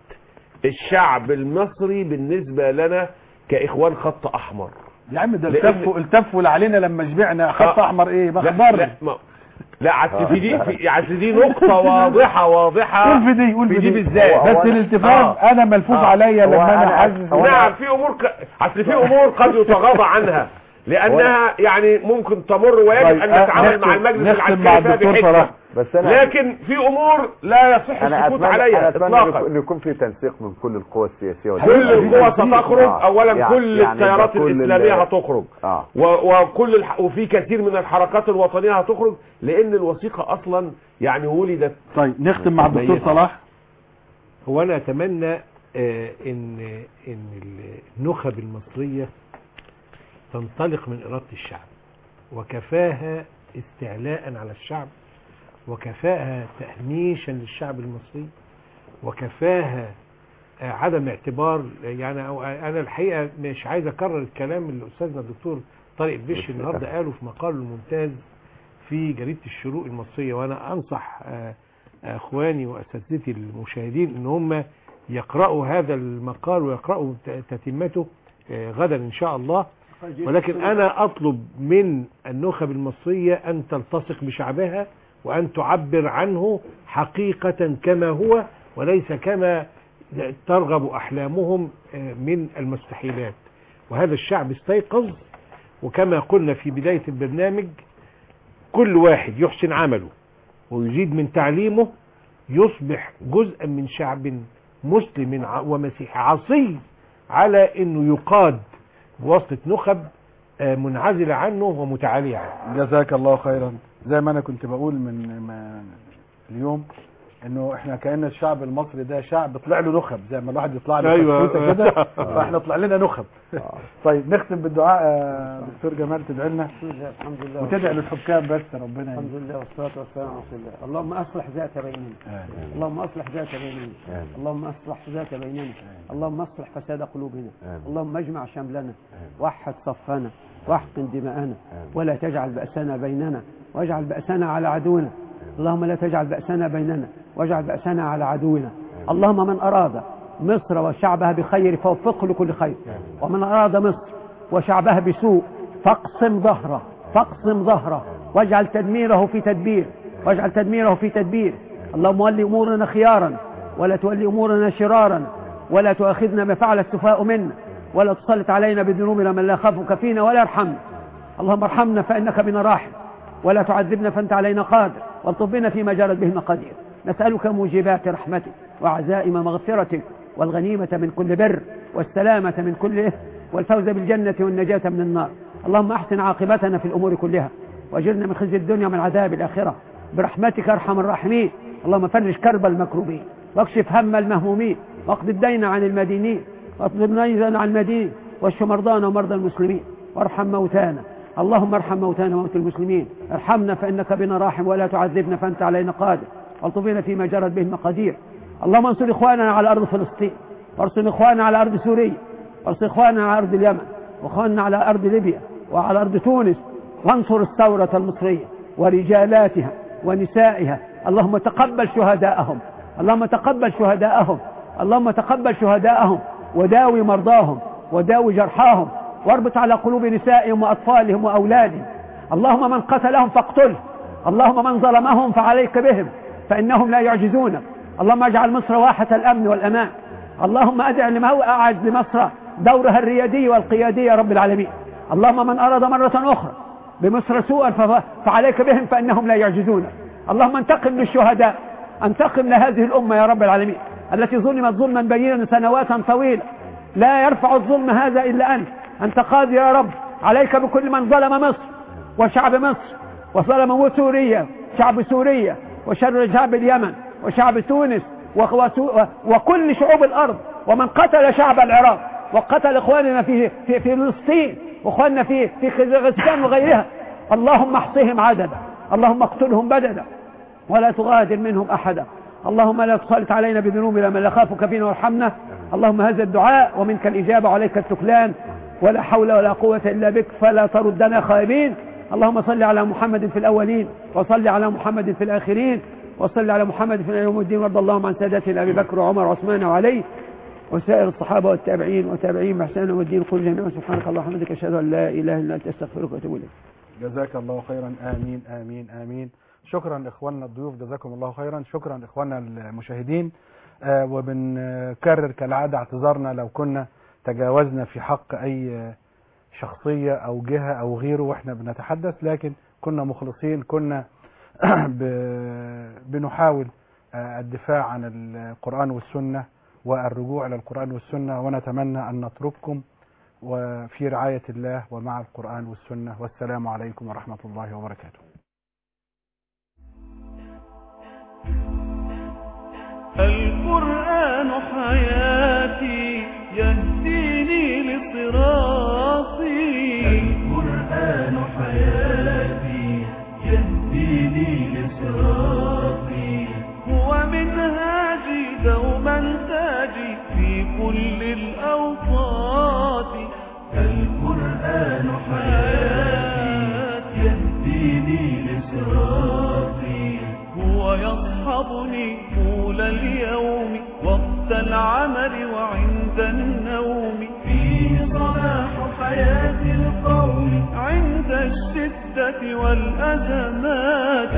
S5: الشعب المصري بالنسبة لنا كإخوان خط أحمر
S2: يا عم ده
S5: لأن-
S2: التفوا التفوا علينا لما شبعنا خط
S5: آه.
S2: احمر ايه
S5: لا
S2: بخبر
S5: لا ما لا عس في دي في عس دي نقطة واضحة واضحة
S2: قول في دي قول
S5: في دي
S2: دي
S5: بالذات
S2: بس الالتفاف انا ملفوف عليا لما انا حاسس
S5: نعم في امور ك... اصل في امور قد يتغاضى عنها لانها يعني ممكن تمر ويجب
S2: طيب،
S5: ان
S2: آه،
S5: نتعامل مع
S2: نختم-
S5: المجلس
S2: نختم مع
S5: العسكري فيها
S2: الدكتور
S5: بحكمة.
S2: صلاح.
S6: بس أنا-
S5: لكن في امور لا يصح
S6: انا
S5: السكوت
S6: اتمنى
S5: عليها
S6: أنا أتمنى
S5: اطلاقا
S6: ان يكون في تنسيق من كل القوى السياسيه
S5: كل القوى ستخرج
S6: آه.
S5: اولا
S6: يعني-
S5: كل
S6: يعني
S5: التيارات
S6: ده كل ال-
S5: الاسلاميه هتخرج
S6: اه
S5: و... وكل الح... وفي كثير من الحركات الوطنيه هتخرج لان الوثيقه اصلا يعني ولدت
S2: طيب نختم مع الدكتور
S5: ميتة.
S2: صلاح
S4: هو انا اتمنى آه، ان ان النخب المصريه تنطلق من اراده الشعب وكفاها استعلاء على الشعب وكفاها تهميشا للشعب المصري وكفاها آه، عدم اعتبار يعني أو انا الحقيقه مش عايز اكرر الكلام اللي استاذنا الدكتور طارق البش النهارده قاله في مقاله الممتاز في جريده الشروق المصريه وانا انصح آه، اخواني واساتذتي المشاهدين ان هم يقرأوا هذا المقال ويقرأوا ت- تتمته آه، غدا ان شاء الله ولكن انا اطلب من النخب المصرية ان تلتصق بشعبها وان تعبر عنه حقيقة كما هو وليس كما ترغب احلامهم آه، من المستحيلات وهذا الشعب استيقظ وكما قلنا في بداية البرنامج كل واحد يحسن عمله ويزيد من تعليمه يصبح جزءا من شعب مسلم ع- ومسيحي عصي على انه يقاد بواسطة نخب آه، منعزلة عنه ومتعالية عنه
S2: جزاك الله خيرا زي ما انا كنت بقول من ما اليوم انه احنا كأن الشعب المصري ده شعب طلع له نخب زي ما الواحد يطلع له
S4: أيوة.
S2: فتفوتة كده فاحنا طلع لنا نخب طيب نختم بالدعاء آه، دكتور جمال تدعي لنا
S3: بسم الله الحمد لله
S2: وتدعي للحكام بس ربنا
S3: الحمد لله والصلاة والسلام على رسول الله اللهم أصلح ذات بيننا اللهم أصلح ذات بيننا اللهم أصلح ذات بيننا اللهم أصلح فساد قلوبنا اللهم اجمع شملنا وحد صفنا واحقن دماءنا ولا تجعل بأسنا بيننا واجعل بأسنا على عدونا اللهم لا تجعل بأسنا بيننا واجعل بأسنا على عدونا اللهم من أراد مصر وشعبها بخير فوفقه لكل خير ومن أراد مصر وشعبها بسوء فاقسم ظهره فاقسم ظهره واجعل تدميره في تدبير واجعل تدميره في تدبير اللهم ولي أمورنا خيارا ولا تولي أمورنا شرارا ولا تؤاخذنا ما فعل السفهاء منا ولا تسلط علينا بذنوبنا من لا يخافك فينا ولا يرحمنا اللهم ارحمنا فإنك بنا راحم ولا تعذبنا فأنت علينا قادر
S7: والطف بنا فيما جرت به المقادير نسألك موجبات رحمتك وعزائم مغفرتك والغنيمة من كل بر والسلامة من كل إثم والفوز بالجنة والنجاة من النار اللهم أحسن عاقبتنا في الأمور كلها واجرنا من خزي الدنيا ومن عذاب الآخرة برحمتك أرحم الراحمين اللهم فرج كرب المكروبين واكشف هم المهمومين واقض الدين عن المدينين واطلب النيزا عن المدين واشف مرضانا ومرضى المسلمين وارحم موتانا اللهم ارحم موتانا وموتى المسلمين ارحمنا فإنك بنا راحم ولا تعذبنا فأنت علينا قادر والطفنا فيما جرت به المقادير اللهم انصر إخواننا على أرض فلسطين وارسل إخواننا على أرض سوريا وارسل إخواننا على أرض اليمن وإخواننا على أرض ليبيا وعلى أرض تونس وانصر الثورة المصرية ورجالاتها ونسائها اللهم تقبل شهداءهم اللهم تقبل شهداءهم اللهم تقبل شهداءهم وداوي مرضاهم وداوي جرحاهم واربط على قلوب نسائهم وأطفالهم وأولادهم اللهم من قتلهم فاقتله اللهم من ظلمهم فعليك بهم فإنهم لا يعجزونك اللهم اجعل مصر واحة الأمن والأمان اللهم أدع لما أعز لمصر دورها الريادي والقيادي يا رب العالمين اللهم من أراد مرة أخرى بمصر سوءا فف- فعليك بهم فإنهم لا يعجزونك اللهم انتقم للشهداء انتقم لهذه الأمة يا رب العالمين التي ظلمت ظلما بينا سنوات طويلة لا يرفع الظلم هذا إلا أنت أنت قادر يا رب عليك بكل من ظلم مصر وشعب مصر وظلم سوريا شعب سوريا وشر شعب اليمن وشعب تونس وخ- وسو- وكل شعوب الأرض ومن قتل شعب العراق وقتل إخواننا في في في فلسطين وإخواننا في في خزاغستان وغيرها اللهم احصهم عددا اللهم اقتلهم بددا ولا تغادر منهم أحدا اللهم لا تسلط علينا بذنوبنا من يخافك فينا وارحمنا اللهم هذا الدعاء ومنك الإجابة وعليك التكلان ولا حول ولا قوة إلا بك فلا تردنا خائبين اللهم صل على محمد في الأولين وصل على محمد في الآخرين وصل على محمد في يوم الدين وارض اللهم عن سادتنا أبي بكر وعمر وعثمان وعلي وسائر الصحابة والتابعين وتابعين بإحسان والدين كل جميعا سبحانك اللهم وبحمدك أشهد أن لا إله إلا أنت أستغفرك وأتوب إليك
S2: جزاك الله خيرا آمين آمين آمين شكرا لإخواننا الضيوف جزاكم الله خيرا شكرا لإخواننا المشاهدين آه وبنكرر كالعادة اعتذارنا لو كنا تجاوزنا في حق أي شخصية أو جهة أو غيره وإحنا بنتحدث لكن كنا مخلصين كنا ب- بنحاول آه، الدفاع عن القرآن والسنة والرجوع إلى القرآن والسنة ونتمنى أن نترككم وفي رعاية الله ومع القرآن والسنة والسلام عليكم ورحمة الله وبركاته
S1: القرآن حياتي يهديني لصراطي القرآن حياتي يهديني لصراطي هو منهاجي دوما تاجي في كل الأوقات القرآن حياتي يهديني لصراطي هو يصحبني طول اليوم وقت العمل وعند النوم فيه صلاح حياة القوم عند الشدة والأزمات